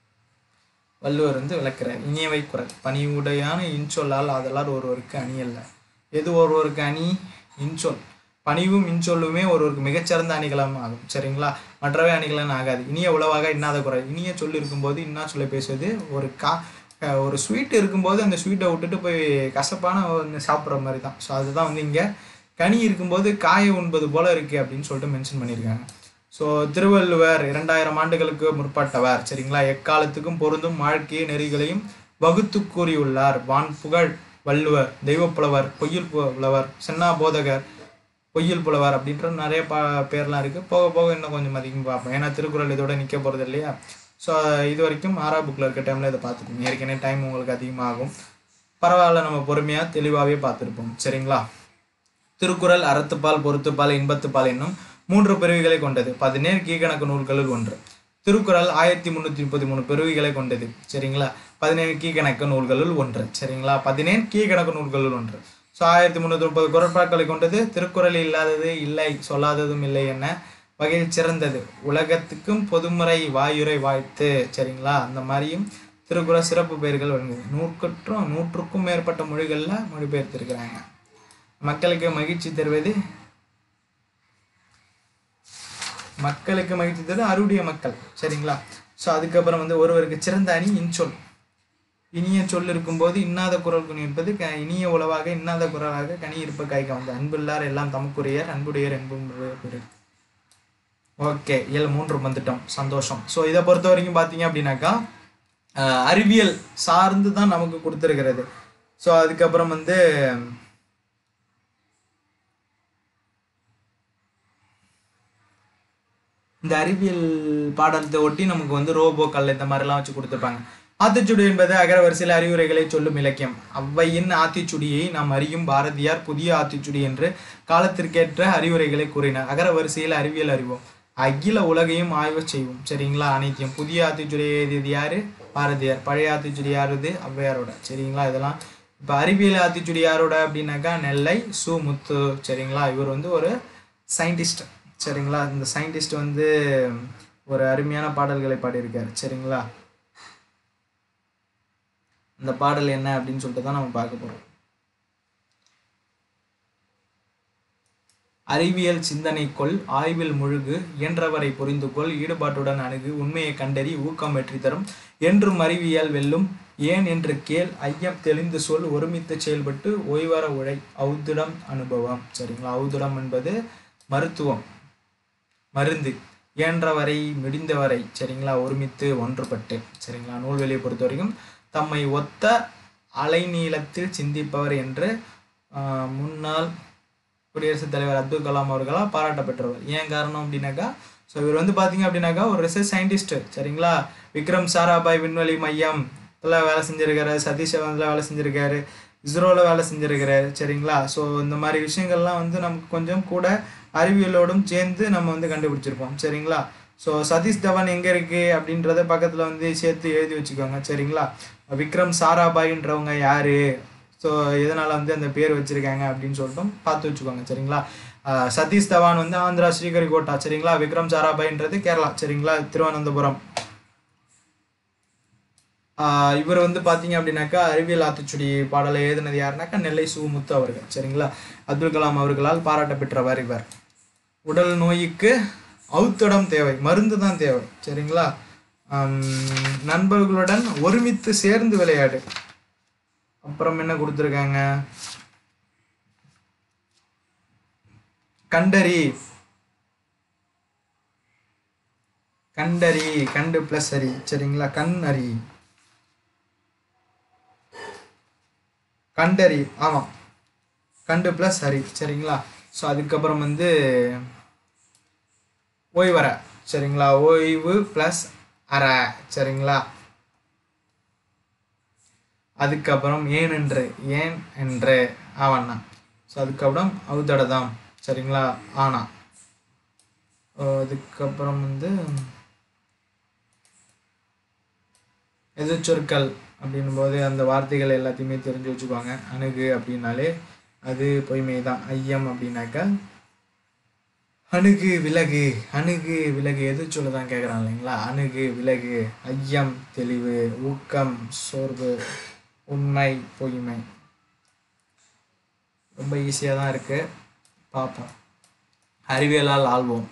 வள்ளுவர் வந்து விளக்குறார் இனியவை குரல் பணிவுடையான இன்சொல்லால் ஆதலால் ஒருவருக்கு அணி அல்ல எது ஒருவருக்கு அணி இன்சொல் பணிவும் இன்சொல்லுமே ஒருவருக்கு மிகச்சிறந்த அணிகலம் ஆகும் சரிங்களா மற்றவை அணிகலன் ஆகாது இனிய உளவாக இன்னாத குரல் இனிய சொல் இருக்கும்போது இன்னா சொல்ல பேசுவது ஒரு கா அஹ் ஒரு ஸ்வீட் இருக்கும்போது அந்த ஸ்வீட்டை விட்டுட்டு போய் கசப்பான ஒன்று சாப்பிட்ற மாதிரி தான் ஸோ அதுதான் வந்து இங்கே கனி இருக்கும்போது காயை உண்பது போல இருக்கு அப்படின்னு சொல்லிட்டு மென்ஷன் பண்ணியிருக்காங்க ஸோ திருவள்ளுவர் இரண்டாயிரம் ஆண்டுகளுக்கு முற்பட்டவர் சரிங்களா எக்காலத்துக்கும் பொருந்தும் வாழ்க்கை நெறிகளையும் வகுத்து கூறியுள்ளார் வான் புகழ் வள்ளுவர் தெய்வப்புலவர் பொய்யில் புலவர் சென்னா போதகர் பொய்யில் புலவர் அப்படின்ற நிறைய பா பேர்லாம் இருக்குது போக போக இன்னும் கொஞ்சம் அதிகம் பார்ப்போம் ஏன்னா திருக்குறள் இதோட நிற்க போகிறது இல்லையா ஸோ இது வரைக்கும் ஆறா புக்கில் இருக்க டைமில் இதை பார்த்துருப்போம் ஏற்கனவே டைம் உங்களுக்கு அதிகமாகும் பரவாயில்ல நம்ம பொறுமையாக தெளிவாகவே பார்த்துருப்போம் சரிங்களா திருக்குறள் அறத்துப்பால் பொறுத்துப்பால் இன்பத்துப்பால் என்னும் மூன்று பிரிவுகளை கொண்டது பதினேழு கீழ்கணக்கு நூல்களுள் ஒன்று திருக்குறள் ஆயிரத்தி முந்நூற்றி முப்பத்தி மூணு பிரிவுகளை கொண்டது சரிங்களா பதினேழு கீழ்கணக்கு நூல்களுள் ஒன்று சரிங்களா பதினேழு கீழ்கணக்கு நூல்களுள் ஒன்று ஸோ ஆயிரத்தி முந்நூற்றி முப்பது குரட்பாக்களை கொண்டது திருக்குறள் இல்லாதது இல்லை சொல்லாததும் இல்லை என்ன வகையில் சிறந்தது உலகத்துக்கும் பொதுமுறை வாயுரை வாழ்த்து சரிங்களா அந்த மாதிரியும் திருக்குறள் சிறப்பு பெயர்கள் வழங்குது நூற்றுக்கும் நூற்றுக்கும் மேற்பட்ட மொழிகளில் மொழிபெயர்த்திருக்கிறாங்க மக்களுக்கு மகிழ்ச்சி தருவது மக்களுக்கு மகிழ்ச்சி தருவது அருடைய மக்கள் சரிங்களா ஸோ அதுக்கப்புறம் வந்து ஒருவருக்கு சிறந்த அணி இன்சொல் இனிய சொல் இருக்கும்போது இன்னாத குரல் குனி இருப்பது க இனிய உளவாக இன்னாத குரலாக கனி இருப்ப காய்க்க வந்து அன்புள்ளார் எல்லாம் தமக்குரியர் அன்புடையர் என்பும் பெரு ஓகே இயல் மூன்று வந்துட்டோம் சந்தோஷம் ஸோ இதை பொறுத்த வரைக்கும் பார்த்தீங்க அப்படின்னாக்கா அஹ், அறிவியல் சார்ந்து தான் நமக்கு கொடுத்துருக்கிறது ஸோ அதுக்கப்புறம் வந்து இந்த அறிவியல் பாடத்தை ஒட்டி நமக்கு வந்து ரோபோ கல் இந்த மாதிரிலாம் வச்சு கொடுத்துருப்பாங்க ஆத்திச்சுடி என்பது அகரவரிசையில் அறிவுரைகளை சொல்லும் இலக்கியம் அவ்வையின் ஆத்திச்சுடியை நாம் அறியும் பாரதியார் புதிய ஆத்திச்சுடி என்று காலத்திற்கேற்ற அறிவுரைகளை கூறினார் அகரவரிசையில் அறிவியல் அறிவோம் அகில உலகையும் ஆய்வு செய்வோம் சரிங்களா அனைத்தையும் புதிய ஆத்திச்சுடியை எழுதியது யாரு பாரதியார் பழைய ஆத்திச்சுடி யாருது ஔவையாரோட சரிங்களா இதெல்லாம் இப்போ அறிவியல் ஆத்திச்சுடி யாரோட அப்படின்னாக்கா நெல்லை சு முத்து சரிங்களா இவர் வந்து ஒரு சயின்டிஸ்ட் சரிங்களா இந்த சயின்டிஸ்ட் வந்து ஒரு அருமையான பாடல்களை பாடியிருக்காரு சரிங்களா இந்த பாடல் என்ன அப்படின்னு சொல்லிட்டு தான் நம்ம பார்க்க போறோம் அறிவியல் சிந்தனை கொள் ஆய்வில் முழுகு இயன்றவரை புரிந்து கொள் ஈடுபாட்டுடன் அணுகு உண்மையை கண்டறி ஊக்கம் வெற்றி தரும் என்றும் அறிவியல் வெல்லும் ஏன் என்று கேள் ஐயம் தெளிந்து சொல் ஒருமித்து செயல்பட்டு ஓய்வர உழை ஔதுடம் அனுபவம் சரிங்களா ஔதுடம் என்பது மருத்துவம் மருந்து இயன்றவரை முடிந்தவரை சரிங்களா ஒருமித்து ஒன்றுபட்டு சரிங்களா நூல்வெளியை பொறுத்த வரைக்கும் தம்மை ஒத்த அலைநீளத்தில் சிந்திப்பவர் என்று ஆஹ், முன்னாள் குடியரசுத் தலைவர் அப்துல் கலாம் அவர்களால் பாராட்ட பெற்றவர் ஏன் காரணம் அப்படின்னாக்கா ஸோ இவர் வந்து பார்த்தீங்க அப்படின்னாக்கா ஒரு ரிசர்ச் சயின்டிஸ்ட் சரிங்களா விக்ரம் சாராபாய் விண்வெளி மையம் இதில் வேலை செஞ்சிருக்காரு சதீஷ் தவானில் வேலை செஞ்சிருக்காரு இஸ்ரோவில் வேலை செஞ்சிருக்காரு சரிங்களா ஸோ இந்த மாதிரி விஷயங்கள்லாம் வந்து நமக்கு கொஞ்சம் கூட அறிவியலோடும் சேர்ந்து நம்ம வந்து கண்டுபிடிச்சிருப்போம் சரிங்களா ஸோ சதீஷ் தவான் எங்கே இருக்குது அப்படின்றத பக்கத்தில் வந்து சேர்த்து எழுதி வச்சுக்கோங்க சரிங்களா விக்ரம் சாராபாயின்றவங்க யார் ஸோ எதனால் வந்து அந்த பேர் வச்சுருக்காங்க அப்படின்னு சொல்லிட்டு பார்த்து வச்சுக்கோங்க சரிங்களா ஆஹ் சதீஷ் தவான் வந்து ஆந்திரா ஸ்ரீகரிகோட்டா சரிங்களா விக்ரம் சாராபாயின்றது கேரளா சரிங்களா திருவனந்தபுரம் ஆஹ் இவர் வந்து பார்த்தீங்க அப்படின்னாக்கா அறிவியல் ஆத்திச்சுடி பாடலை எழுதினது யாருனாக்கா நெல்லை சுமுத்து அவர்கள் சரிங்களா அப்துல் கலாம் அவர்களால் பாராட்ட பெற்றவர் இவர் உடல் நோய்க்கு அவுத்தடம் தேவை மருந்து தான் தேவை சரிங்களா ஆம், நண்பர்களுடன் ஒருமித்து சேர்ந்து விளையாடு அப்புறம் என்ன கொடுத்துருக்காங்க கண்டறி கண்டறி கண்டு பிளஸ் அரி சரிங்களா கண் அறி கண்டறி ஆமாம் கண்டு ப்ளஸ் ஹரி சரிங்களா ஸோ அதுக்கப்புறம் வந்து ஓய்வர சரிங்களா ஓய்வு ப்ளஸ் அற சரிங்களா அதுக்கப்புறம் ஏன் என்று ஏன் என்று ஆவண்ணா ஸோ அதுக்கப்புறம் அவுதடதாம் சரிங்களா ஆனா அஹ் அதுக்கப்புறம் வந்து எதிர்ச்சொற்கள் அப்படின்னும் போது அந்த வார்த்தைகள் எல்லாத்தையுமே தெரிஞ்சு வச்சுக்குவாங்க அணுகு அப்படின்னாலே அது பொய்மை தான் ஐயம் அப்படின்னாக்கா அணுகு விலகு அணுகு விலகு எது சொல்ல தான் கேட்குறான் இல்லைங்களா அணுகு விலகு ஐயம் தெளிவு ஊக்கம் சோர்வு உண்மை பொய்மை ரொம்ப ஈஸியாக தான் இருக்குது பார்ப்போம் அறிவியலால் ஆள்வோம்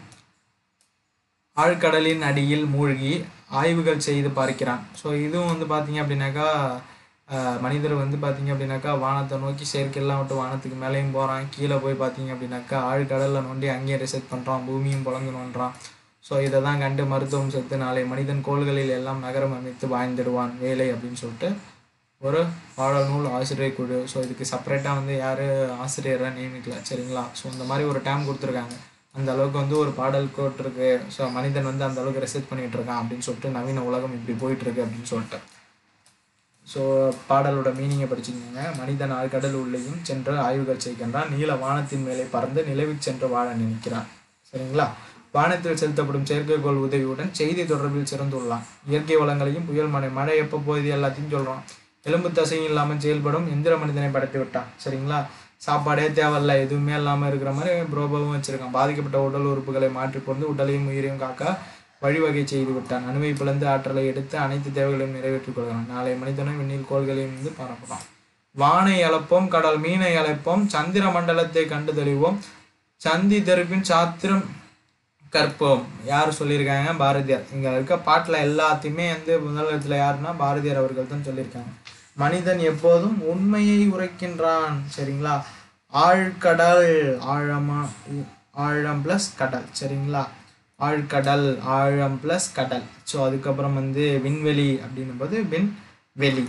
ஆழ்கடலின் அடியில் மூழ்கி ஆய்வுகள் செய்து பார்க்கிறான் ஸோ இதுவும் வந்து பார்த்தீங்க அப்படின்னாக்கா ஆஹ், மனிதர் வந்து பார்த்தீங்க அப்படின்னாக்கா வானத்தை நோக்கி செயற்கையெல்லாம் விட்டு வானத்துக்கு மேலேயும் போகிறான் கீழே போய் பார்த்தீங்க அப்படின்னாக்கா ஆழ்கடலில் நோண்டி அங்கேயே ரிசர்ச் பண்ணுறான் பூமியும் புலந்து நோண்டுறான் ஸோ இதை தான் கண்டு மருத்துவம் செத்து நாளை மனிதன் கோள்களில் எல்லாம் நகரம் அமைத்து வாழ்ந்திடுவான் வேலை அப்படின்னு சொல்லிட்டு ஒரு பாடநூல் ஆசிரியர் குழு ஸோ இதுக்கு செப்பரேட்டாக வந்து யார் ஆசிரியராக நியமிக்கல சரிங்களா ஸோ இந்த மாதிரி ஒரு டைம் கொடுத்துருக்காங்க அந்த அளவுக்கு வந்து ஒரு பாடல் கோட் இருக்கு ஸோ மனிதன் வந்து அந்த அளவுக்கு ரிசர்ச் பண்ணிட்டு இருக்கான் அப்படின்னு சொல்லிட்டு நவீன உலகம் இப்படி போயிட்டு இருக்கு அப்படின்னு சொல்லிட்டு ஸோ பாடலோட மீனிங்கை படிச்சுக்கோங்க மனிதன் ஆழ்கடல் உள்ளேயும் சென்று ஆய்வுகள் செய்கின்றான் நீல வானத்தின் மேலே பறந்து நிலவில் சென்று வாழ நினைக்கிறான் சரிங்களா வானத்தில் செலுத்தப்படும் செயற்கைக்கோள் உதவியுடன் செய்தி தொடர்பில் சிறந்துள்ளான் இயற்கை வளங்களையும் புயல் மழை மழை எப்போ போகுது எல்லாத்தையும் சொல்கிறான் எலும்பு தசையும் இல்லாமல் செயல்படும் எந்திர மனிதனை படைத்து விட்டான் சரிங்களா சாப்பாடே தேவையில்ல எதுவுமே இல்லாமல் இருக்கிற மாதிரி ப்ரோபோவும் வச்சிருக்கான் பாதிக்கப்பட்ட உடல் உறுப்புகளை மாற்றி கொண்டு உடலையும் உயிரையும் காக்க வழிவகை செய்து விட்டான் அணுவை பிளந்து ஆற்றலை எடுத்து அனைத்து தேவைகளையும் நிறைவேற்றிக் கொள்கிறான் நாளை மனிதனும் விண்ணில் கோள்களையும் இருந்து பரப்பலாம் வானை அழைப்போம் கடல் மீனை அழைப்போம் சந்திர மண்டலத்தை கண்டு தெளிவோம் சந்தி தெருப்பின் சாத்திரம் கற்போம் யார் சொல்லியிருக்காங்க பாரதியார் இங்க இருக்க பாட்டுல எல்லாத்தையுமே வந்து முதல் இடத்துல யாருன்னா பாரதியார் அவர்கள் தான் சொல்லியிருக்காங்க மனிதன் எப்போதும் உண்மையை உரைக்கின்றான் சரிங்களா ஆழ்கடல் ஆழமா ஆழம் ப்ளஸ் கடல் சரிங்களா ஆழ்கடல் ஆழம் ப்ளஸ் கடல் ஸோ அதுக்கப்புறம் வந்து விண்வெளி அப்படின்னும் போது விண்வெளி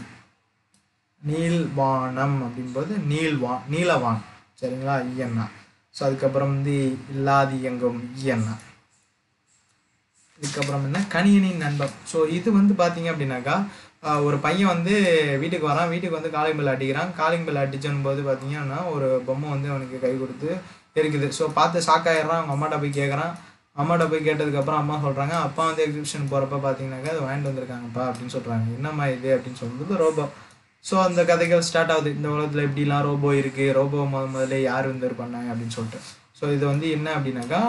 நீள்வானம் அப்படின்போது நீள்வா நீலவான் சரிங்களா இயன்னா ஸோ அதுக்கப்புறம் வந்து இல்லாது இயங்கும் இயன்னா இதுக்கப்புறம் என்ன கணியனின் நண்பன் ஸோ இது வந்து பார்த்தீங்க அப்படின்னாக்கா ஆஹ் ஒரு பையன் வந்து வீட்டுக்கு வரான் வீட்டுக்கு வந்து காலிங் பெல் அடிக்கிறான் காலிங் பெல் அடிச்சோன்னு போது பார்த்தீங்கன்னா ஒரு பொம்மை வந்து அவனுக்கு கை கொடுத்து இருக்குது ஸோ பார்த்து ஷாக் ஆயிடுறான் அவங்க அம்மாட்ட போய் கேட்குறான் அம்மாட்ட போய் கேட்டதுக்கப்புறம் அம்மா சொல்கிறாங்க அப்பா வந்து எக்ஸிபிஷன் போகிறப்ப பார்த்தீங்கன்னாக்கா அது வாங்கிட்டு வந்திருக்காங்கப்பா அப்படின்னு சொல்கிறாங்க என்னம்மா இது அப்படின்னு சொல்லும்போது ரோபோ ஸோ அந்த கதைகள் ஸ்டார்ட் ஆகுது இந்த உலகத்தில் எப்படிலாம் ரோபோ இருக்குது ரோபோ முத முதல்ல யார் வந்து இது பண்ணாங்க அப்படின்னு சொல்லிட்டு ஸோ இது வந்து என்ன அப்படின்னாக்கா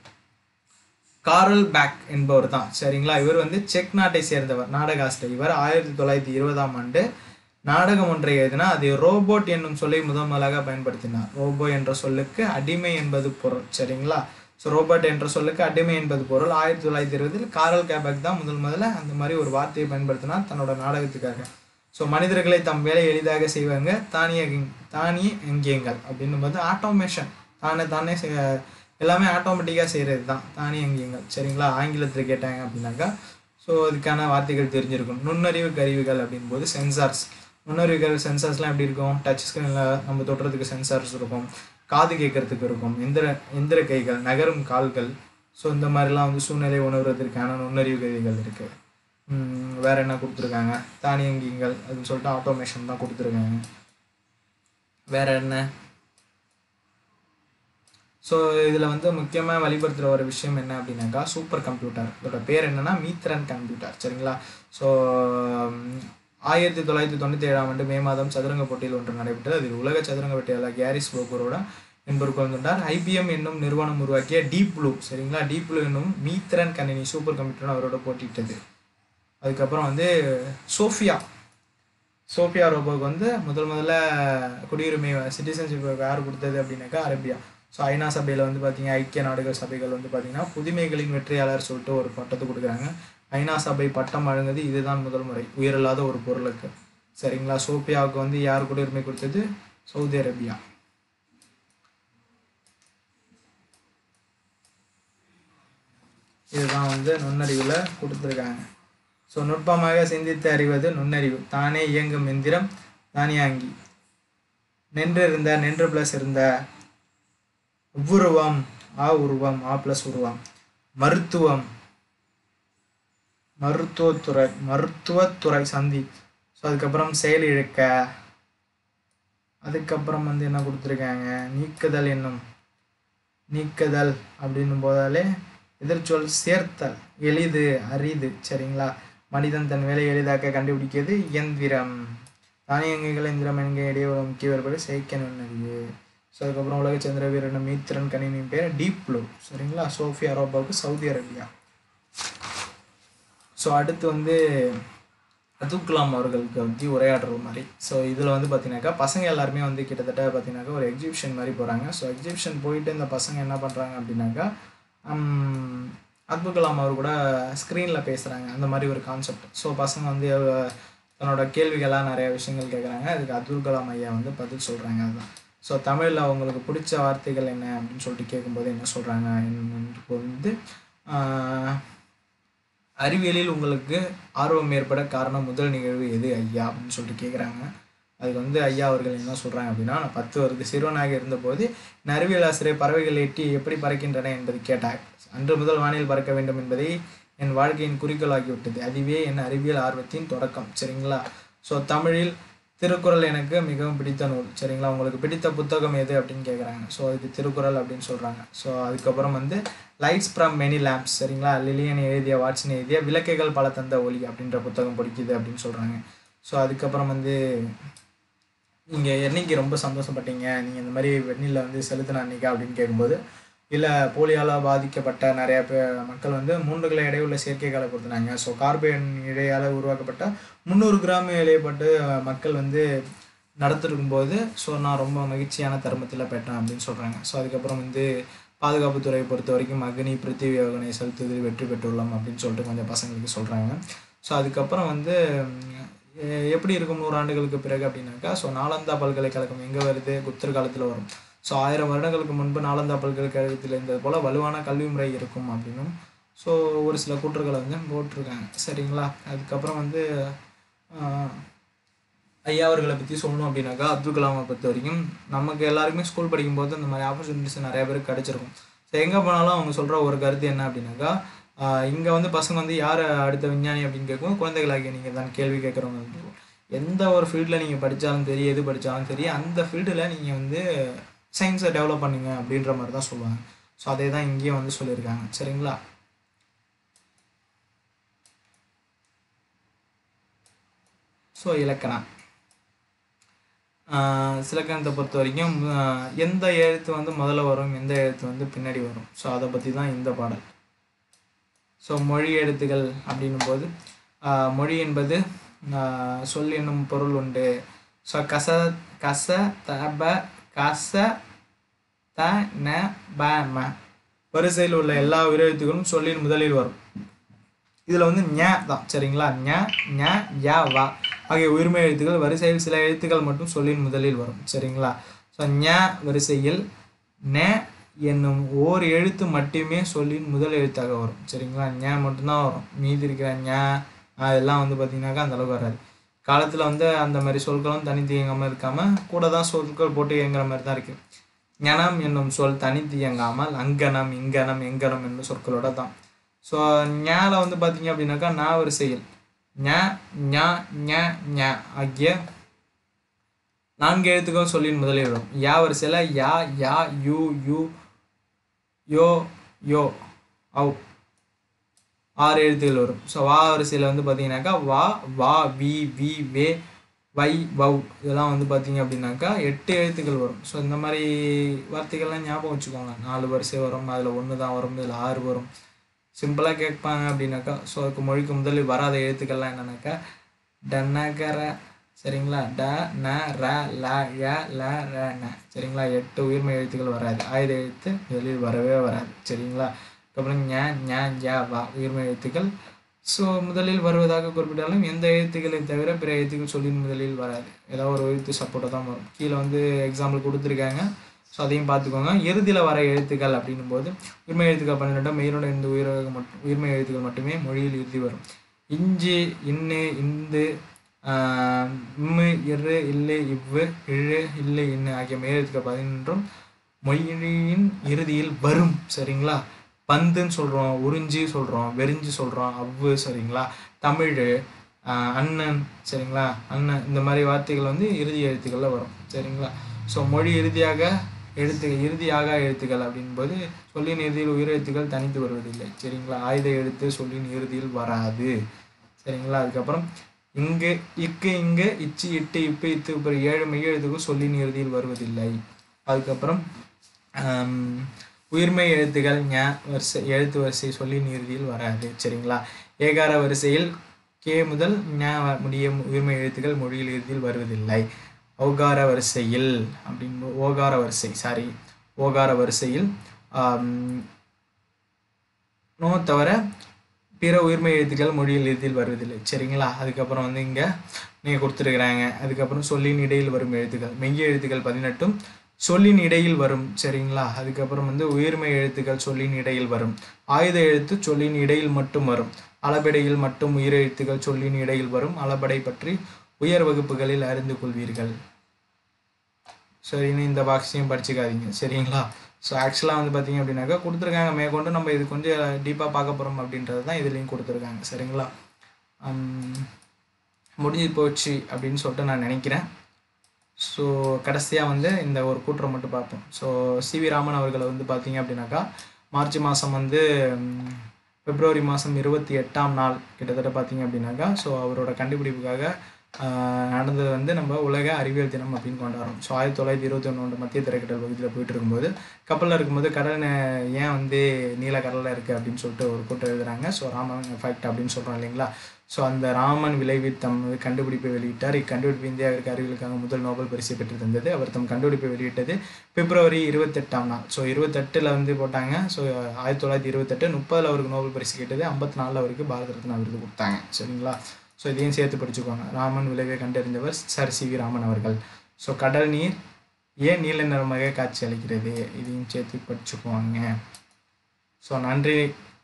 காரல் பேக் என்பவர் தான் சரிங்களா இவர் வந்து செக் நாட்டை சேர்ந்தவர் நாடக ஆசிரியர் இவர் ஆயிரத்தி தொள்ளாயிரத்தி இருபதாம் ஆண்டு நாடகம் ஒன்றை எழுதினா அது ரோபோட் என்னும் சொல்லை முதன் முதலாக பயன்படுத்தினார் ரோபோ என்ற சொல்லுக்கு அடிமை என்பது பொருள் சரிங்களா ஸோ ரோபோட் என்ற சொல்லுக்கு அடிமை என்பது பொருள் ஆயிரத்தி தொள்ளாயிரத்தி இருபதில் காரல் கேபக் தான் முதல் முதல்ல அந்த மாதிரி ஒரு வார்த்தையை பயன்படுத்தினார் தன்னோட நாடகத்துக்காக ஸோ மனிதர்களை தம் வேலை எளிதாக செய்வாங்க தானிய தானிய எங்கியங்கள் அப்படின்னும் போது ஆட்டோமேஷன் தானே தானே செய்- எல்லாமே ஆட்டோமேட்டிக்காக செய்கிறது தான் தானிய எங்கியங்கள் சரிங்களா ஆங்கிலத்தில் கேட்டாங்க அப்படின்னாக்கா ஸோ அதுக்கான வார்த்தைகள் தெரிஞ்சிருக்கும் நுண்ணறிவு கருவிகள் அப்படின்போது சென்சார்ஸ் நுண்ணறிவுகள் சென்சார்ஸ்லாம் எப்படி இருக்கும் டச் ஸ்க்ரீனில் நம்ம தொடுறதுக்கு சென்சார்ஸ் இருக்கும் காது கேட்கறதுக்கு இருக்கும் எந்திர எந்திர கைகள் நகரும் கால்கள் ஸோ இந்த மாதிரிலாம் வந்து சூழ்நிலை உணர்வதற்கான நுண்ணறிவு கருவிகள் இருக்குது வேற என்ன கொடுத்துருக்காங்க தானியங்கிகள் அப்படின்னு சொல்லிட்டு ஆட்டோமேஷன் தான் கொடுத்துருக்காங்க வேற என்ன ஸோ இதில் வந்து முக்கியமாக வெளிப்படுத்துகிற ஒரு விஷயம் என்ன அப்படின்னாக்கா சூப்பர் கம்ப்யூட்டர் இதோட பேர் என்னன்னா மீத்ரன் கம்ப்யூட்டர் சரிங்களா ஸோ ஆயிரத்தி தொள்ளாயிரத்தி தொண்ணூற்றி ஏழாம் ஆண்டு மே மாதம் சதுரங்க போட்டியில் ஒன்று நடைபெற்றது அதில் உலக சதுரங்க வெற்றியாளர் கேரிஸ் போகரோட என்பவர் கலந்துட்டார் ஐபிஎம் என்னும் நிறுவனம் உருவாக்கிய டீப் ப்ளூ சரிங்களா டீப் ப்ளூ என்னும் மீத்ரன் கணினி சூப்பர் கம்ப்யூட்டர் அவரோட போட்டியிட்டது அதுக்கப்புறம் வந்து சோஃபியா சோஃபியா ரோபோக்கு வந்து முதல் முதல்ல குடியுரிமை சிட்டிசன்ஷிப் யார் கொடுத்தது அப்படின்னாக்கா அரேபியா ஸோ ஐநா சபையில் வந்து பார்த்தீங்க ஐக்கிய நாடுகள் சபைகள் வந்து பார்த்தீங்கன்னா புதுமைகளின் வெற்றியாளர் சொல்லிட்டு ஒரு பட்டத்தை கொடுக்குறாங்க ஐநா சபை பட்டம் வழங்குது இதுதான் முதல் முறை உயிரில்லாத ஒரு பொருளுக்கு சரிங்களா சோஃபியாவுக்கு வந்து யார் குடியுரிமை கொடுத்தது சவுதி அரேபியா இதுதான் வந்து நுண்ணறிவில் கொடுத்துருக்காங்க ஸோ நுட்பமாக சிந்தித்து அறிவது நுண்ணறிவு தானே இயங்கும் எந்திரம் தானியாங்கி நின்று இருந்த நின்று ப்ளஸ் இருந்த உருவம் ஆ உருவம் ஆ ப்ளஸ் உருவம் மருத்துவம் மருத்துவத்துறை மருத்துவத்துறை சந்தி ஸோ அதுக்கப்புறம் செயல் இழுக்க அதுக்கப்புறம் வந்து என்ன கொடுத்துருக்காங்க நீக்குதல் என்னும் நீக்குதல் அப்படின்னும் போதாலே எதிர்ச்சொல் சேர்த்தல் எளிது அரிது சரிங்களா மனிதன் தன் வேலையை எளிதாக்க கண்டுபிடிக்கிறது இயந்திரம் தானியங்கிகள் எந்திரம் என்கிற இடையே ஒரு முக்கிய வேறுபாடு செயற்கை நுண்ணறிவு ஸோ அதுக்கப்புறம் உலக சந்திர வீரன் மீத்திரன் கணினியின் பேர் டீப் ப்ளூ சரிங்களா சோஃபி அரோபாவுக்கு சவுதி அரேபியா ஸோ அடுத்து வந்து அப்துல் கலாம் அவர்களுக்கு பற்றி உரையாடுற மாதிரி ஸோ இதில் வந்து பார்த்தீங்கன்னாக்கா பசங்க எல்லாருமே வந்து கிட்டத்தட்ட பார்த்தீங்கன்னாக்கா ஒரு எக்ஸிபிஷன் மாதிரி போகிறாங்க ஸோ எக்ஸிபிஷன் போயிட்டு இந்த பசங்க என்ன பண்ணுறாங்க அப்படின்னாக்கா ஹம், அப்துல் கலாம் அவர் கூட ஸ்க்ரீனில் பேசுகிறாங்க அந்த மாதிரி ஒரு கான்செப்ட் ஸோ பசங்க வந்து அஹ், தன்னோட கேள்விகளாக நிறைய விஷயங்கள் கேட்குறாங்க அதுக்கு அப்துல் கலாம் ஐயா வந்து பதில் சொல்கிறாங்க அதுதான் ஸோ தமிழில் அவங்களுக்கு பிடிச்ச வார்த்தைகள் என்ன அப்படின்னு சொல்லிட்டு கேட்கும்போது என்ன சொல்கிறாங்க வந்து ஆஹ், அறிவியலில் உங்களுக்கு ஆர்வம் ஏற்பட காரணம் முதல் நிகழ்வு எது ஐயா அப்படின்னு சொல்லிட்டு கேட்குறாங்க அதுக்கு வந்து ஐயா அவர்கள் என்ன சொல்கிறாங்க அப்படின்னா நான் பத்து வருது சிறுவனாக இருந்தபோது என் அறிவியல் ஆசிரியர் பறவைகள் எட்டி எப்படி பறக்கின்றன என்பது கேட்டார் அன்று முதல் வானில் பறக்க வேண்டும் என்பதை என் வாழ்க்கையின் குறிக்கோளாகிவிட்டது அதுவே என் அறிவியல் ஆர்வத்தின் தொடக்கம் சரிங்களா ஸோ தமிழில் திருக்குறள் எனக்கு மிகவும் பிடித்த நூல் சரிங்களா உங்களுக்கு பிடித்த புத்தகம் எது அப்படின்னு கேட்குறாங்க ஸோ அதுக்கு திருக்குறள் அப்படின்னு சொல்கிறாங்க ஸோ அதுக்கப்புறம் வந்து லைட்ஸ் ஃப்ரம் மெனி லேம்ப்ஸ் சரிங்களா லிலியன் எழுதிய வாட்சன் எழுதிய விளக்குகள் பல தந்த ஒளி அப்படின்ற புத்தகம் பிடிக்குது அப்படின்னு சொல்கிறாங்க ஸோ அதுக்கப்புறம் வந்து நீங்கள் என்னைக்கு ரொம்ப சந்தோஷப்பட்டீங்க நீங்கள் இந்த மாதிரி வெண்ணில வந்து செலுத்தின அன்னைக்கா அப்படின்னு கேட்கும்போது இல்லை போலியால் பாதிக்கப்பட்ட நிறைய பேர் மக்கள் வந்து மூன்று கிலோ எடையுள்ள செயற்கைக்காலை கொடுத்துனாங்க ஸோ கார்பன் இழையால் உருவாக்கப்பட்ட முந்நூறு கிராம் இழையப்பட்டு மக்கள் வந்து நடத்திருக்கும் போது ஸோ நான் ரொம்ப மகிழ்ச்சியான தருமத்தில் பெற்றேன் அப்படின்னு சொல்கிறாங்க ஸோ அதுக்கப்புறம் வந்து பாதுகாப்புத்துறையை பொறுத்த வரைக்கும் அக்னி பிருத்திவி யோகனை செலுத்துவதில் வெற்றி பெற்றுள்ளோம் அப்படின்னு சொல்லிட்டு கொஞ்சம் பசங்களுக்கு சொல்கிறாங்க ஸோ அதுக்கப்புறம் வந்து ம், எ- எப்படி இருக்கும் நூறு ஆண்டுகளுக்கு பிறகு அப்படின்னாக்கா ஸோ நாலந்தா பல்கலைக்கழகம் எங்கே வருது குப்தர் காலத்தில் வரும் ஸோ ஆயிரம் வருடங்களுக்கு முன்பு நாலந்தா பல்கலைக்கழகத்தில் இருந்தது போல் வலுவான கல்வி முறை இருக்கும் அப்படின்னும் ஸோ ஒரு சில கூற்றுகளை வந்து போட்டிருக்காங்க சரிங்களா அதுக்கப்புறம் வந்து ஆஹ், ஐயா அவர்களை பற்றி சொல்லணும் அப்படின்னாக்கா அப்துல் கலாமை பொறுத்த வரைக்கும் நமக்கு எல்லாருக்குமே ஸ்கூல் படிக்கும்போது இந்த மாதிரி ஆப்பர்ச்சுனிட்டிஸ் நிறைய பேருக்கு கிடைச்சிருக்கும் ஸோ எங்கே போனாலும் அவங்க சொல்கிற ஒரு கருத்து என்ன அப்படின்னாக்கா இங்கே வந்து பசங்க வந்து யார் அடுத்த விஞ்ஞானி அப்படின்னு கேட்கும் குழந்தைகளாகிய நீங்கள் தான் கேள்வி கேட்குறவங்க வந்து எந்த ஒரு ஃபீல்டில் நீங்கள் படித்தாலும் சரி எது படித்தாலும் சரி அந்த ஃபீல்டில் நீங்கள் வந்து சயின்ஸை டெவலப் பண்ணுங்க அப்படின்ற மாதிரி தான் சொல்லுவாங்க ஸோ அதே தான் இங்கேயும் வந்து சொல்லியிருக்காங்க சரிங்களா ஸோ இலக்கணம் ஆஹ் சிலக்கணத்தை பொறுத்த வரைக்கும் ஆஹ் எந்த எழுத்து வந்து முதல்ல வரும் எந்த எழுத்து வந்து பின்னாடி வரும் ஸோ அதை பற்றி தான் இந்த பாடல் ஸோ மொழி எழுத்துக்கள் அப்படின்னும் போது ஆஹ் மொழி என்பது ஆஹ் சொல் என்னும் பொருள் உண்டு ஸோ கச கச தப கச த ந ப ம வரிசையில் உள்ள எல்லா உயிரெழுத்துக்களும் சொல்லின் முதலில் வரும் இதில் வந்து ஞ தான் சரிங்களா ஞ ஞ ய வா ஆகிய உயிர்மை எழுத்துக்கள் வரிசையில் சில எழுத்துக்கள் மட்டும் சொல்லின் முதலில் வரும் சரிங்களா ஸோ ஞ வரிசையில் ந என்னும் ஓர் எழுத்து மட்டுமே சொல்லின் முதல் எழுத்தாக வரும் சரிங்களா ஞ மட்டும்தான் வரும் மீதி இருக்கிற ஞ அதெல்லாம் வந்து பார்த்தீங்கன்னாக்கா அந்த அளவுக்கு வராது காலத்தில் வந்து அந்த மாதிரி சொற்களும் தனித்து இயங்காமல் இருக்காமல் கூட தான் சொற்கள் போட்டு இயங்குற மாதிரி தான் இருக்குது ஞனம் என்னும் சொல் தனித்து இயங்காமல் அங்கனம் இங்கனம் எங்கனம் என்னும் சொற்களோட தான் ஸோ ஞால வந்து பார்த்தீங்க அப்படின்னாக்கா நா வரிசையில் ஞ ஞ ஞ ஞ ஆகிய நான்கு எழுத்துக்கள் சொல்லின் முதலில் வரும் யா வரிசையில் யா யா யூ யூ யோ யோ அவ் ஆறு எழுத்துக்கள் வரும் ஸோ வா வரிசையில் வந்து பார்த்தீங்கன்னாக்கா வா வா வி வி வே வை வவ் இதெல்லாம் வந்து பார்த்தீங்க அப்படின்னாக்கா எட்டு எழுத்துக்கள் வரும் ஸோ இந்த மாதிரி வார்த்தைகள்லாம் ஞாபகம் வச்சுக்கோங்க நாலு வரிசை வரும் அதில் ஒன்று தான் வரும் இதில் ஆறு வரும் சிம்பிளாக கேட்பாங்க அப்படின்னாக்கா ஸோ அதுக்கு மொழிக்கு முதலில் வராத எழுத்துக்கள்லாம் என்னன்னாக்கா டன்னகர சரிங்களா ட ந ர ல ய ல ர ந சரிங்களா எட்டு உயிர்மை எழுத்துக்கள் வராது ஆயுத எழுத்து முதலில் வரவே வராது சரிங்களா அதுக்கப்புறம் ஞ ஞ ஜ வா உயிர்மை எழுத்துக்கள் ஸோ முதலில் வருவதாக குறிப்பிட்டாலும் எந்த எழுத்துக்களை தவிர பிற எழுத்துக்கள் சொல்லின் முதலில் வராது ஏதாவது ஒரு எழுத்து சப்போர்ட்டாக தான் வரும் கீழே வந்து எக்ஸாம்பிள் கொடுத்துருக்காங்க ஸோ அதையும் பார்த்துக்கோங்க இறுதியில் வர எழுத்துக்கள் அப்படின்னும் போது உயிர்மை எழுத்துக்கள் பன்னிரெண்டும் மெய்யோட இந்த உயிரக மட்டும் உயிர்மை எழுத்துக்கள் மட்டுமே மொழியில் இறுதி வரும் இஞ்சி இன்னு இந்து ஆஹ், இம்மு இரு இல்லை இவ்வு இழு இல்லை இன்னு ஆகிய மெய்யெழுத்துக்கள் பதினொன்றும் மொழியின் இறுதியில் வரும் சரிங்களா பந்துன்னு சொல்கிறோம் உறிஞ்சி சொல்கிறோம் வெறிஞ்சி சொல்கிறோம் அவ்வு சரிங்களா தமிழ் ஆஹ், அண்ணன் சரிங்களா அண்ணன் இந்த மாதிரி வார்த்தைகள் வந்து இறுதி எழுத்துக்களில் வரும் சரிங்களா ஸோ மொழி இறுதியாக எழுத்து இறுதியாக எழுத்துக்கள் அப்படின்போது சொல்லின் இறுதியில் உயிரெழுத்துக்கள் தனித்து வருவதில்லை சரிங்களா ஆயுத எழுத்து சொல்லின் இறுதியில் வராது சரிங்களா அதுக்கப்புறம் இங்கு இக்கு இங்கு இச்சு இட்டு இப்பு இத்து இப்போ ஏழு மெய் எழுத்துக்கள் சொல்லின் இறுதியில் வருவதில்லை அதுக்கப்புறம் ஆம், உயிர்மெய் எழுத்துக்கள் ஞ வரிசை எழுத்து வரிசை சொல்லின் இறுதியில் வராது சரிங்களா ஏகார வரிசையில் கே முதல் ஞ வ- முடிய உயிர்மெய் எழுத்துக்கள் மொழியில் இறுதியில் வருவதில்லை ஓகார வரிசையில் அப்படின்னு ஓகார வரிசை சாரி ஓகார வரிசையில் ஆம், நோ தவிர பிற உயிர்மை எழுத்துக்கள் மொழியில் இறுதியில் வருவதில்லை சரிங்களா அதுக்கப்புறம் வந்து இங்கே நீங்கள் கொடுத்துருக்குறாங்க அதுக்கப்புறம் சொல்லின் இடையில் வரும் எழுத்துக்கள் மெய்ய எழுத்துக்கள் பதினெட்டும் சொல்லின் இடையில் வரும் சரிங்களா அதுக்கப்புறம் வந்து உயிர்மை எழுத்துக்கள் சொல்லின் இடையில் வரும் ஆயுத எழுத்து சொல்லின் இடையில் மட்டும் வரும் அளபெடையில் மட்டும் உயிர் எழுத்துக்கள் சொல்லின் இடையில் வரும் அளபடை பற்றி உயர் வகுப்புகளில் அறிந்து கொள்வீர்கள் சரின்னு இந்த பாக்ஸையும் படிச்சுக்காதீங்க சரிங்களா ஸோ ஆக்சுவலாக வந்து பார்த்தீங்க அப்படின்னாக்கா கொடுத்துருக்காங்க மேற்கொண்டு நம்ம இது கொஞ்சம் டீப்பாக பார்க்க போகிறோம் அப்படின்றது தான் இதுலேயும் கொடுத்துருக்காங்க சரிங்களா ஹம், முடிஞ்சு போச்சு அப்படின்னு சொல்லிட்டு நான் நினைக்கிறேன் ஸோ கடைசியாக வந்து இந்த ஒரு கூற்றம் மட்டும் பார்ப்போம் ஸோ சிவி ராமன் அவர்களை வந்து பார்த்தீங்க அப்படின்னாக்கா மார்ச் மாதம் வந்து ம், பிப்ரவரி மாதம் இருபத்தி எட்டாம் நாள் கிட்டத்தட்ட பார்த்தீங்க அப்படின்னாக்கா ஸோ அவரோட கண்டுபிடிப்புக்காக ஆஹ், நடந்தது வந்து நம்ம உலக அறிவியல் தினம் அப்படின்னு கொண்டாடுறோம் ஸோ ஆயிரத்தி தொள்ளாயிரத்தி இருபத்தி ஒன்று மத்திய திரைக்கடல் பகுதியில் போயிட்டு இருக்கும்போது கப்பலில் இருக்கும்போது கடல் நே- ஏன் வந்து நீல கடலில் இருக்குது அப்படின்னு சொல்லிட்டு ஒரு கூட்டம் எழுதுறாங்க ஸோ ராமன் எஃபெக்ட் அப்படின்னு சொல்கிறோம் இல்லைங்களா ஸோ அந்த ராமன் விளைவித்த தம் கண்டுபிடிப்பை வெளியிட்டார் இக்கண்டுபிடிப்பு இந்தியாவிற்கு அறிவியலுக்காக முதல் நோபல் பரிசு பெற்று தந்தது அவர் தம் கண்டுபிடிப்பை வெளியிட்டது பிப்ரவரி இருபத்தெட்டாம் நாள் ஸோ இருபத்தெட்டில் வந்து போட்டாங்க ஸோ ஆயிரத்தி தொள்ளாயிரத்தி இருபத்தெட்டு முப்பதில் அவருக்கு நோபல் பரிசு கேட்டது ஐம்பத்தி நாலில் அவருக்கு பாரத ரத்னா விருது கொடுத்தாங்க சரிங்களா ஸோ இதையும் சேர்த்து படிச்சுக்கோங்க ராமன் விளைவை கண்டறிந்தவர் சர் சி வி ராமன் அவர்கள் ஸோ கடல் நீர் ஏன் நீல நிறமாக காட்சி அளிக்கிறது இதையும் சேர்த்து படிச்சுக்குவாங்க ஸோ நன்றி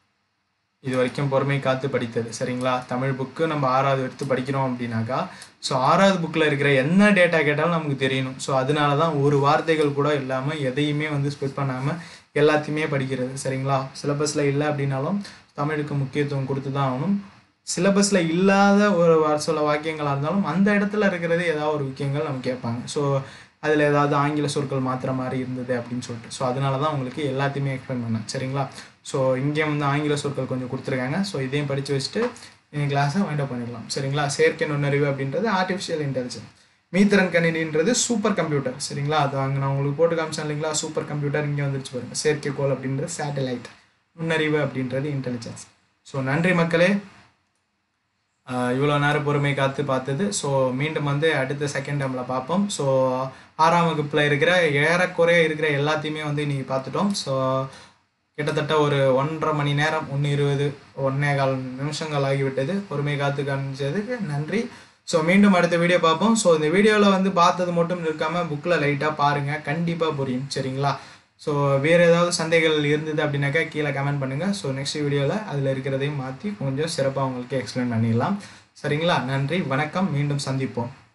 இது வரைக்கும் பொறுமை காத்து படித்தது சரிங்களா தமிழ் புக்கு நம்ம ஆறாவது எடுத்து படிக்கிறோம் அப்படின்னாக்கா ஸோ ஆறாவது புக்கில் இருக்கிற என்ன டேட்டா கேட்டாலும் நமக்கு தெரியணும் ஸோ அதனால தான் ஒரு வார்த்தைகள் கூட இல்லாமல் எதையுமே வந்து ஸ்பெட் பண்ணாமல் எல்லாத்தையுமே படிக்கிறது சரிங்களா சிலபஸில் இல்லை அப்படின்னாலும் தமிழுக்கு முக்கியத்துவம் கொடுத்து தான் ஆகணும் சிலபஸில் இல்லாத ஒரு வா- சில வாக்கியங்களாக இருந்தாலும் அந்த இடத்துல இருக்கிறது ஏதாவது ஒரு விஷயங்கள் நம்ம கேட்பாங்க ஸோ அதில் ஏதாவது ஆங்கில சொற்கள் மாற்றுற மாதிரி இருந்தது அப்படின்னு சொல்லிட்டு ஸோ அதனால தான் உங்களுக்கு எல்லாத்தையுமே எக்ஸ்பிளைன் பண்ணேன் சரிங்களா ஸோ இங்கே வந்து ஆங்கில சொற்கள் கொஞ்சம் கொடுத்துருக்காங்க ஸோ இதையும் படித்து வச்சுட்டு நீங்கள் கிளாஸை வைண்ட் அப் பண்ணிடலாம் சரிங்களா செயற்கை நுண்ணறிவு அப்படின்றது ஆர்டிஃபிஷியல் இன்டெலிஜென்ஸ் மீத்திறன் கணினின்றது சூப்பர் கம்ப்யூட்டர் சரிங்களா அது அங்கே நான் உங்களுக்கு போட்டு காமிச்சேன் இல்லைங்களா சூப்பர் கம்ப்யூட்டர் இங்கே வந்துருச்சு பாருங்க செயற்கைக்கோள் அப்படின்றது சேட்டலைட் நுண்ணறிவு அப்படின்றது இன்டெலிஜென்ஸ் ஸோ நன்றி மக்களே இவ்வளோ நேரம் பொறுமை காத்து பார்த்தது ஸோ மீண்டும் வந்து அடுத்த செகண்ட் டேமில் பார்ப்போம் ஸோ ஆறாம் வகுப்பில் இருக்கிற ஏறக்குறைய இருக்கிற எல்லாத்தையுமே வந்து இன்றைக்கி பார்த்துட்டோம் ஸோ கிட்டத்தட்ட ஒரு ஒன்றரை மணி நேரம் ஒன்று இருபது ஒன்னே கால் நிமிஷங்கள் ஆகிவிட்டது பொறுமை காத்து காமிச்சதுக்கு நன்றி ஸோ மீண்டும் அடுத்த வீடியோ பார்ப்போம் ஸோ இந்த வீடியோவில் வந்து பார்த்தது மட்டும் இருக்காமல் புக்கில் லைட்டாக பாருங்கள் கண்டிப்பாக புரியும் சரிங்களா ஸோ வேறு ஏதாவது சந்தேகங்கள் இருந்தது அப்படின்னாக்கா கீழே கமெண்ட் பண்ணுங்கள் ஸோ நெக்ஸ்ட் வீடியோவில் அதில் இருக்கிறதையும் மாற்றி கொஞ்சம் சிறப்பாக உங்களுக்கு எக்ஸ்பிளைன் பண்ணிடலாம் சரிங்களா நன்றி வணக்கம் மீண்டும் சந்திப்போம்